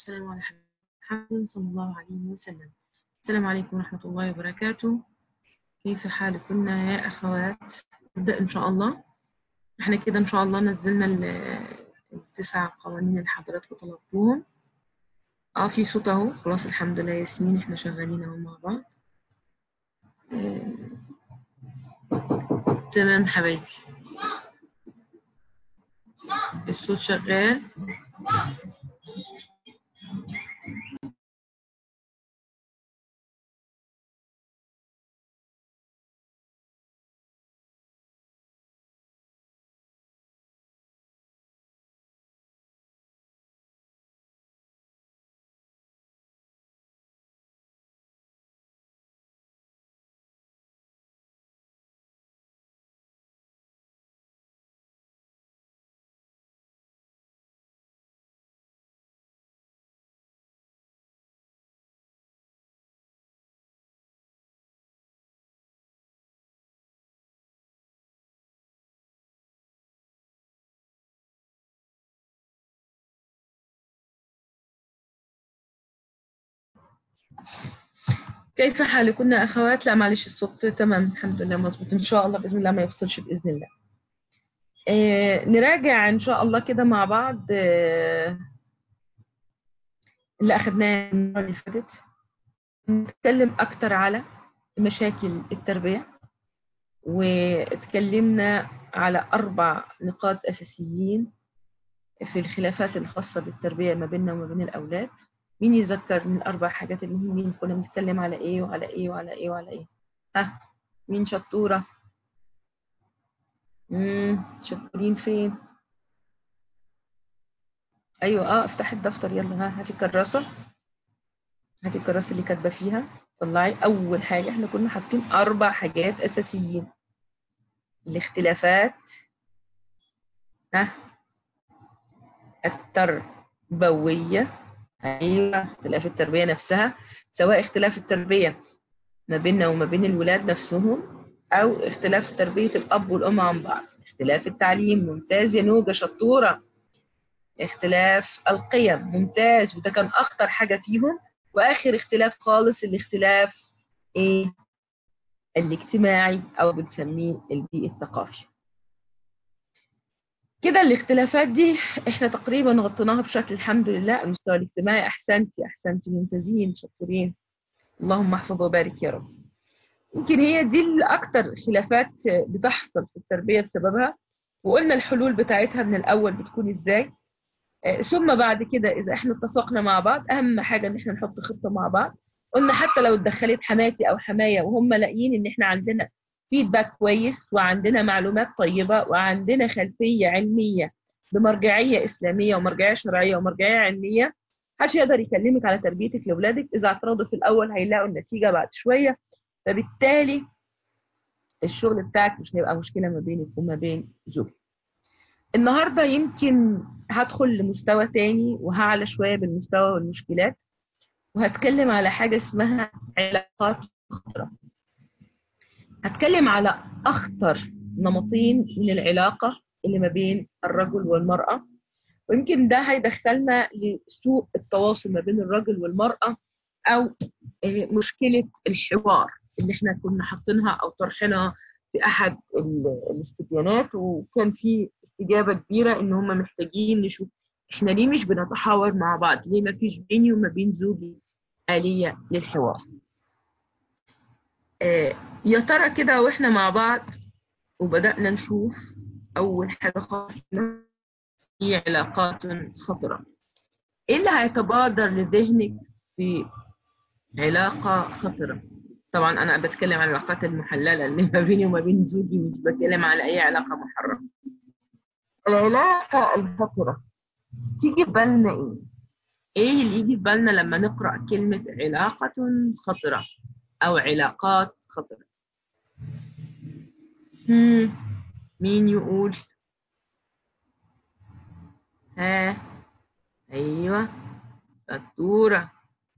والسلام على محمد صلى الله عليه وسلم السلام عليكم ورحمة الله وبركاته كيف حالكم يا أخوات نبدأ إن شاء الله احنا كده إن شاء الله نزلنا التسع قوانين اللي حضراتكم طلبتوهم اه في صوت اهو خلاص الحمد لله ياسمين احنا شغالين اهو مع بعض آه. تمام حبايبي الصوت شغال كيف حالكن أخوات لا معلش الصوت تمام الحمد لله مظبوط إن شاء الله بإذن الله ما يفصلش بإذن الله آه نراجع إن شاء الله كده مع بعض آه اللي أخدناه المرة اللي فاتت نتكلم أكتر على مشاكل التربية واتكلمنا على أربع نقاط أساسيين في الخلافات الخاصة بالتربية ما بيننا وما بين الأولاد مين يذكر من الأربع حاجات المهمين كنا بنتكلم على إيه وعلى إيه وعلى إيه وعلى إيه ها مين شطورة امم شطورين فين أيوة أه افتح الدفتر يلا ها هاتي الكراسة هاتي الكراسة اللي كاتبة فيها طلعي أول حاجة احنا كنا حاطين أربع حاجات أساسيين الاختلافات ها التربوية أيوة اختلاف التربية نفسها سواء اختلاف التربية ما بيننا وما بين الولاد نفسهم أو اختلاف تربية الأب والأم عن بعض اختلاف التعليم ممتاز يا نوجة شطورة اختلاف القيم ممتاز وده كان أخطر حاجة فيهم وآخر اختلاف خالص الاختلاف ايه الاجتماعي أو بنسميه البيئي الثقافي كده الاختلافات دي احنا تقريبا غطيناها بشكل الحمد لله المستوى الاجتماعي احسنتي احسنتي ممتازين شكورين اللهم احفظ وبارك يا رب يمكن هي دي الاكثر خلافات بتحصل في التربيه بسببها وقلنا الحلول بتاعتها من الاول بتكون ازاي ثم بعد كده اذا احنا اتفقنا مع بعض اهم حاجه ان احنا نحط خطه مع بعض قلنا حتى لو اتدخلت حماتي او حمايه وهم لاقيين ان احنا عندنا فيدباك كويس وعندنا معلومات طيبة وعندنا خلفية علمية بمرجعية إسلامية ومرجعية شرعية ومرجعية علمية محدش يقدر يكلمك على تربيتك لأولادك إذا اعترضوا في الأول هيلاقوا النتيجة بعد شوية فبالتالي الشغل بتاعك مش هيبقى مشكلة ما بينك وما بين زوجك النهاردة يمكن هدخل لمستوى تاني وهعلى شوية بالمستوى والمشكلات وهتكلم على حاجة اسمها علاقات خطرة هتكلم على أخطر نمطين من العلاقة اللي ما بين الرجل والمرأة ويمكن ده هيدخلنا لسوء التواصل ما بين الرجل والمرأة أو مشكلة الحوار اللي احنا كنا حاطينها أو طرحنا في أحد الاستبيانات وكان في استجابة كبيرة إن هم محتاجين نشوف احنا ليه مش بنتحاور مع بعض ليه ما فيش بيني وما بين زوجي آلية للحوار يا ترى كده واحنا مع بعض وبدأنا نشوف أول حاجة خاصة هي علاقات خطرة إيه اللي هيتبادر لذهنك في علاقة خطرة طبعا أنا بتكلم عن العلاقات المحللة اللي ما بيني وما بين زوجي مش بتكلم على أي علاقة محرمة العلاقة الخطرة تيجي في بالنا إيه؟ إيه اللي يجي في بالنا لما نقرأ كلمة علاقة خطرة أو علاقات خطرة مم. مين يقول ها أيوة شطورة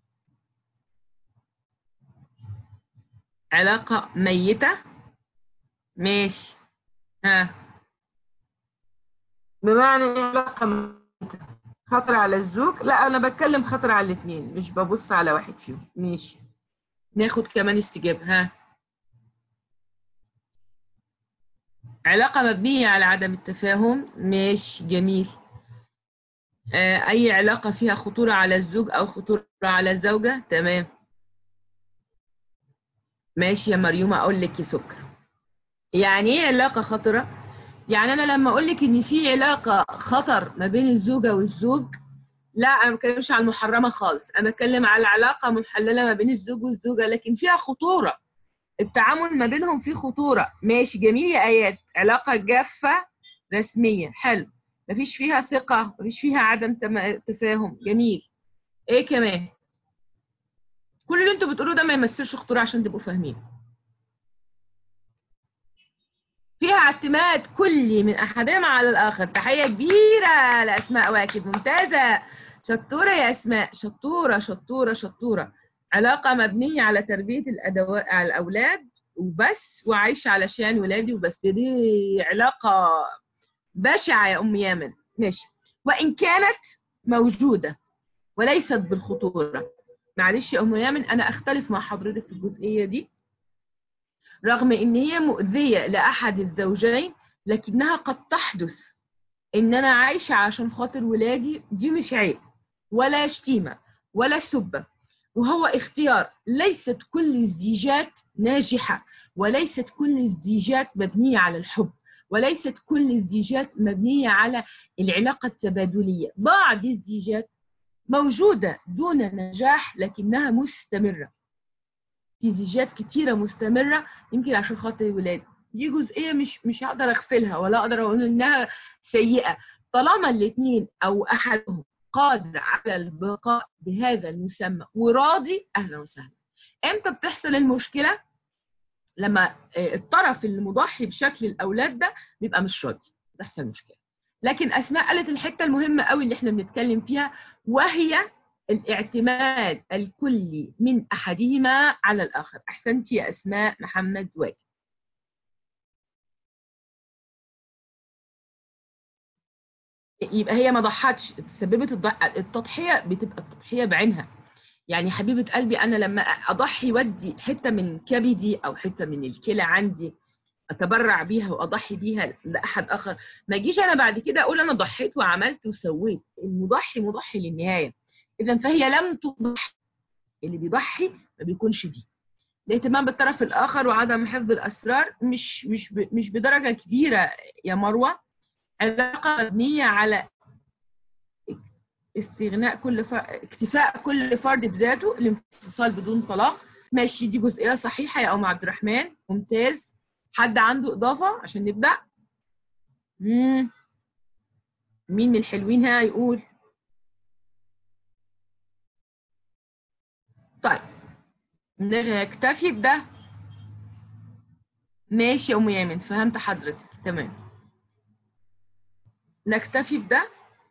علاقة ميتة ماشي ها بمعنى ايه علاقة ميتة خطر على الزوج لا انا بتكلم خطر على الاثنين مش ببص على واحد فيهم ماشي ناخد كمان استجابة ها علاقة مبنية على عدم التفاهم ماشي جميل آه أي علاقة فيها خطورة على الزوج أو خطورة على الزوجة تمام ماشي يا مريومة أقول لك يا سكر يعني إيه علاقة خطرة؟ يعني أنا لما أقول لك إن في علاقة خطر ما بين الزوجة والزوج لا أنا ما بتكلمش عن المحرمة خالص أنا بتكلم على علاقة محللة ما بين الزوج والزوجة لكن فيها خطورة التعامل ما بينهم فيه خطورة ماشي جميل يا آيات علاقة جافة رسمية حلو مفيش فيها ثقة مفيش فيها عدم تفاهم جميل ايه كمان كل اللي انتوا بتقولوه ده ما يمثلش خطورة عشان تبقوا فاهمين فيها اعتماد كلي من احدهما على الاخر تحية كبيرة لاسماء واكد ممتازة شطورة يا اسماء شطورة شطورة شطورة علاقة مبنية على تربية الأدوات على الأولاد وبس وعايشة علشان ولادي وبس دي علاقة بشعة يا أم يامن ماشي وإن كانت موجودة وليست بالخطورة معلش يا أم يامن أنا أختلف مع حضرتك في الجزئية دي رغم إن هي مؤذية لأحد الزوجين لكنها قد تحدث إن أنا عايشة عشان خاطر ولادي دي مش عيب ولا شتيمة ولا سبة وهو اختيار ليست كل الزيجات ناجحة وليست كل الزيجات مبنية على الحب وليست كل الزيجات مبنية على العلاقة التبادلية بعض الزيجات موجودة دون نجاح لكنها مستمرة في زيجات كتيرة مستمرة يمكن عشان خاطر الولاد دي جزئية مش مش هقدر اغفلها ولا اقدر اقول انها سيئة طالما الاثنين او احدهم قادر على البقاء بهذا المسمى وراضي اهلا وسهلا امتى بتحصل المشكله لما الطرف المضحي بشكل الاولاد ده بيبقى مش راضي بتحصل مشكله لكن اسماء قالت الحته المهمه قوي اللي احنا بنتكلم فيها وهي الاعتماد الكلي من احدهما على الاخر احسنتي يا اسماء محمد واجد يبقى هي ما ضحتش سببت التضحيه بتبقى التضحيه بعينها يعني حبيبه قلبي انا لما اضحي ودي حته من كبدي او حته من الكلى عندي اتبرع بيها واضحي بيها لاحد اخر ما اجيش انا بعد كده اقول انا ضحيت وعملت وسويت المضحي مضحي للنهايه اذا فهي لم تضحي اللي بيضحي ما بيكونش دي الاهتمام بالطرف الاخر وعدم حفظ الاسرار مش مش مش بدرجه كبيره يا مروه علاقة مبنية على استغناء كل ف... اكتفاء كل فرد بذاته الانفصال بدون طلاق ماشي دي جزئية صحيحة يا أم عبد الرحمن ممتاز حد عنده إضافة عشان نبدأ مم. مين من الحلوين ها يقول طيب نكتفي بده ماشي يا أم يامن فهمت حضرتك تمام نكتفي بده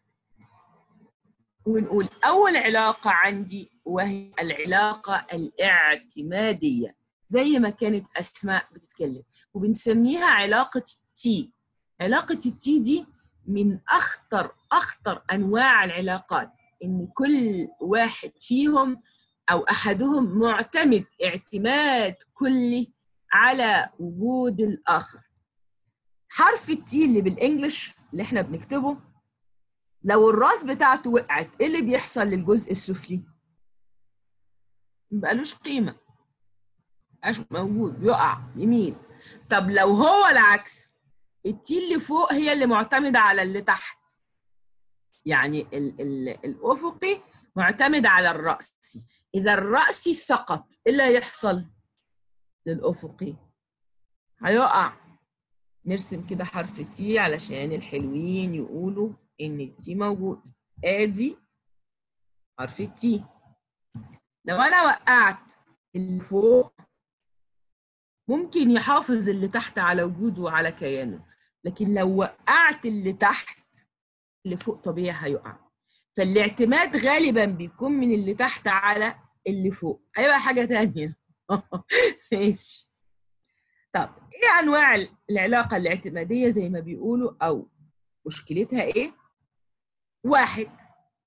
ونقول أول علاقة عندي وهي العلاقة الاعتمادية زي ما كانت أسماء بتتكلم وبنسميها علاقة تي علاقة التي دي من أخطر أخطر أنواع العلاقات إن كل واحد فيهم أو أحدهم معتمد اعتماد كلي على وجود الآخر حرف التي اللي بالإنجلش اللي احنا بنكتبه لو الراس بتاعته وقعت ايه اللي بيحصل للجزء السفلي مبقالوش قيمة مش موجود بيقع يمين طب لو هو العكس التي اللي فوق هي اللي معتمدة على اللي تحت يعني ال ال الأفقي معتمد على الرأسي إذا الرأسي سقط إيه اللي هيحصل للأفقي هيقع نرسم كده حرف تي علشان الحلوين يقولوا ان التي موجود ادي حرف التي لو انا وقعت اللي فوق ممكن يحافظ اللي تحت على وجوده وعلى كيانه لكن لو وقعت اللي تحت اللي فوق طبيعي هيقع فالاعتماد غالبا بيكون من اللي تحت على اللي فوق هيبقى حاجة تانية ماشي طب ايه انواع العلاقة الاعتمادية زي ما بيقولوا او مشكلتها ايه واحد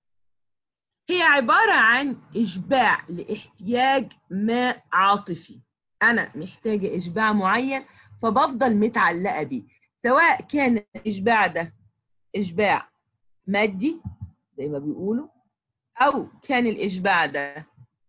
هي عبارة عن إشباع لاحتياج ما عاطفي أنا محتاجة إشباع معين فبفضل متعلقة بيه سواء كان الإشباع ده إشباع مادي زي ما بيقولوا أو كان الإشباع ده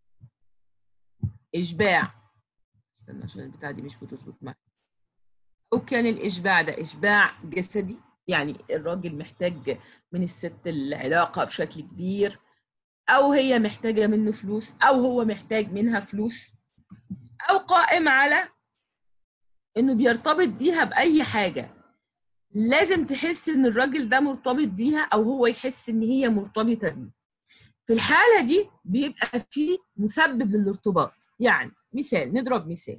إشباع استنى عشان البتاعة دي مش بتظبط معايا أو كان الإشباع ده إشباع جسدي يعني الراجل محتاج من الست العلاقة بشكل كبير أو هي محتاجة منه فلوس أو هو محتاج منها فلوس أو قائم على إنه بيرتبط بيها بأي حاجة لازم تحس إن الراجل ده مرتبط بيها أو هو يحس إن هي مرتبطة بيه في الحالة دي بيبقى فيه مسبب للارتباط يعني مثال نضرب مثال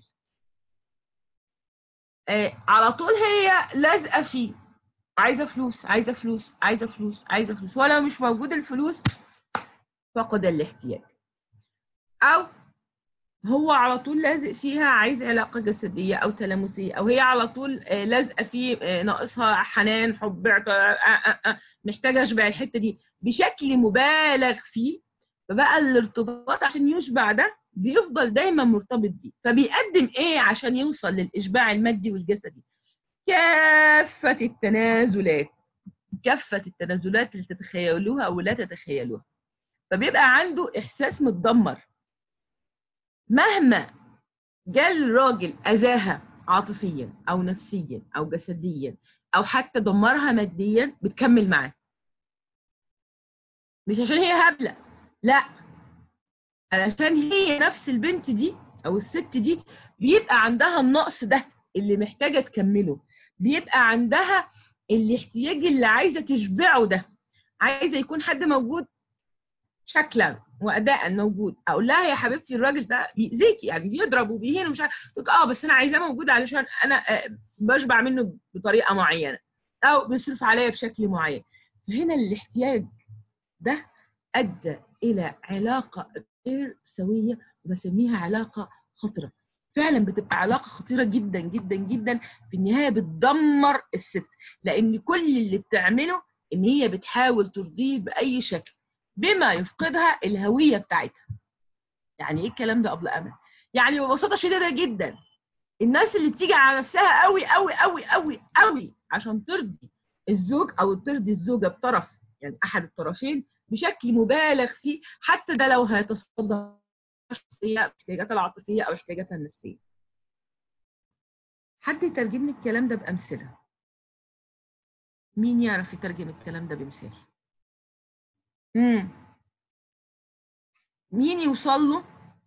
آه على طول هي لازقة فيه عايزة فلوس عايزة فلوس عايزة فلوس عايزة فلوس ولو مش موجود الفلوس فقد الاحتياج أو هو على طول لازق فيها عايز علاقة جسدية أو تلامسية أو هي على طول لازقة فيه ناقصها حنان حب محتاجة أشبع الحتة دي بشكل مبالغ فيه فبقى الارتباط عشان يشبع ده بيفضل دايما مرتبط بيه فبيقدم ايه عشان يوصل للإشباع المادي والجسدي كافة التنازلات كافة التنازلات اللي تتخيلوها أو لا تتخيلوها فبيبقى عنده إحساس متدمر مهما جاء الراجل أذاها عاطفيا أو نفسيا أو جسديا أو حتى دمرها ماديا بتكمل معاه مش عشان هي هبلة لا علشان هي نفس البنت دي أو الست دي بيبقى عندها النقص ده اللي محتاجة تكمله بيبقى عندها الاحتياج اللي عايزة تشبعه ده عايزة يكون حد موجود شكلا واداء موجود اقول لها يا حبيبتي الراجل ده بيأذيكي يعني بيضرب وبيهين ومش عارف تقول اه بس انا عايزاه موجود علشان انا بشبع منه بطريقه معينه او بيصرف عليا بشكل معين فهنا الاحتياج ده ادى الى علاقه غير سويه وبسميها علاقه خطره فعلا بتبقى علاقه خطيره جدا جدا جدا في النهايه بتدمر الست لان كل اللي بتعمله ان هي بتحاول ترضيه باي شكل بما يفقدها الهوية بتاعتها يعني ايه الكلام ده قبل امل يعني ببساطة شديدة جدا الناس اللي بتيجي على نفسها قوي قوي قوي قوي قوي عشان ترضي الزوج او ترضي الزوجة بطرف يعني احد الطرفين بشكل مبالغ فيه حتى ده لو هيتصدى احتياجاتها العاطفية او احتياجاتها النفسية حد يترجم لي الكلام ده بأمثلة مين يعرف يترجم الكلام ده بمثال مم. مين يوصل له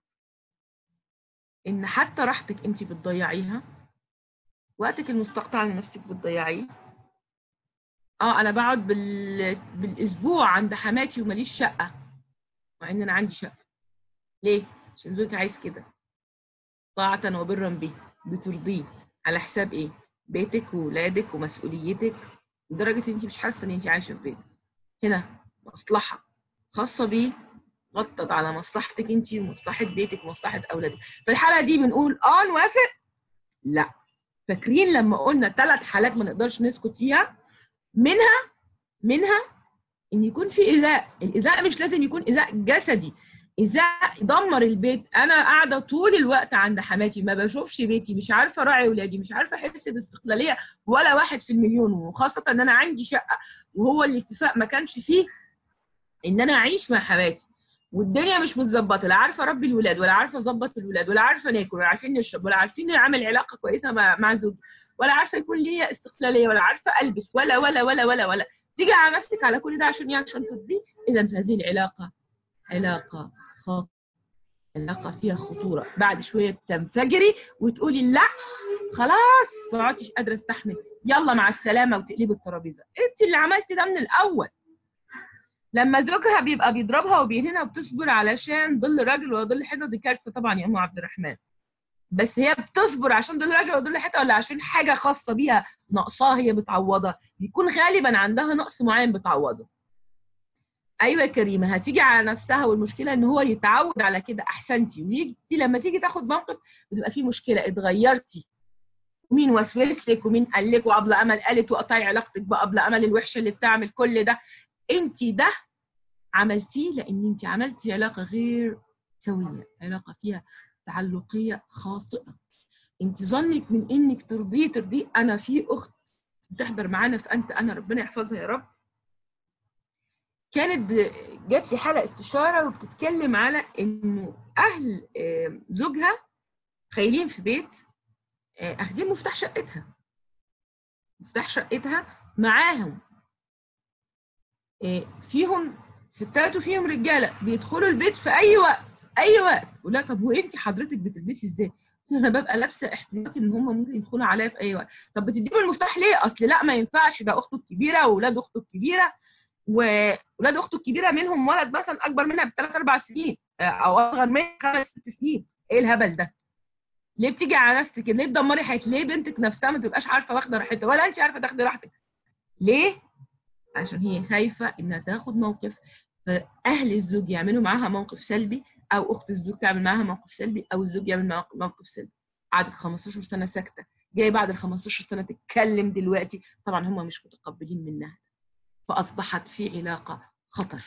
ان حتى راحتك انت بتضيعيها وقتك المستقطع لنفسك بتضيعيه اه انا بقعد بال... بالاسبوع عند حماتي وماليش شقه مع ان انا عندي شقه ليه عشان زوجك عايز كده طاعه وبرا به بترضيه على حساب ايه بيتك وولادك ومسؤوليتك لدرجه انت مش حاسه ان انت عايشه في بيتك هنا مصلحة خاصة بيه غطت على مصلحتك انت ومصلحة بيتك ومصلحة أولادك في الحالة دي بنقول اه نوافق لا فاكرين لما قلنا ثلاث حالات ما نقدرش نسكت فيها منها منها ان يكون في إيذاء الإيذاء مش لازم يكون إيذاء جسدي إيذاء يدمر البيت أنا قاعدة طول الوقت عند حماتي ما بشوفش بيتي مش عارفة راعي ولادي مش عارفة أحس باستقلالية ولا واحد في المليون وخاصة إن أنا عندي شقة وهو الاتفاق ما كانش فيه ان انا اعيش مع حماتي والدنيا مش متظبطه لا عارفه اربي الولاد ولا عارفه اظبط الولاد ولا عارفه ناكل ولا عارفين نشرب ولا عارفين نعمل علاقه كويسه مع مع زوجي ولا عارفه يكون ليا استقلاليه ولا عارفه البس ولا ولا ولا ولا ولا تيجي على نفسك على كل ده عشان يعني عشان ترضيه اذا هذه العلاقه علاقه خاطئه علاقه فيها خطوره بعد شويه تنفجري وتقولي لا خلاص ما عدتش قادره استحمل يلا مع السلامه وتقلبي الترابيزه انت اللي عملتي ده من الاول لما زوجها بيبقى بيضربها وبيهينها وبتصبر علشان ظل راجل ولا ظل حيطه دي كارثه طبعا يا ام عبد الرحمن بس هي بتصبر عشان ظل راجل ولا ظل حيطه ولا عشان حاجه خاصه بيها ناقصاها هي بتعوضها بيكون غالبا عندها نقص معين بتعوضه ايوه يا كريمه هتيجي على نفسها والمشكله ان هو يتعود على كده احسنتي ويجي لما تيجي تاخد موقف بتبقى في مشكله اتغيرتي مين وسوس لك ومين قال لك وابله امل قالت وقطعي علاقتك بابله امل الوحشه اللي بتعمل كل ده انت ده عملتيه لان انت عملتي علاقه غير سويه علاقه فيها تعلقيه خاطئه انت ظنك من انك ترضيه ترضيه انا في اخت بتحضر معانا في انت انا ربنا يحفظها يا رب كانت ب... جات لي حلقه استشاره وبتتكلم على انه اهل آه، زوجها خايلين في بيت آه، اخدين مفتاح شقتها مفتاح شقتها معاهم آه، فيهم ستات وفيهم رجاله بيدخلوا البيت في اي وقت اي وقت ولا طب وانت حضرتك بتلبسي ازاي انا ببقى لابسه احتياطي ان هم ممكن يدخلوا عليا في اي وقت طب بتديهم المفتاح ليه اصل لا ما ينفعش ده اخته الكبيره واولاد اخته الكبيره واولاد اخته الكبيره منهم ولد مثلا اكبر منها بثلاث اربع سنين آه، او اصغر منها خمس ست سنين ايه الهبل ده ليه بتيجي على نفسك ليه تدمري حياتك ليه بنتك نفسها ما تبقاش عارفه واخده راحتها ولا انت عارفه تاخدي راحتك ليه عشان هي خايفه انها تاخد موقف فاهل الزوج يعملوا معاها موقف سلبي او اخت الزوج تعمل معاها موقف سلبي او الزوج يعمل معاها موقف سلبي قعدت 15 سنه ساكته جاي بعد ال 15 سنه تتكلم دلوقتي طبعا هم مش متقبلين منها فاصبحت في علاقه خطر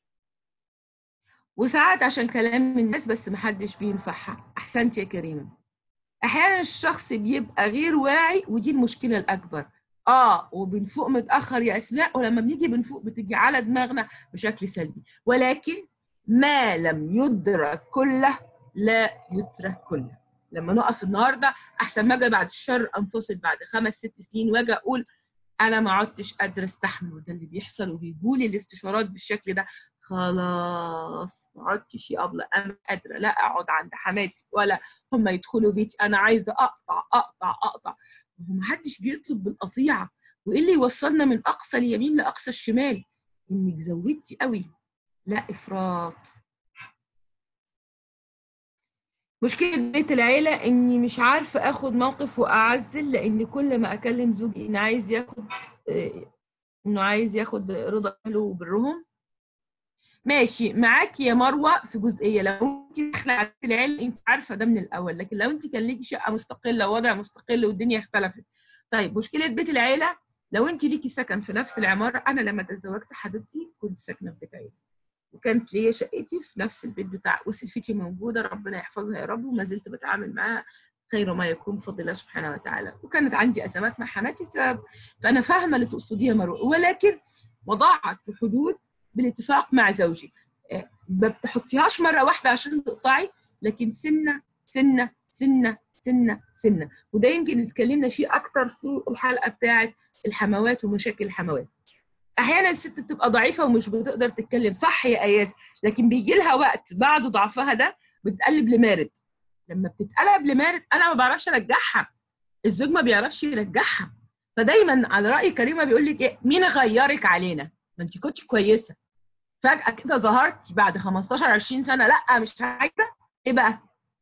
وساعات عشان كلام الناس بس محدش بينفعها احسنت يا كريمه احيانا الشخص بيبقى غير واعي ودي المشكله الاكبر اه وبنفوق متاخر يا اسماء ولما بنيجي بنفوق بتيجي على دماغنا بشكل سلبي ولكن ما لم يدرك كله لا يترك كله لما نقف النهارده احسن ما اجي بعد الشر انفصل بعد خمس ست سنين واجي اقول انا ما عدتش قادره استحمل وده اللي بيحصل وبيجولي الاستشارات بالشكل ده خلاص ما عدتش يا ابله انا قادره لا اقعد عند حماتي ولا هم يدخلوا بيتي انا عايزه اقطع اقطع اقطع ما هو محدش بيطلب بالقطيعه وايه اللي يوصلنا من اقصى اليمين لاقصى الشمال انك زودتي قوي لا افراط مشكلة بيت العيلة اني مش عارفة اخد موقف واعزل لان كل ما اكلم زوجي انه عايز ياخد آه، انه عايز ياخد رضا اهله وبرهم ماشي معاكي يا مروه في جزئيه لو انت داخله على بيت العيله انت عارفه ده من الاول لكن لو انت كان ليكي شقه مستقله ووضع مستقل والدنيا اختلفت طيب مشكله بيت العيله لو انت ليكي سكن في نفس العماره انا لما تزوجت حبيبتي كنت ساكنه في بيت عيله وكانت ليا شقتي في نفس البيت بتاع وسلفتي موجوده ربنا يحفظها يا رب وما زلت بتعامل معاها خير ما يكون بفضل الله سبحانه وتعالى وكانت عندي ازمات مع حماتي ف- فانا فاهمه اللي تقصديه يا مروه ولكن وضعت حدود بالاتفاق مع زوجي آه، ما بتحطيهاش مره واحده عشان تقطعي لكن سنه سنه سنه سنه سنه وده يمكن اتكلمنا فيه اكتر في الحلقه بتاعه الحموات ومشاكل الحموات احيانا الست بتبقى ضعيفه ومش بتقدر تتكلم صح يا ايات لكن بيجي لها وقت بعد ضعفها ده بتقلب لمارد لما بتتقلب لمارد انا ما بعرفش ارجعها الزوج ما بيعرفش يرجعها فدايما على راي كريمه بيقول لك ايه مين غيرك علينا ما انت كنت كويسه فجاه كده ظهرتي بعد 15 20 سنه لا مش عايزه ايه بقى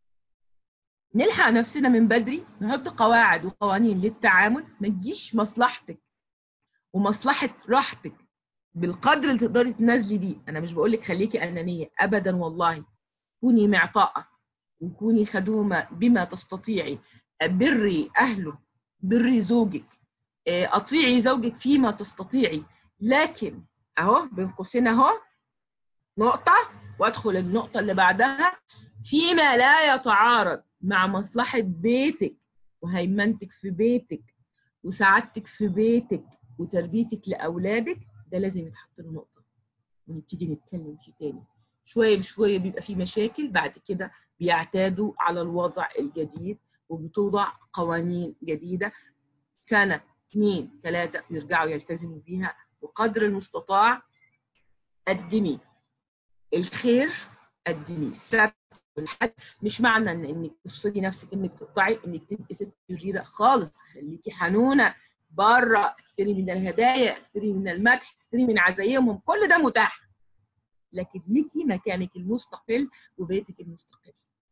نلحق نفسنا من بدري نحط قواعد وقوانين للتعامل ما تجيش مصلحتك ومصلحه راحتك بالقدر اللي تقدري تنزلي بيه انا مش بقول لك خليكي انانيه ابدا والله كوني معطاءه وكوني خدومه بما تستطيعي بري اهله بري زوجك آه، اطيعي زوجك فيما تستطيعي لكن اهو بين قوسين اهو نقطه وادخل النقطه اللي بعدها فيما لا يتعارض مع مصلحه بيتك وهيمنتك في بيتك وسعادتك في بيتك وتربيتك لاولادك ده لازم يتحط له نقطه ونبتدي نتكلم فيه تاني شويه بشويه بيبقى في مشاكل بعد كده بيعتادوا على الوضع الجديد وبتوضع قوانين جديده سنه اثنين ثلاثه يرجعوا يلتزموا بيها وقدر المستطاع قدمي الخير قدمي السبت والحد مش معنى ان انك تفصلي نفسك انك تقطعي انك تبقي ست شريره خالص خليكي حنونه بره اكثري من الهدايا اكثري من المدح اكثري من عزايمهم كل ده متاح لكن ليكي مكانك المستقل وبيتك المستقل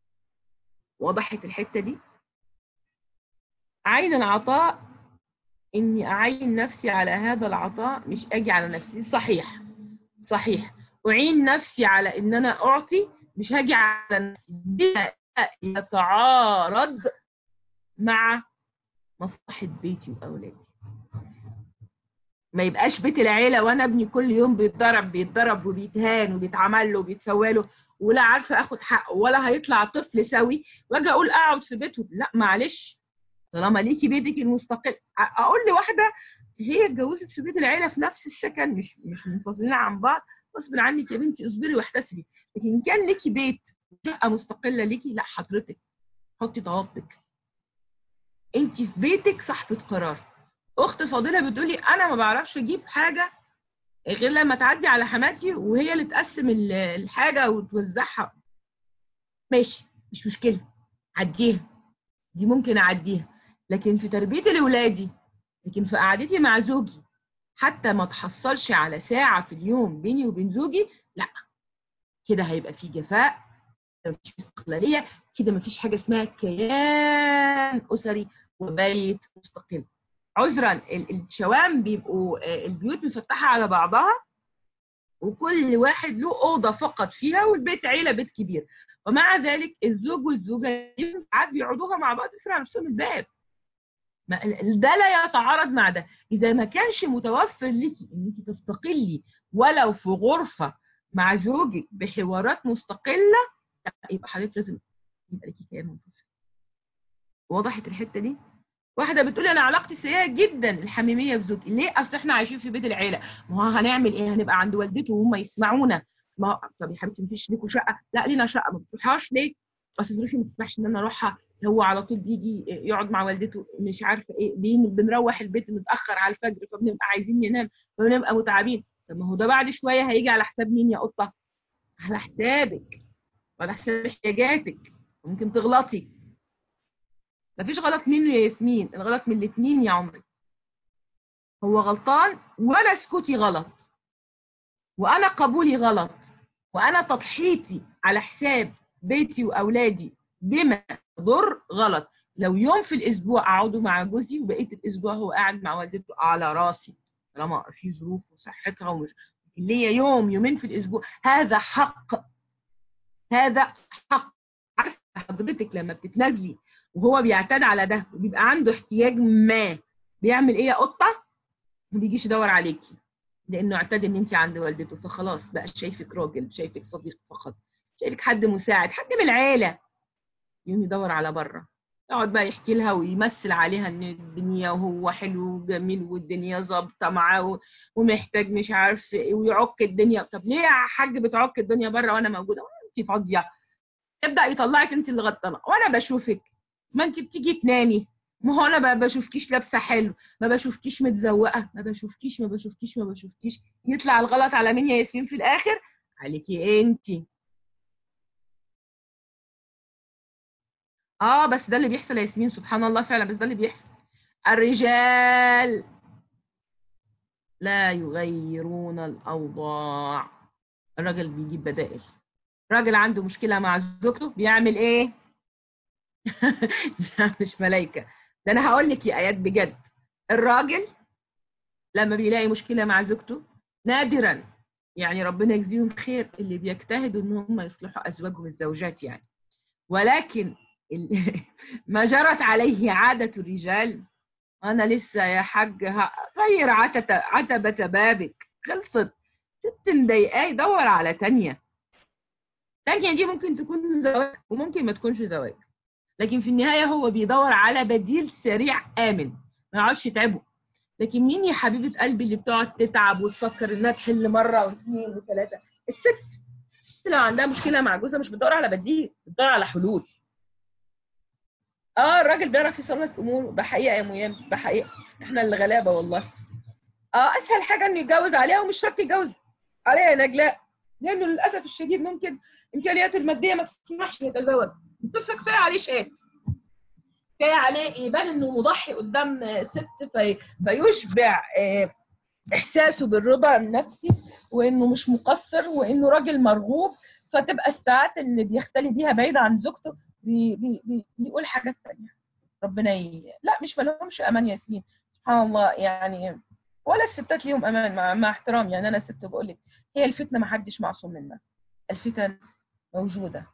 وضحت الحته دي عين العطاء اني اعين نفسي على هذا العطاء مش اجي على نفسي صحيح صحيح اعين نفسي على ان انا اعطي مش هاجي على نفسي بما يتعارض مع مصلحة بيتي وأولادي ما يبقاش بيت العيله وانا ابني كل يوم بيتضرب بيتضرب وبيتهان وبيتعمل له وبيتسوى له ولا عارفه اخد حقه ولا هيطلع طفل سوي واجي اقول اقعد في بيته لا معلش طالما ليكي بيتك المستقل اقول لواحده هي اتجوزت في بيت العيله في نفس السكن مش مش منفصلين عن بعض غصب عنك يا بنتي اصبري واحتسبي لكن ان كان ليكي بيت شقه مستقله ليكي لا حضرتك حطي ضوابطك انت في بيتك صاحبه قرار اخت فاضله بتقولي انا ما بعرفش اجيب حاجه غير لما تعدي على حماتي وهي اللي تقسم الحاجه وتوزعها ماشي مش مشكله عديها دي ممكن اعديها لكن في تربيه الاولادي لكن في قعدتي مع زوجي حتى ما تحصلش على ساعه في اليوم بيني وبين زوجي لا كده هيبقى في جفاء مفيش استقلاليه كده مفيش حاجه اسمها كيان اسري وبيت مستقل عذرا الشوام بيبقوا البيوت مفتحه على بعضها وكل واحد له اوضه فقط فيها والبيت عيله بيت كبير ومع ذلك الزوج والزوجه ساعات بيقعدوها مع بعض يقفلوا على نفسهم الباب ده لا يتعارض مع ده اذا ما كانش متوفر ليكي ان انت تستقلي ولو في غرفه مع زوجك بحوارات مستقله يبقى حضرتك لازم يبقى ليكي كيان منفصل وضحت الحته دي واحده بتقول انا علاقتي سيئه جدا الحميميه بزوجي ليه اصل احنا عايشين في بيت العيله ما هو هنعمل ايه هنبقى عند والدته وهم يسمعونا ما طب يا حبيبتي مفيش ليكوا شقه لا لينا شقه ما بتروحهاش ليه اصل ظروفي ما تسمحش ان انا اروحها هو على طول بيجي يقعد مع والدته مش عارفه ايه ليه بنروح البيت متاخر على الفجر فبنبقى عايزين ننام فبنبقى متعبين طب ما هو ده بعد شويه هيجي على حساب مين يا قطه على حسابك وعلى حساب احتياجاتك ممكن تغلطي مفيش غلط منه يا ياسمين الغلط من الاثنين يا عمري هو غلطان وانا سكوتي غلط وانا قبولي غلط وانا تضحيتي على حساب بيتي واولادي بما يضر غلط لو يوم في الاسبوع اقعدوا مع جوزي وبقيه الاسبوع هو قاعد مع والدته على راسي طالما في ظروف وصحتها ومش ليا يوم يومين في الاسبوع هذا حق هذا حق عارفه حضرتك لما بتتنازلي وهو بيعتاد على ده وبيبقى عنده احتياج ما بيعمل ايه يا قطه ما بيجيش يدور عليكي لانه اعتاد ان انت عند والدته فخلاص بقى شايفك راجل شايفك صديق فقط شايفك حد مساعد حد من العيله يوم يدور على بره يقعد بقى يحكي لها ويمثل عليها ان الدنيا وهو حلو وجميل والدنيا ظابطه معاه ومحتاج مش عارف ايه ويعك الدنيا طب ليه يا حاج بتعك الدنيا بره وانا موجوده انت فاضيه يبدا يطلعك انت اللي غلطانه وانا بشوفك ما انت بتيجي تنامي ما هو انا ما بشوفكيش لابسه حلو ما بشوفكيش متزوقه ما بشوفكيش ما بشوفكيش ما بشوفكيش يطلع الغلط على مين يا ياسمين في الاخر عليكي انت اه بس ده اللي بيحصل يا ياسمين سبحان الله فعلا بس ده اللي بيحصل الرجال لا يغيرون الاوضاع الراجل بيجيب بدائل راجل عنده مشكله مع زوجته بيعمل ايه مش ملايكه ده انا هقول لك يا ايات بجد الراجل لما بيلاقي مشكله مع زوجته نادرا يعني ربنا يجزيهم خير اللي بيجتهدوا ان هم يصلحوا ازواجهم الزوجات يعني ولكن ما جرت عليه عادة الرجال أنا لسه يا حاج غير عتبة بابك خلصت ست مضايقاه يدور على تانية تانية دي ممكن تكون زواج وممكن ما تكونش زواج لكن في النهاية هو بيدور على بديل سريع آمن ما يقعدش يتعبه لكن مين يا حبيبة قلبي اللي بتقعد تتعب وتفكر انها تحل مرة واثنين وثلاثة الست الست لو عندها مشكلة مع جوزها مش بتدور على بديل بتدور على حلول اه الراجل بيعرف يصلح اموره ده حقيقه يا ميام ده حقيقه احنا اللي غلابه والله اه اسهل حاجه انه يتجوز عليها ومش شرط يتجوز عليها يا نجلاء لانه للاسف الشديد ممكن امكانياته الماديه ما تسمحش يتزوج الطفل كفايه عليه شيء كفايه عليه يبان انه مضحي قدام ست في فيشبع اه احساسه بالرضا النفسي وانه مش مقصر وانه راجل مرغوب فتبقى الساعات اللي بيختلي بيها بعيده عن زوجته بي بي بي بيقول حاجات تانية ربنا ي... لا مش مالهمش امان ياسمين سبحان الله يعني ولا الستات ليهم امان مع, مع احترام يعني انا ست بقول لك هي الفتنه ما حدش معصوم منها الفتن موجوده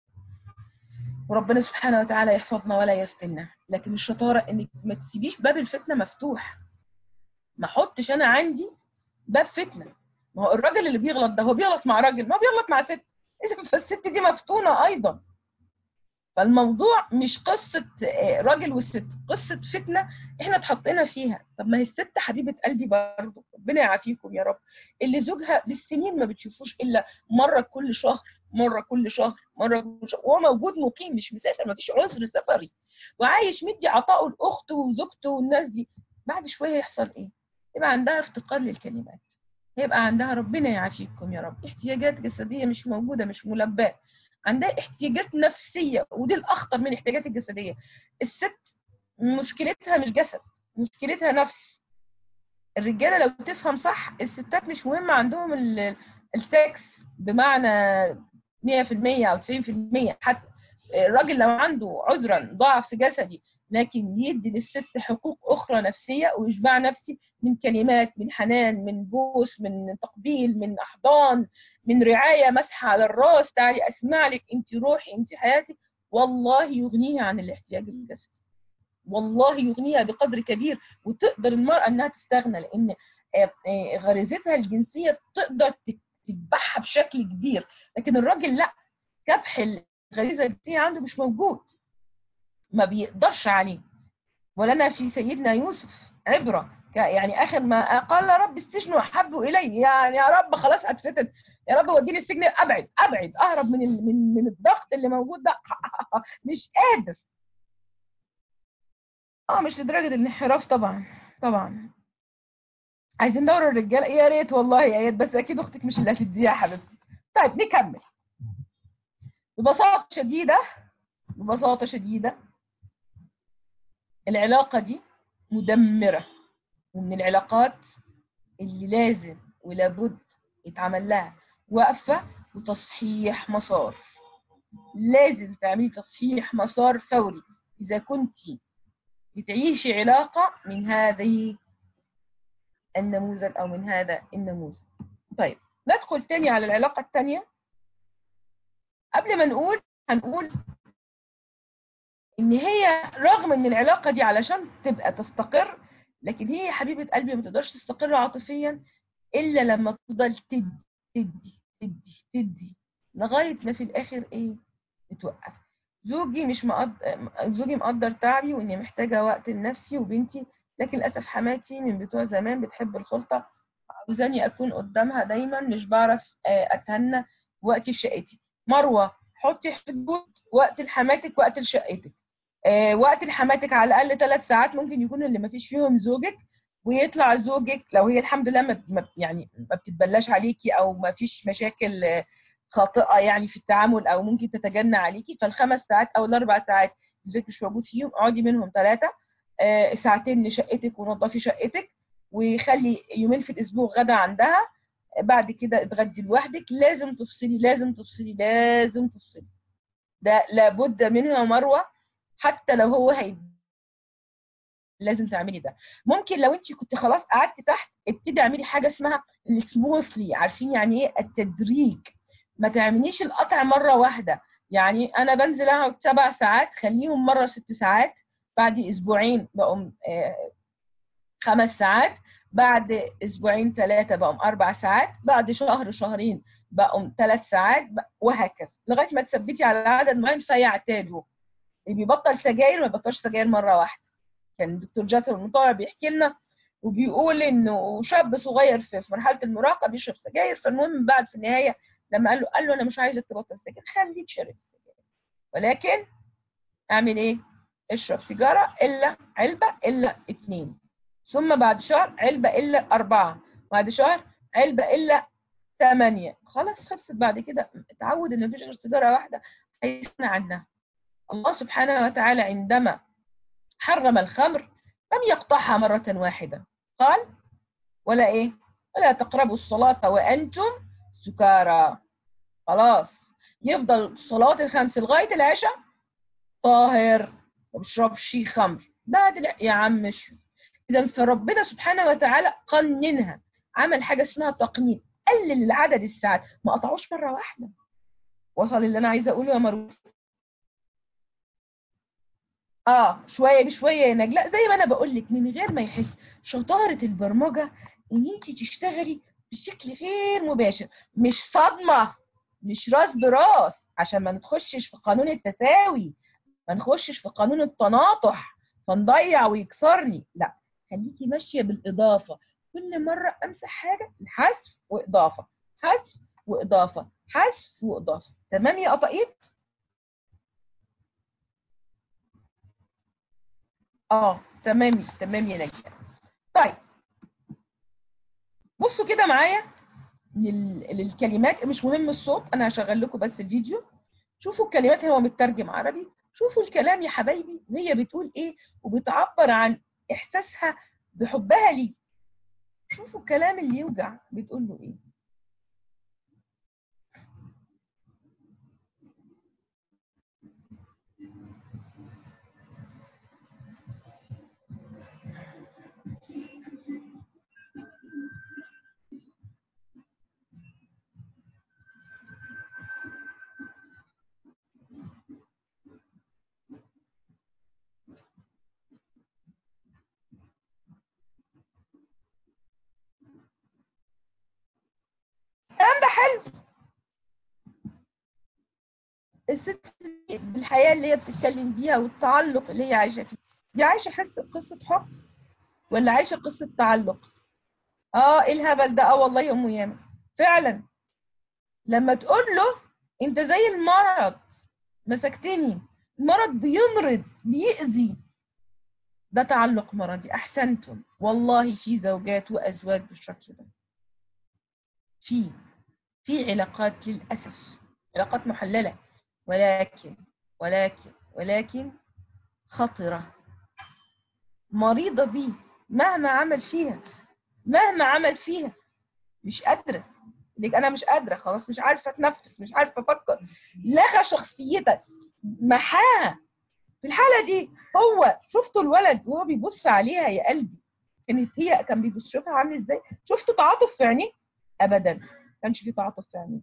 وربنا سبحانه وتعالى يحفظنا ولا يفتنا لكن الشطاره انك ما تسيبيش باب الفتنه مفتوح ما احطش انا عندي باب فتنه ما هو الراجل اللي بيغلط ده هو بيغلط مع راجل ما هو بيغلط مع ست اذا فالست دي مفتونه ايضا فالموضوع مش قصه راجل والست قصه فتنه احنا اتحطينا فيها طب ما هي الست حبيبه قلبي برضه ربنا يعافيكم يا رب اللي زوجها بالسنين ما بتشوفوش الا مره كل شهر مره كل شهر مره كل شهر وهو موجود مقيم مش مسافر ما فيش عذر سفري وعايش مدي عطائه لاخته وزوجته والناس دي بعد شويه يحصل ايه؟ يبقى عندها افتقار للكلمات يبقى عندها ربنا يعافيكم يا رب احتياجات جسديه مش موجوده مش ملباه عندها احتياجات نفسيه ودي الاخطر من الاحتياجات الجسديه الست مشكلتها مش جسد مشكلتها نفس الرجاله لو تفهم صح الستات مش مهم عندهم السكس بمعنى 100% او 90% حتى الراجل لو عنده عذرا ضعف جسدي لكن يدي للست حقوق اخرى نفسيه واشباع نفسي من كلمات من حنان من بوس من تقبيل من احضان من رعايه مسحه على الراس تعالي اسمع لك انت روحي انت حياتي والله يغنيها عن الاحتياج الجسدي والله يغنيها بقدر كبير وتقدر المراه انها تستغنى لان غريزتها الجنسيه تقدر تذبحها بشكل كبير لكن الراجل لا كبح الغريزه الجنسيه عنده مش موجود ما بيقدرش عليه ولنا في سيدنا يوسف عبره يعني اخر ما قال رب السجن احب الي يعني يا رب خلاص اتفتن يا رب وديني السجن ابعد ابعد اهرب من من من الضغط اللي موجود ده مش قادر اه مش لدرجه الانحراف طبعا طبعا عايزين ندور الرجاله يا ريت والله يا ريت بس اكيد اختك مش اللي هتديها يا حبيبتي طيب نكمل ببساطه شديده ببساطه شديده العلاقه دي مدمره ومن العلاقات اللي لازم ولابد يتعمل لها وقفه وتصحيح مسار لازم تعملي تصحيح مسار فوري اذا كنت بتعيشي علاقه من هذه النموذج او من هذا النموذج طيب ندخل تاني على العلاقه الثانيه قبل ما نقول هنقول ان هي رغم ان العلاقه دي علشان تبقى تستقر لكن هي حبيبه قلبي ما تقدرش تستقر عاطفيا الا لما تفضل تدي تدي تدي تدي لغايه ما في الاخر ايه بتوقف زوجي مش مقدر زوجي مقدر تعبي واني محتاجه وقت لنفسي وبنتي لكن للاسف حماتي من بتوع زمان بتحب الخلطه عاوزاني اكون قدامها دايما مش بعرف اتهنى وقتي في شقتي مروه حطي حدود وقت لحماتك وقت لشقتك آه وقت لحماتك على الاقل ثلاث ساعات ممكن يكون اللي ما فيش فيهم زوجك ويطلع زوجك لو هي الحمد لله ما يعني ما بتتبلاش عليكي او ما فيش مشاكل خاطئه يعني في التعامل او ممكن تتجنى عليكي فالخمس ساعات او الاربع ساعات زوجك مش موجود فيهم اقعدي منهم ثلاثه آه ساعتين لشقتك ونظفي شقتك وخلي يومين في الاسبوع غدا عندها بعد كده اتغدي لوحدك لازم تفصلي لازم تفصلي لازم تفصلي ده لابد منه يا مروه حتى لو هو هي لازم تعملي ده ممكن لو انت كنت خلاص قعدتي تحت ابتدي اعملي حاجه اسمها السموثلي عارفين يعني ايه التدريج ما تعمليش القطع مره واحده يعني انا بنزل اقعد سبع ساعات خليهم مره ست ساعات بعد اسبوعين بقوم خمس ساعات بعد اسبوعين ثلاثه بقوم اربع ساعات بعد شهر شهرين بقوم ثلاث ساعات وهكذا لغايه ما تثبتي على عدد معين فيعتادوا اللي بيبطل سجاير ما يبطلش سجاير مره واحده كان الدكتور جاسر المطاوع بيحكي لنا وبيقول انه شاب صغير في مرحله المراهقه بيشرب سجاير فالمهم بعد في النهايه لما قال له قال له انا مش عايزك تبطل سجاير خليك شارب سجاير ولكن اعمل ايه؟ اشرب سيجاره الا علبه الا اثنين ثم بعد شهر علبه الا اربعه بعد شهر علبه الا ثمانيه خلاص خلصت بعد كده اتعود ان مفيش غير سيجاره واحده هيستغنى عنها الله سبحانه وتعالى عندما حرم الخمر لم يقطعها مرة واحدة قال ولا ايه ولا تقربوا الصلاة وأنتم سكارى خلاص يفضل الصلاة الخمس لغاية العشاء طاهر ما بيشربش خمر بعد الع... يا عم شو إذا فربنا سبحانه وتعالى قننها عمل حاجة اسمها تقنين قلل العدد الساعات ما قطعوش مرة واحدة وصل اللي أنا عايزة أقوله يا مروه اه شويه بشويه يا نجلاء زي ما انا بقول لك من غير ما يحس شطاره البرمجه ان انت تشتغلي بشكل غير مباشر مش صدمه مش راس براس عشان ما نخشش في قانون التساوي ما نخشش في قانون التناطح فنضيع ويكسرني لا خليكي ماشيه بالاضافه كل مره امسح حاجه حذف واضافه حذف واضافه حذف واضافه تمام يا قطاقيط اه تمام تمام يا نجلاء طيب بصوا كده معايا لل... للكلمات مش مهم الصوت انا هشغل لكم بس الفيديو شوفوا الكلمات هو مترجم عربي شوفوا الكلام يا حبايبي وهي بتقول ايه وبتعبر عن احساسها بحبها ليه شوفوا الكلام اللي يوجع بتقول له ايه الكلام ده حلو الست بالحياة اللي هي بتتكلم بيها والتعلق اللي هي عايشة فيه دي عايشة حس قصة حب ولا عايشة قصة تعلق اه ايه الهبل ده اه والله يا ام ياما فعلا لما تقول له انت زي المرض مسكتني المرض بيمرض بيأذي ده تعلق مرضي احسنتم والله في زوجات وازواج بالشكل ده في في علاقات للأسف علاقات محللة ولكن ولكن ولكن خطرة مريضة بيه مهما عمل فيها مهما عمل فيها مش قادرة لك أنا مش قادرة خلاص مش عارفة أتنفس مش عارفة أفكر لغى شخصيتك محاها في الحالة دي هو شفتوا الولد وهو بيبص عليها يا قلبي كانت هي كان بيبص شوفها عامل ازاي شفتوا تعاطف في عينيه ابدا ما كانش في تعاطف في عينيه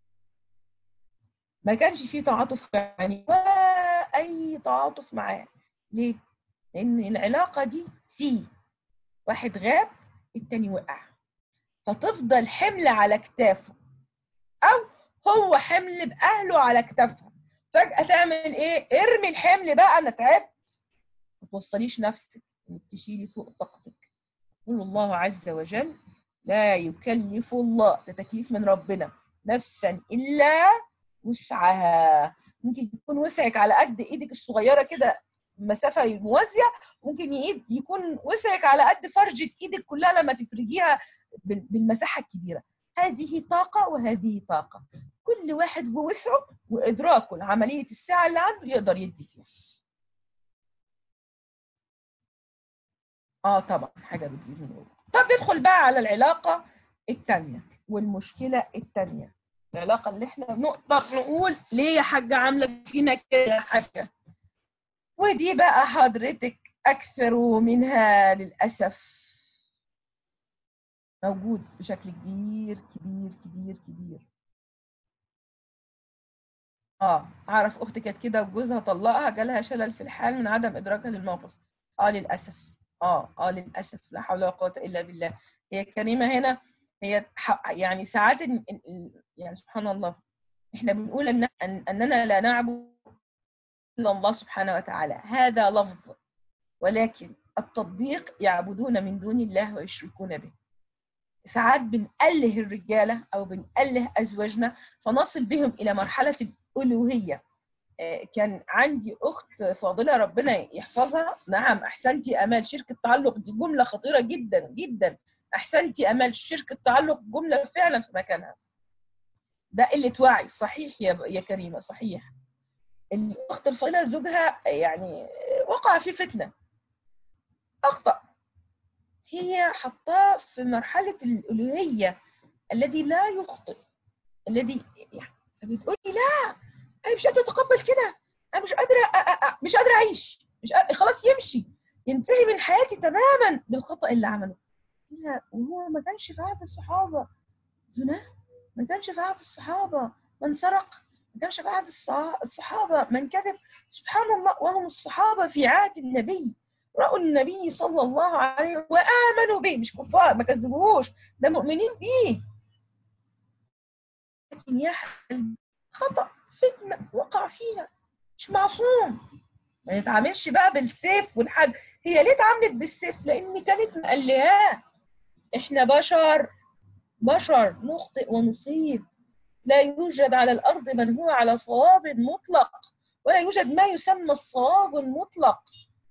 ما كانش في تعاطف في عينيه ولا اي تعاطف معاه ليه لان العلاقه دي سي واحد غاب التاني وقع فتفضل حمل على كتافه او هو حمل باهله على كتافها فجاه تعمل ايه ارمي الحمل بقى انا تعبت ما توصليش نفسك انك تشيلي فوق طاقتك يقول الله عز وجل لا يكلف الله ده تكليف من ربنا نفسا الا وسعها ممكن يكون وسعك على قد ايدك الصغيره كده مسافه موازيه ممكن يكون وسعك على قد فرجه ايدك كلها لما تفرجيها بالمساحه الكبيره هذه طاقه وهذه طاقه كل واحد بوسعه وادراكه لعمليه الساعه اللي عنده يقدر يدي فيها اه طبعا حاجه بتجيب من ورا طب ندخل بقى على العلاقة التانية والمشكلة التانية العلاقة اللي احنا نقدر نقول ليه يا حاجة عاملة فينا كده يا حاجة ودي بقى حضرتك أكثر منها للأسف موجود بشكل كبير كبير كبير كبير اه اعرف اختي كانت كده وجوزها طلقها جالها شلل في الحال من عدم ادراكها للموقف اه للاسف اه اه للاسف لا حول ولا قوه الا بالله هي كريمه هنا هي يعني ساعات يعني سبحان الله احنا بنقول ان اننا لا نعبد الا الله سبحانه وتعالى هذا لفظ ولكن التطبيق يعبدون من دون الله ويشركون به ساعات بنأله الرجاله او بنأله ازواجنا فنصل بهم الى مرحله الالوهيه كان عندي اخت فاضله ربنا يحفظها نعم احسنتي امال شركه تعلق دي جمله خطيره جدا جدا احسنتي امال شركه تعلق جمله فعلا في مكانها ده قله وعي صحيح يا يا كريمه صحيح الاخت الفاضله زوجها يعني وقع في فتنه اخطا هي حطاه في مرحله الالوهيه الذي لا يخطئ الذي يعني بتقولي لا انا مش قادره اتقبل كده انا مش قادره أ أ مش قادره اعيش مش قادرة خلاص يمشي ينتهي من حياتي تماما بالخطا اللي عمله وهو ما كانش في عهد الصحابه زنا ما كانش في عهد الصحابه من سرق ما ده مش بعد الصحابة من كذب سبحان الله وهم الصحابة في عهد النبي رأوا النبي صلى الله عليه وسلم وآمنوا به مش كفار ما كذبوهوش ده مؤمنين به لكن يحمل خطأ فتنة وقع فيها مش معصوم ما نتعاملش بقى بالسيف والحد هي ليه اتعاملت بالسيف لان كانت مقلياه احنا بشر بشر نخطئ ونصيب لا يوجد على الارض من هو على صواب مطلق ولا يوجد ما يسمى الصواب المطلق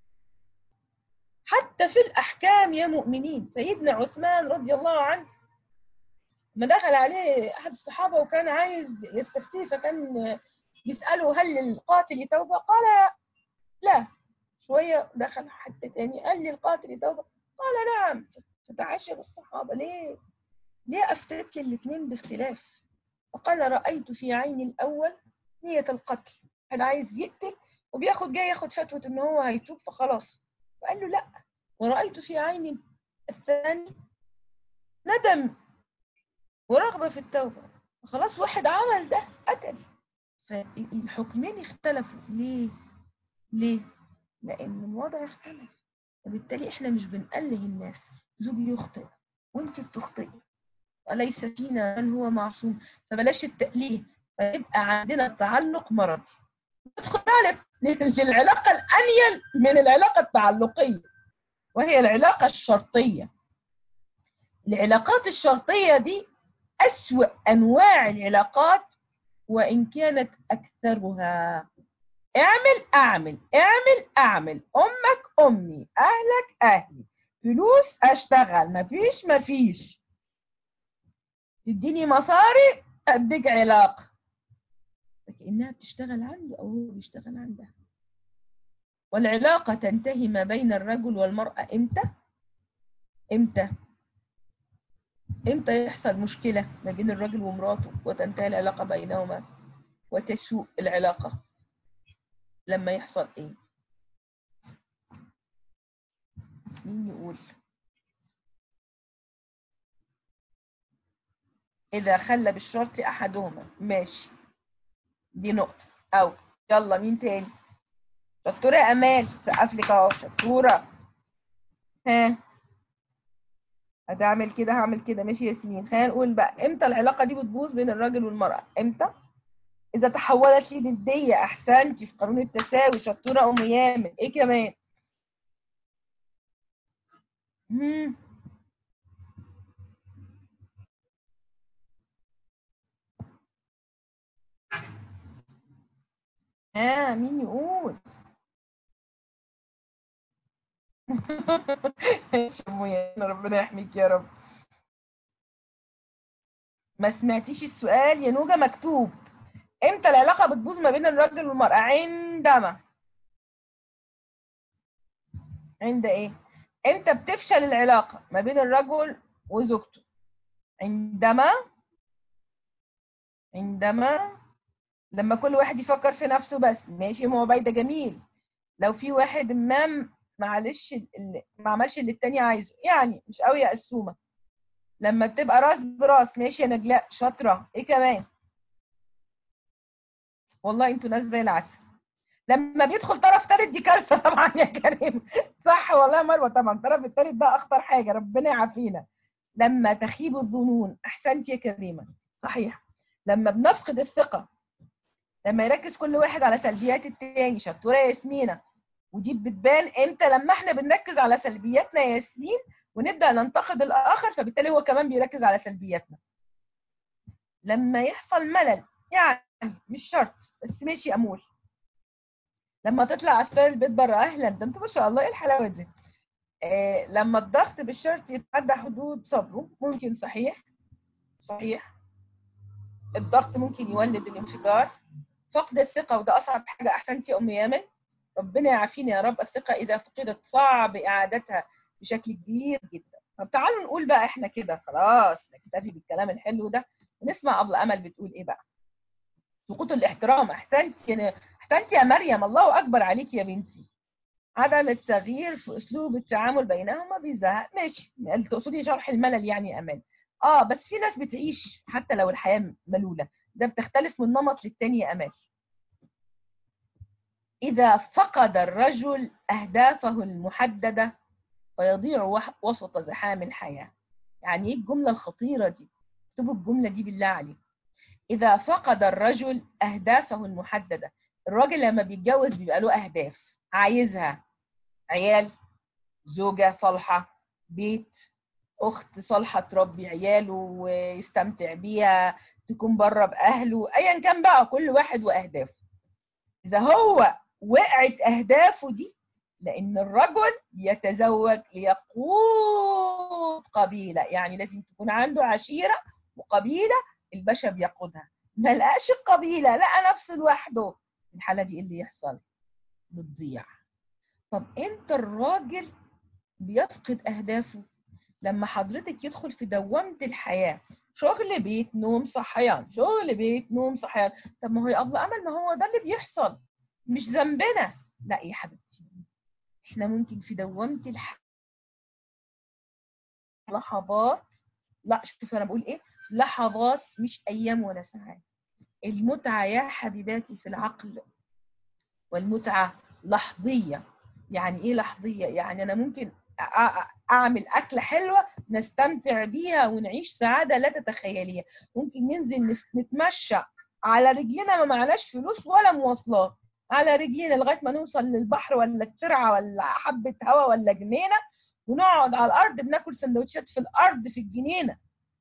حتى في الاحكام يا مؤمنين سيدنا عثمان رضي الله عنه ما دخل عليه احد الصحابه وكان عايز يستفتيه فكان يساله هل للقاتل توبه قال لا شوية دخل حد تاني قال لي القاتل توبة قال نعم فتعجب الصحابة ليه ليه أفتت الاثنين باختلاف فقال رأيت في عين الأول نية القتل حد عايز يقتل وبياخد جاي ياخد فتوى ان هو هيتوب فخلاص فقال له لا ورأيت في عين الثاني ندم ورغبة في التوبة خلاص واحد عمل ده قتل فالحكمين اختلفوا ليه ليه؟ لأن الوضع اختلف وبالتالي احنا مش بنقله الناس زوجي يخطئ وانت بتخطئي وليس فينا من هو معصوم فبلاش التأليه فيبقى عندنا تعلق مرضي ندخل بقى للعلاقة الأنيل من العلاقة التعلقية وهي العلاقة الشرطية العلاقات الشرطية دي أسوأ أنواع العلاقات وإن كانت أكثرها اعمل اعمل اعمل اعمل امك امي اهلك اهلي فلوس اشتغل مفيش مفيش تديني مصاري اديك علاقه كانها بتشتغل عنده او هو بيشتغل عندها والعلاقه تنتهي ما بين الرجل والمراه امتى امتى امتى يحصل مشكله ما بين الرجل ومراته وتنتهي العلاقه بينهما وتسوء العلاقه لما يحصل ايه مين يقول اذا خلى بالشرط احدهما ماشي دي نقطة او يلا مين تاني شطورة يا امال سقف لك اهو شطورة ها هتعمل كده هعمل كده ماشي يا ياسمين خلينا نقول بقى امتى العلاقة دي بتبوظ بين الراجل والمرأة امتى إذا تحولت لي ندية أحسنتي في قانون التساوي شطورة أم يامن إيه كمان؟ مم. آه مين يقول؟ أم يامن ربنا يحميك يا رب ما سمعتيش السؤال يا نوجة مكتوب امتى العلاقة بتبوظ ما بين الراجل والمرأة عندما عند ايه امتى بتفشل العلاقة ما بين الرجل وزوجته عندما عندما لما كل واحد يفكر في نفسه بس ماشي ما هو ده جميل لو في واحد ما معلش اللي ما عملش اللي التاني عايزه يعني مش قوي يا قسومه لما بتبقى راس براس ماشي يا نجلاء شاطره ايه كمان والله انتوا ناس زي العسل لما بيدخل طرف ثالث دي كارثه طبعا يا كريم صح والله يا مروه طبعا الطرف الثالث ده اخطر حاجه ربنا يعافينا لما تخيب الظنون احسنت يا كريمه صحيح لما بنفقد الثقه لما يركز كل واحد على سلبيات التاني شطوره يا ياسمينه ودي بتبان امتى لما احنا بنركز على سلبياتنا يا ياسمين ونبدا ننتقد الاخر فبالتالي هو كمان بيركز على سلبياتنا لما يحصل ملل يعني مش شرط بس ماشي امول لما تطلع اسرار البيت بره اهلا ده انتوا ما شاء الله ايه الحلاوه دي آه لما الضغط بالشرط يتعدى حدود صبره ممكن صحيح صحيح الضغط ممكن يولد الانفجار فقد الثقه وده اصعب حاجه احسنتي يا ام يامن ربنا يعافينا يا رب الثقه اذا فقدت صعب اعادتها بشكل كبير جدا طب تعالوا نقول بقى احنا كده خلاص نكتفي بالكلام الحلو ده ونسمع ابله امل بتقول ايه بقى سقوط الاحترام احسنت يا احسنت يا مريم الله اكبر عليك يا بنتي عدم التغيير في اسلوب التعامل بينهما بيزهق ماشي تقصدي شرح الملل يعني يا امال اه بس في ناس بتعيش حتى لو الحياه ملوله ده بتختلف من نمط للتاني يا امال اذا فقد الرجل اهدافه المحدده فيضيع وح- وسط زحام الحياه يعني ايه الجمله الخطيره دي اكتبوا الجمله دي بالله عليكم اذا فقد الرجل اهدافه المحدده الراجل لما بيتجوز بيبقى له اهداف عايزها عيال زوجه صالحه بيت اخت صالحه تربي عياله ويستمتع بيها تكون بره باهله ايا كان بقى كل واحد واهدافه اذا هو وقعت اهدافه دي لان الرجل يتزوج ليقود قبيله يعني لازم تكون عنده عشيره وقبيله الباشا بيقودها ما لقاش القبيله لقى نفسه لوحده في الحاله دي ايه اللي يحصل بتضيع طب امتى الراجل بيفقد اهدافه لما حضرتك يدخل في دوامه الحياه شغل بيت نوم صحيان شغل بيت نوم صحيان طب ما هو يا ابله امل ما هو ده اللي بيحصل مش ذنبنا لا يا حبيبتي احنا ممكن في دوامه الحياه لحظات لا شوف انا بقول ايه لحظات مش ايام ولا ساعات المتعه يا حبيباتي في العقل والمتعه لحظيه يعني ايه لحظيه يعني انا ممكن أ- أ- اعمل اكله حلوه نستمتع بيها ونعيش سعاده لا تتخيليها ممكن ننزل نس- نتمشى على رجلنا ما معناش فلوس ولا مواصلات على رجلينا لغايه ما نوصل للبحر ولا الترعه ولا حبه هواء ولا جنينه ونقعد على الارض بناكل سندوتشات في الارض في الجنينه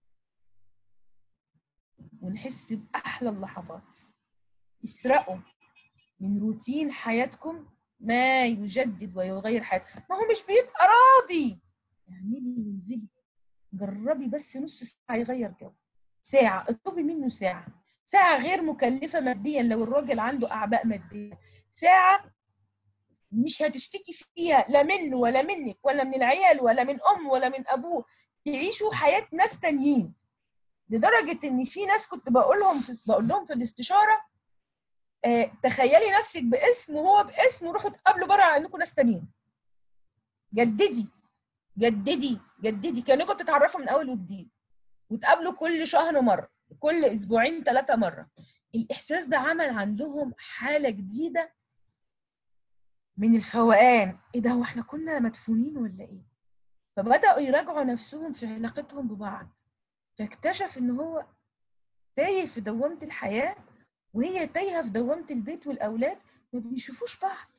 ونحس باحلى اللحظات اسرقوا من روتين حياتكم ما يجدد ويغير حياتكم ما هو مش بيبقى راضي اعملي وانزلي جربي بس نص ساعه يغير جو ساعه اطلبي منه ساعه ساعه غير مكلفه ماديا لو الراجل عنده اعباء ماديه ساعه مش هتشتكي فيها لا منه ولا منك ولا من العيال ولا من ام ولا من ابوه تعيشوا حياه ناس تانيين لدرجه ان في ناس كنت بقولهم في بقول لهم في الاستشاره آه تخيلي نفسك باسم وهو باسم وروحوا تقابلوا بره على انكم ناس تانيين جددي جددي جددي كانكم تتعرفوا من اول وجديد وتقابلوا كل شهر مره كل اسبوعين ثلاثه مره الاحساس ده عمل عندهم حاله جديده من الفوقان ايه ده هو احنا كنا مدفونين ولا ايه فبداوا يراجعوا نفسهم في علاقتهم ببعض فاكتشف ان هو تايه في دوامه الحياه وهي تايهه في دوامه البيت والاولاد ما بيشوفوش بعض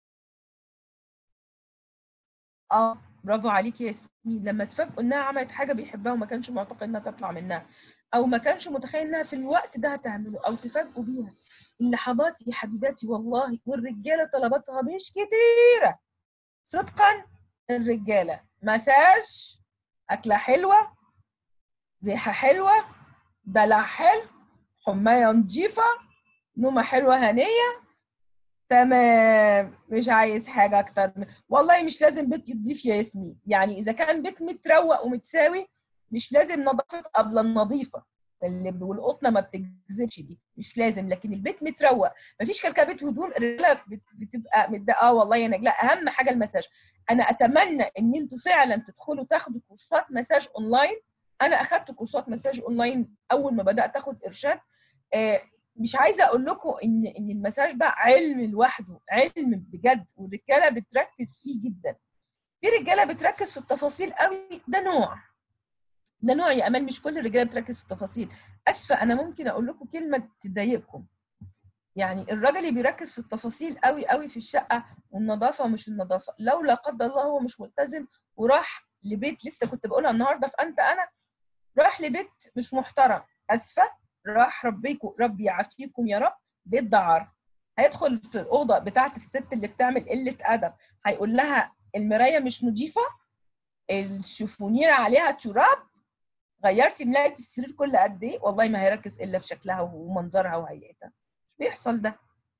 اه برافو عليكي يا ياسمين لما تفاجئوا انها عملت حاجه بيحبها وما كانش معتقد انها تطلع منها او ما كانش متخيل انها في الوقت ده هتعمله او تفاجئوا بيها اللحظات يا حبيباتي والله والرجاله طلباتها مش كتيره صدقا الرجاله مساج اكله حلوه ريحه حلوه دلع حلو حمايه نظيفه نومه حلوه هنيه تمام مش عايز حاجه اكتر من والله مش لازم بيت يضيف يا ياسمين يعني اذا كان بيت متروق ومتساوي مش لازم نظافه قبل النظيفه اللي والقطنه ما بتجذبش دي مش لازم لكن البيت متروق مفيش كركبه هدوم الرجاله بتبقى متضايقه اه والله يا نجلاء اهم حاجه المساج انا اتمنى ان انتوا فعلا تدخلوا تاخدوا كورسات مساج اونلاين انا اخدت كورسات مساج اونلاين اول ما بدات اخد ارشاد آه مش عايزه اقول لكم ان ان المساج ده علم لوحده علم بجد والرجاله بتركز فيه جدا في رجاله بتركز في التفاصيل قوي ده نوع ده نوع يا امان مش كل الرجاله بتركز في التفاصيل اسفه انا ممكن اقول لكم كلمه تضايقكم يعني الراجل اللي بيركز في التفاصيل قوي قوي في الشقه والنظافه ومش النظافه لو لا قدر الله هو مش ملتزم وراح لبيت لسه كنت بقولها النهارده في انت انا راح لبيت مش محترم اسفه راح ربيكم ربي يعافيكم يا رب بيت دعار هيدخل في الاوضه بتاعه الست اللي بتعمل قله ادب هيقول لها المرايه مش نظيفه الشفونير عليها تراب غيرتي ملايه السرير كل قد ايه والله ما هيركز الا في شكلها ومنظرها وهيئتها مش بيحصل ده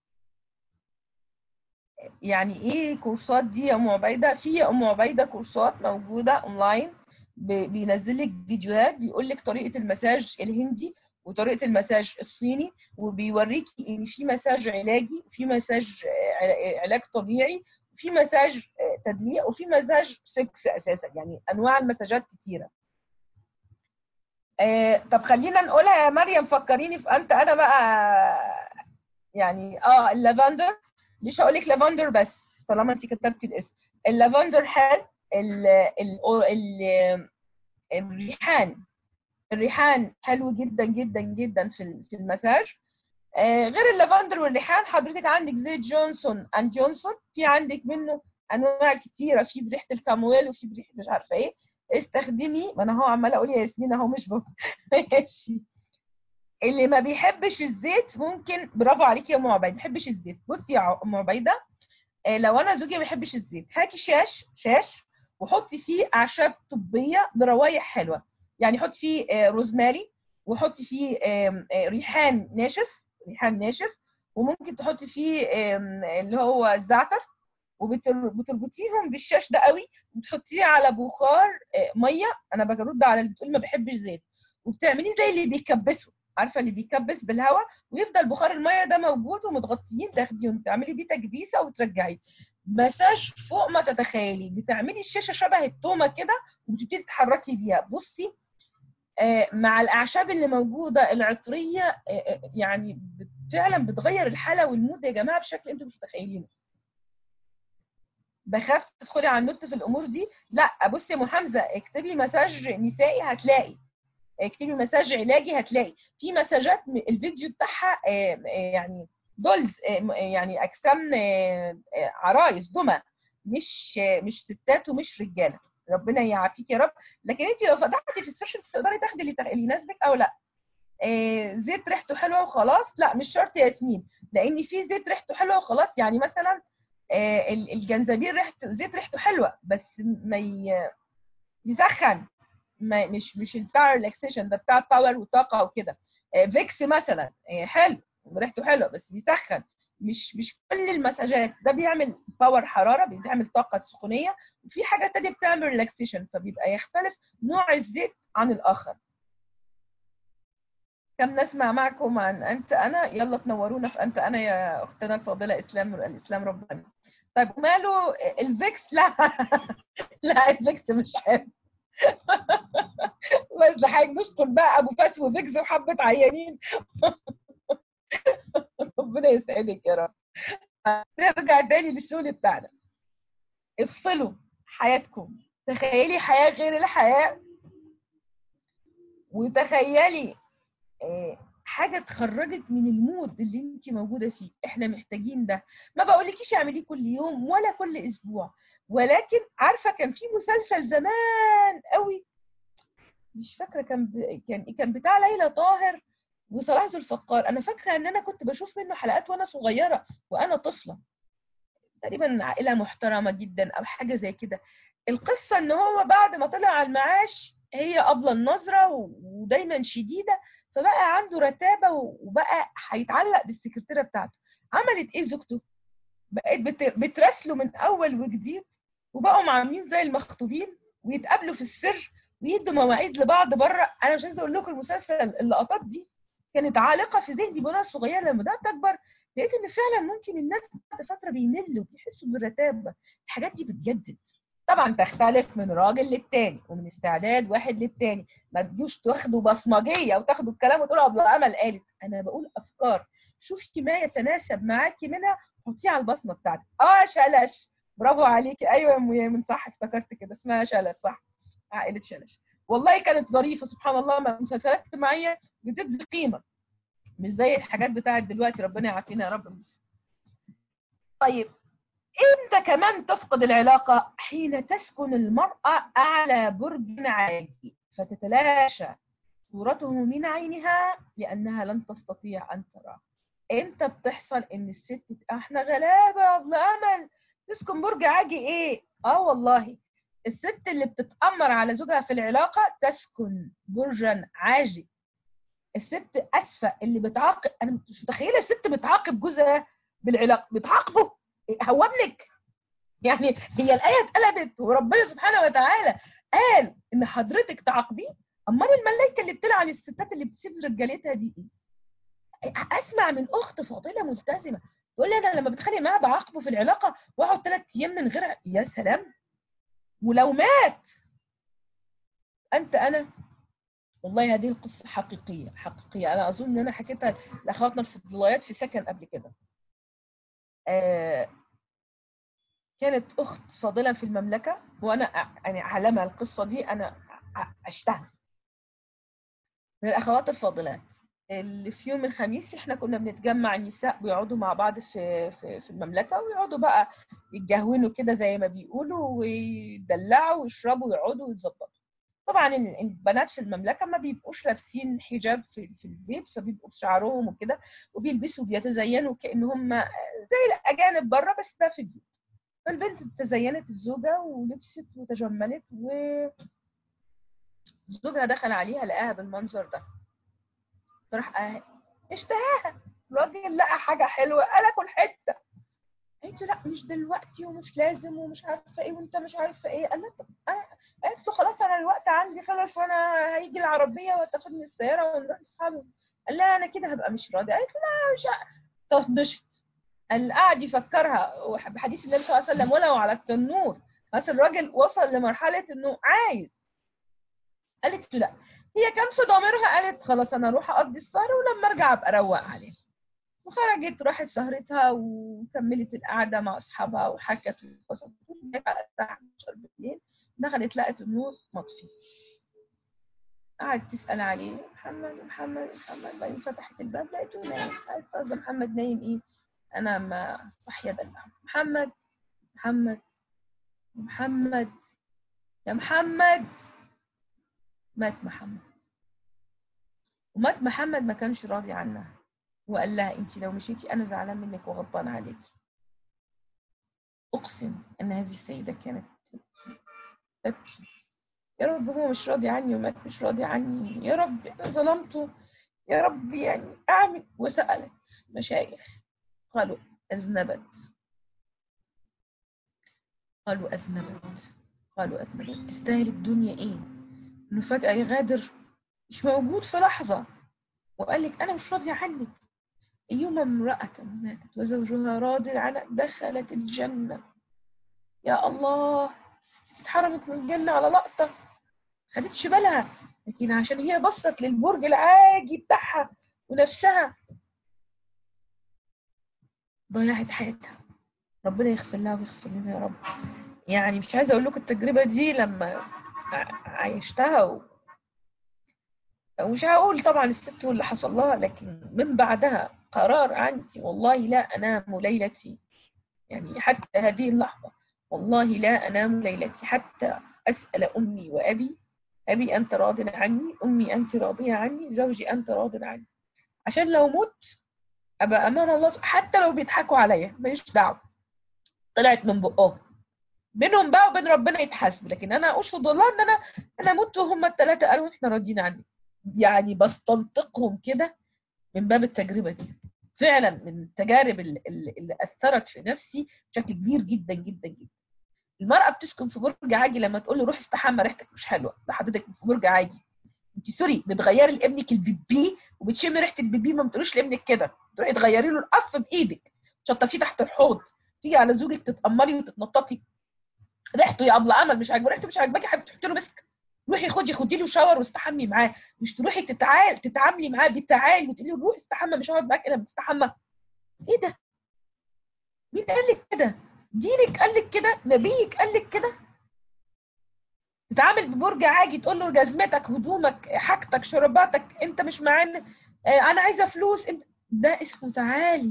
يعني ايه كورسات دي يا ام عبيده في يا ام عبيده كورسات موجوده اونلاين بينزل لك فيديوهات بيقول لك طريقه المساج الهندي وطريقه المساج الصيني وبيوريكي ان في مساج علاجي وفي مساج علاج طبيعي وفي مساج تدليق وفي مساج سكس اساسا يعني انواع المساجات كتيره آه طب خلينا نقولها يا مريم فكريني في انت انا بقى يعني اه اللافندر مش هقول لك لافندر بس طالما انت كتبتي الاسم اللافندر حلو ال ال ال الريحان الريحان حلو جدا جدا جدا في في المساج آه غير اللافندر والريحان حضرتك عندك زيت جونسون اند جونسون في عندك منه انواع كتيره في بريحه الكامويل وفي بريحه مش عارفه ايه استخدمي ما انا هو عماله اقول يا ياسمين اهو مش ماشي اللي ما بيحبش الزيت ممكن برافو عليكي يا ام عبيده ما بيحبش الزيت بصي يا ام عبيده آه لو انا زوجي ما بيحبش الزيت هاتي شاش شاش وحطي فيه اعشاب طبيه بروايح حلوه يعني حطي فيه آه روزماري وحطي فيه آه ريحان ناشف ريحان ناشف وممكن تحطي فيه اللي هو الزعتر وبتربطيهم بالشاش ده قوي وتحطيه على بخار ميه انا برد على اللي بتقول ما بحبش زيت وبتعمليه زي اللي بيكبسه عارفه اللي بيكبس بالهواء ويفضل بخار الميه ده موجود ومتغطيين تاخديهم تعملي بيه تكبيسه وترجعيه مساج فوق ما تتخيلي بتعملي الشاشه شبه التومه كده وبتبتدي تتحركي بيها بصي آه مع الاعشاب اللي موجوده العطريه آه يعني فعلا بتغير الحاله والمود يا جماعه بشكل انتوا مش متخيلينه بخاف تدخلي على النت في الامور دي لا بصي يا ام حمزه اكتبي مساج نسائي هتلاقي اكتبي مساج علاجي هتلاقي في مساجات الفيديو بتاعها يعني دولز يعني اجسام عرايس دمى مش مش ستات ومش رجاله ربنا يعافيك يا رب لكن انت لو فتحتي في السيشن تقدري تاخدي اللي يناسبك او لا زيت ريحته حلوه وخلاص لا مش شرط ياسمين لان في زيت ريحته حلوه وخلاص يعني مثلا الجنزبيل ريحته زيت ريحته حلوه بس ما يسخن ما مش مش بتاع ريلاكسيشن ده بتاع باور وطاقه وكده فيكس مثلا حلو ريحته حلوه بس بيسخن مش مش كل المساجات ده بيعمل باور حراره بيعمل طاقه سخونيه وفي حاجه ثانيه بتعمل ريلاكسيشن فبيبقى يختلف نوع الزيت عن الاخر كم نسمع معكم عن انت انا يلا تنورونا في انت انا يا اختنا الفاضله اسلام الاسلام ربنا طيب وماله الفيكس لا لا الفيكس مش حلو بس حضرتك نشكر بقى ابو فاس وفيكس وحبه عيانين ربنا يسعدك يا رب نرجع تاني للشغل بتاعنا افصلوا حياتكم تخيلي حياه غير الحياه وتخيلي حاجه تخرجك من المود اللي انت موجوده فيه احنا محتاجين ده ما بقولكيش اعمليه كل يوم ولا كل اسبوع ولكن عارفه كان في مسلسل زمان قوي مش فاكره كان ب... كان كان بتاع ليلى طاهر وصلاح ذو الفقار انا فاكره ان انا كنت بشوف منه حلقات وانا صغيره وانا طفله تقريبا عائله محترمه جدا او حاجه زي كده القصه ان هو بعد ما طلع على المعاش هي قبل النظره ودايما شديده فبقى عنده رتابه وبقى هيتعلق بالسكرتيره بتاعته عملت ايه زوجته بقت بتراسله من اول وجديد وبقوا عاملين زي المخطوبين ويتقابلوا في السر ويدوا مواعيد لبعض بره انا مش عايزه اقول لكم المسلسل اللقطات دي كانت عالقه في ذهني وانا صغيره لما بدات اكبر لقيت ان فعلا ممكن الناس بعد فتره بيملوا بيحسوا بالرتابه الحاجات دي بتجدد طبعا تختلف من راجل للتاني ومن استعداد واحد للتاني ما تجوش تاخدوا بصمجيه وتاخدوا الكلام وتقولوا ابو امل قالت انا بقول افكار شوفي ما يتناسب معاكي منها حطيه على البصمه بتاعتك اه شلش برافو عليكي ايوه يا ام يامن صح افتكرت كده اسمها شلش صح عائله شلش والله كانت ظريفه سبحان الله مسلسلات اجتماعيه بتدي قيمه مش زي الحاجات بتاعت دلوقتي ربنا يعافينا يا رب طيب امتى كمان تفقد العلاقه حين تسكن المراه اعلى برج عالي فتتلاشى صورته من عينها لانها لن تستطيع ان تراه امتى بتحصل ان الست احنا غلابه يا ابن امل تسكن برج عاجي ايه اه والله الست اللي بتتامر على زوجها في العلاقه تسكن برجا عاجي الست اسفه اللي بتعاقب انا مش متخيله الست بتعاقب جوزها بالعلاقه بتعاقبه هو ابنك يعني هي الايه اتقلبت وربنا سبحانه وتعالى قال ان حضرتك تعاقبيه امال الملائكه اللي بتلعن عن الستات اللي بتسيب رجالتها دي ايه اسمع من اخت فاضله ملتزمه تقول لي انا لما بتخانق معاها بعاقبه في العلاقه واقعد ثلاث ايام من غير يا سلام ولو مات انت انا والله هذه القصة حقيقية حقيقية أنا أظن إن أنا حكيتها لأخواتنا الفضليات في سكن قبل كده آه كانت أخت فاضلة في المملكة وأنا يعني أعلمها القصة دي أنا عشتها من الأخوات الفاضلات اللي في يوم الخميس احنا كنا بنتجمع النساء ويقعدوا مع بعض في في, في المملكه ويقعدوا بقى يتجهونوا كده زي ما بيقولوا ويدلعوا ويشربوا ويقعدوا ويتظبطوا طبعا البنات في المملكه ما بيبقوش لابسين حجاب في, في البيت فبيبقوا بشعرهم وكده وبيلبسوا بيتزينوا كان هم زي الاجانب بره بس ده في البيت فالبنت تزينت الزوجه ولبست وتجملت و زوجها دخل عليها لقاها بالمنظر ده راح اشتهاها الراجل لقى حاجة حلوة قال اكل حتة قالت له لا مش دلوقتي ومش لازم ومش عارفة ايه وانت مش عارفة ايه قال لها قالت له خلاص انا الوقت عندي خلص وانا هيجي العربية وتاخدني السيارة ونروح نصحابه قال لها انا كده هبقى مش راضي قالت له لا مش طنشت قال قعد يفكرها بحديث النبي صلى الله عليه وسلم ولو على التنور بس الراجل وصل لمرحلة انه عايز قالت له لا هي كان في ضميرها قالت خلاص انا اروح اقضي السهر ولما ارجع ابقى اروق عليه وخرجت راحت سهرتها وكملت القعده مع اصحابها وحكت وقصصت على الساعه 11 بالليل دخلت لقت النور مطفي قعدت تسال عليه محمد محمد محمد بعدين فتحت الباب لقيته نايم قالت ده محمد نايم ايه انا ما صحيه دلع محمد محمد محمد يا محمد مات محمد ومات محمد ما كانش راضي عنها وقال لها انت لو مشيتي انا زعلان منك وغضبان عليك اقسم ان هذه السيده كانت تبكي يا رب هو مش راضي عني ومات مش راضي عني يا رب انا ظلمته يا رب يعني اعمل وسالت مشايخ قالوا اذنبت قالوا اذنبت قالوا اذنبت تستاهل الدنيا ايه انه فجأة يغادر مش موجود في لحظة وقال لك انا مش راضية عنك ايما امرأة ماتت وزوجها راض عنها دخلت الجنة يا الله اتحرمت من الجنة على لقطة خدتش بالها لكن عشان هي بصت للبرج العاجي بتاعها ونفسها ضيعت حياتها ربنا يغفر لها ويغفر لنا يا رب يعني مش عايزه اقول لكم التجربه دي لما عايشتها و... ومش هقول طبعا الست واللي حصل لها لكن من بعدها قرار عندي والله لا انام ليلتي يعني حتى هذه اللحظه والله لا انام ليلتي حتى اسال امي وابي ابي انت راض عني امي انت راضيه عني زوجي انت راض عني عشان لو مت ابقى امام الله حتى لو بيضحكوا عليا ماليش دعوه طلعت من بقهم بينهم بقى وبين ربنا يتحاسبوا لكن انا اشهد الله ان انا انا مت وهم الثلاثه قالوا احنا راضيين عني يعني بستنطقهم كده من باب التجربه دي فعلا من التجارب اللي, اللي اثرت في نفسي بشكل كبير جدا جدا جدا المراه بتسكن في برج عاجي لما تقول له روح استحمى ريحتك مش حلوه ده حضرتك في برج عاجي انت سوري بتغيري لابنك البيبي وبتشمي ريحه البيبي ما بتقوليش لابنك كده تروحي تغيري له القف بايدك تشطفيه تحت الحوض تيجي على زوجك تتأمري وتتنططي ريحته يا ابله امل مش عاجبه ريحته مش عاجباكي يا حبيبتي تحطي له مسك روحي خدي خدي له شاور واستحمي معاه مش تروحي تتعال تتعاملي معاه بالتعالي وتقولي له روح استحمى مش هقعد معاك الا بتستحمى ايه ده مين قال لك كده دينك قال لك كده نبيك قال لك كده تتعامل ببرج عاجي تقول له جزمتك هدومك حاجتك شرباتك انت مش معانا اه انا عايزه فلوس انت ده اسمه تعالي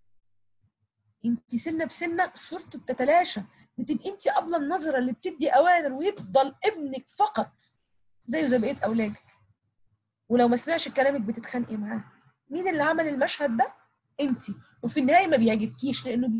انت سنه بسنه صورته بتتلاشى بتبقي انت قبل النظره اللي بتدي اوامر ويفضل ابنك فقط زيه زي بقيه اولادك ولو ما سمعش كلامك بتتخانقي معاه مين اللي عمل المشهد ده انت وفي النهايه ما بيعجبكيش لانه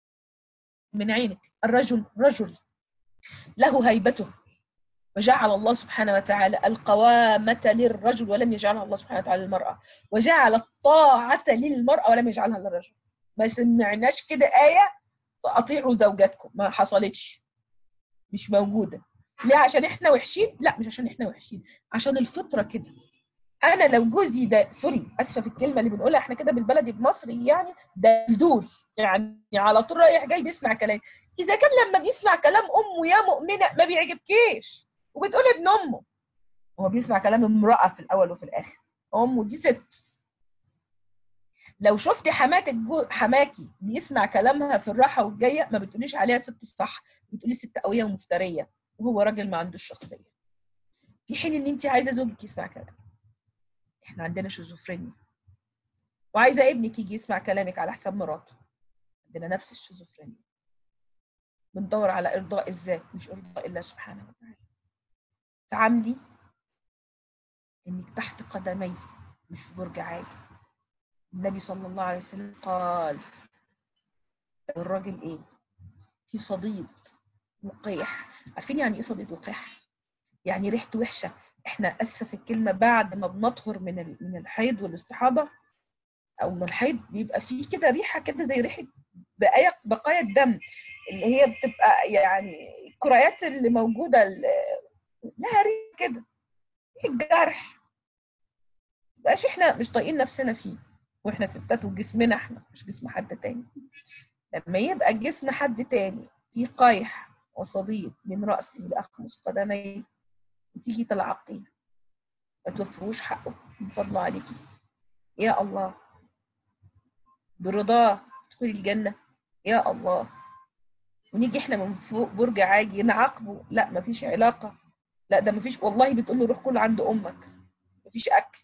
من عينك الرجل رجل له هيبته وجعل الله سبحانه وتعالى القوامة للرجل ولم يجعلها الله سبحانه وتعالى للمرأة وجعل الطاعة للمرأة ولم يجعلها للرجل ما سمعناش كده آية أطيعوا زوجاتكم ما حصلتش مش موجودة ليه عشان احنا وحشين لا مش عشان احنا وحشين عشان الفطرة كده انا لو جوزي ده سوري اسفه في الكلمه اللي بنقولها احنا كده بالبلدي بمصري يعني دلدول يعني على طول رايح جاي بيسمع كلام اذا كان لما بيسمع كلام امه يا مؤمنه ما بيعجبكيش وبتقول ابن امه هو بيسمع كلام امرأة في الأول وفي الآخر أمه دي ست لو شفتي حماتك جو حماكي بيسمع كلامها في الراحة والجاية ما بتقوليش عليها ست الصح بتقولي ست قوية ومفترية وهو راجل ما عندوش شخصية في حين ان انت عايزة زوجك يسمع كلامك احنا عندنا شيزوفرينيا وعايزة ابنك يجي يسمع كلامك على حساب مراته عندنا نفس الشيزوفرينيا بندور على ارضاء الذات مش ارضاء الله سبحانه وتعالى تعاملي انك تحت قدمي مش في برج عالي النبي صلى الله عليه وسلم قال الراجل ايه في صديد وقيح عارفين يعني ايه صديد وقيح يعني ريحته وحشه احنا اسف الكلمه بعد ما بنطهر من من الحيض والاستحاضه او من الحيض بيبقى فيه كده ريحه كده زي ريحه بقايا بقايا الدم اللي هي بتبقى يعني الكريات اللي موجوده لها ريحه كده الجرح مبقاش احنا مش طايقين نفسنا فيه واحنا ستات وجسمنا احنا مش جسم حد تاني لما يبقى جسم حد تاني فيه قيح وصديد من رأسه لأخمص قدميه وتيجي تلعقيه ما توفروش حقه من فضله عليكي يا الله برضاه تدخلي الجنة يا الله ونيجي احنا من فوق برج عاجي نعاقبه لا مفيش علاقة لا ده مفيش والله بتقول له روح كل عند امك مفيش اكل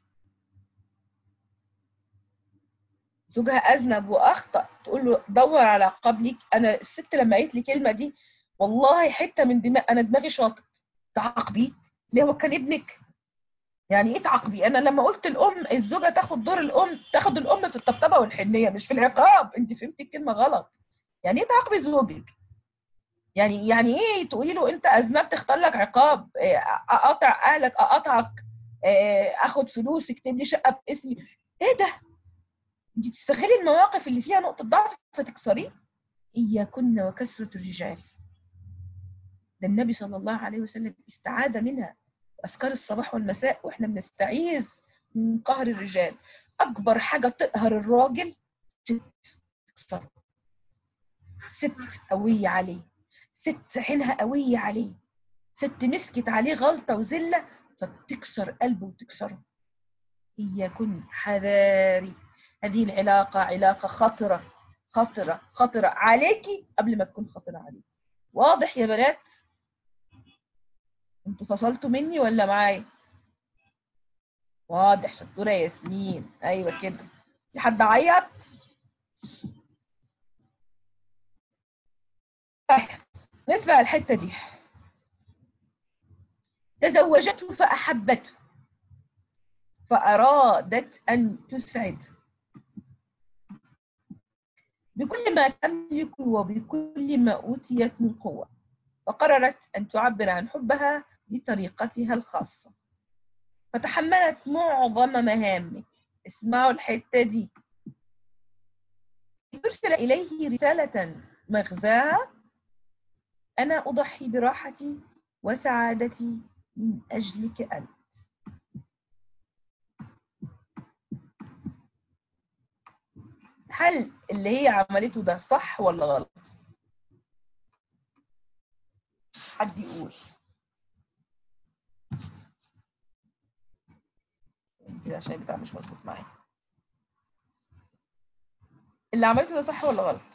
زوجها اذنب واخطا تقول له دور على عقاب ليك انا الست لما قالت لي الكلمه دي والله حته من دماغ انا دماغي شاطت تعاقبيه ليه هو كان ابنك يعني ايه تعاقبي انا لما قلت الام الزوجه تاخد دور الام تاخد الام في الطبطبه والحنيه مش في العقاب انت فهمتي الكلمه غلط يعني ايه تعاقبي زوجك يعني يعني ايه تقولي له انت اذنبت اختار لك عقاب اقاطع اهلك اقاطعك اخد فلوس اكتب لي شقه باسمي ايه ده انت بتستغلي المواقف اللي فيها نقطه ضعف فتكسريه اياكن وكسره الرجال ده النبي صلى الله عليه وسلم استعاذ منها اذكار الصباح والمساء واحنا بنستعيذ من قهر الرجال اكبر حاجه تقهر الراجل ست تكسره ست قويه عليه ست عينها قويه عليه ست مسكت عليه غلطه وذله فبتكسر قلبه وتكسره اياكن حذاري هذه العلاقه علاقه خطره خطره خطره عليكي قبل ما تكون خطره عليك واضح يا بنات انتوا فصلتوا مني ولا معايا واضح شطوره ياسمين ايوه كده في حد عيط نسمع الحته دي تزوجته فاحبته فارادت ان تسعد بكل ما تملك وبكل ما اوتيت من قوه فقررت أن تعبر عن حبها بطريقتها الخاصة فتحملت معظم مهامه اسمعوا الحتة دي ترسل إليه رسالة مغزاها أنا أضحي براحتي وسعادتي من أجلك أنت هل اللي هي عملته ده صح ولا غلط؟ حد يقول كده عشان البتاع مش مظبوط معايا اللي عملته ده صح ولا غلط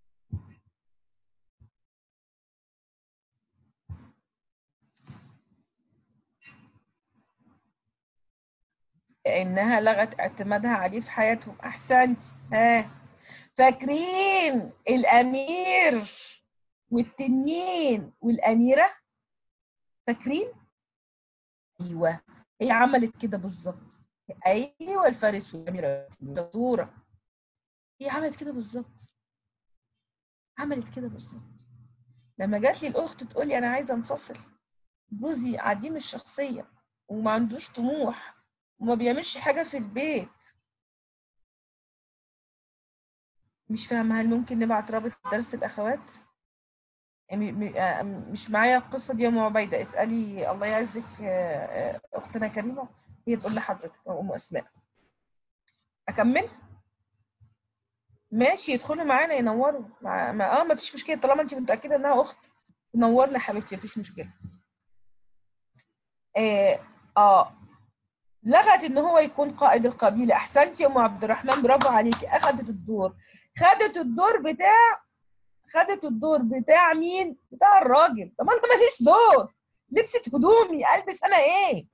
انها لغت اعتمادها عليه في حياتهم احسنت ها فاكرين الامير والتنين والأميرة فاكرين؟ أيوة هي عملت كده بالظبط أيوة الفارس والأميرة صورة هي عملت كده بالظبط عملت كده بالظبط لما جات لي الأخت تقول لي أنا عايزة أنفصل جوزي عديم الشخصية وما عندوش طموح وما بيعملش حاجة في البيت مش فاهمة هل ممكن نبعت رابط درس الأخوات؟ مش معايا القصة دي يا أم عبيدة اسألي الله يعزك أختنا كريمة هي تقول لحضرتك أم أسماء أكمل؟ ماشي يدخلوا معانا ينوروا مع... ما اه ما فيش مشكلة طالما انت متأكدة انها أخت تنور لي حبيبتي مفيش مشكلة آه اه لغت ان هو يكون قائد القبيله احسنتي يا ام عبد الرحمن برافو عليكي اخذت الدور خدت الدور بتاع خدت الدور بتاع مين بتاع الراجل طب انا ماليش دور لبست هدومي البس انا ايه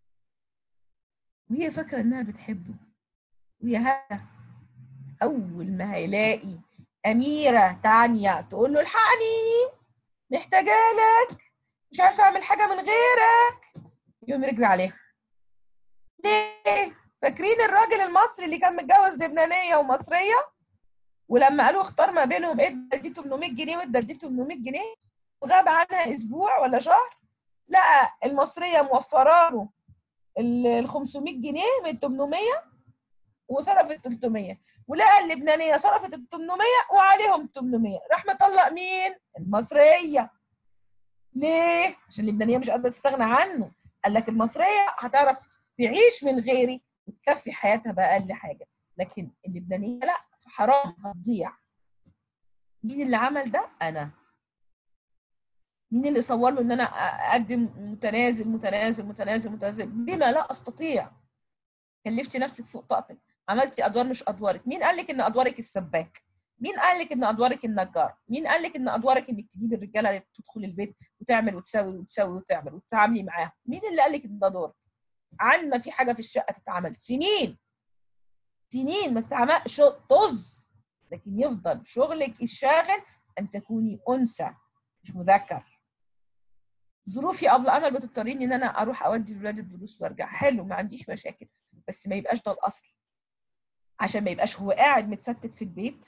وهي فاكره انها بتحبه ويا هذا اول ما هيلاقي اميره تانية تقول له الحقني محتاجه لك مش عارفه اعمل حاجه من غيرك يقوم يرجع عليها ليه فاكرين الراجل المصري اللي كان متجوز لبنانيه ومصريه ولما قالوا اختار ما بينهم ادى دي 800 جنيه وادى دي 800 جنيه وغاب عنها اسبوع ولا شهر لقى المصريه موفره له ال 500 جنيه من 800 وصرفت 300 ولقى اللبنانيه صرفت ال 800 وعليهم 800 راح مطلق مين؟ المصريه ليه؟ عشان اللبنانيه مش قادره تستغنى عنه قال لك المصريه هتعرف تعيش من غيري وتكفي حياتها باقل حاجه لكن اللبنانيه لا حرام هتضيع مين اللي عمل ده؟ انا مين اللي صور له ان انا اقدم متنازل متنازل متنازل متنازل بما لا استطيع كلفتي نفسك فوق طاقتك عملتي ادوار مش ادوارك مين قال لك ان ادوارك السباك مين قال لك ان ادوارك النجار مين قال لك ان ادوارك انك تجيبي الرجاله اللي تدخل البيت وتعمل وتسوي وتسوي وتعمل وتتعاملي معاهم مين اللي قال لك ان ده دورك عن ما في حاجه في الشقه تتعمل سنين سنين ما تتعمل طز لكن يفضل شغلك الشاغل ان تكوني انثى مش مذكر ظروفي قبل امل بتضطريني ان انا اروح اودي الولاد الدروس وارجع حلو ما عنديش مشاكل بس ما يبقاش ده الاصل عشان ما يبقاش هو قاعد متستت في البيت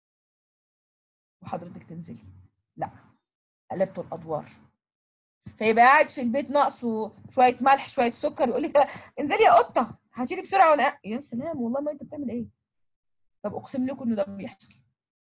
وحضرتك تنزلي لا قلبت الادوار فيبقى قاعد في البيت ناقصه شويه ملح شويه سكر يقول لك انزلي يا قطه هاتي لي بسرعه وانا يا سلام والله ما انت بتعمل ايه طب اقسم لكم انه ده بيحصل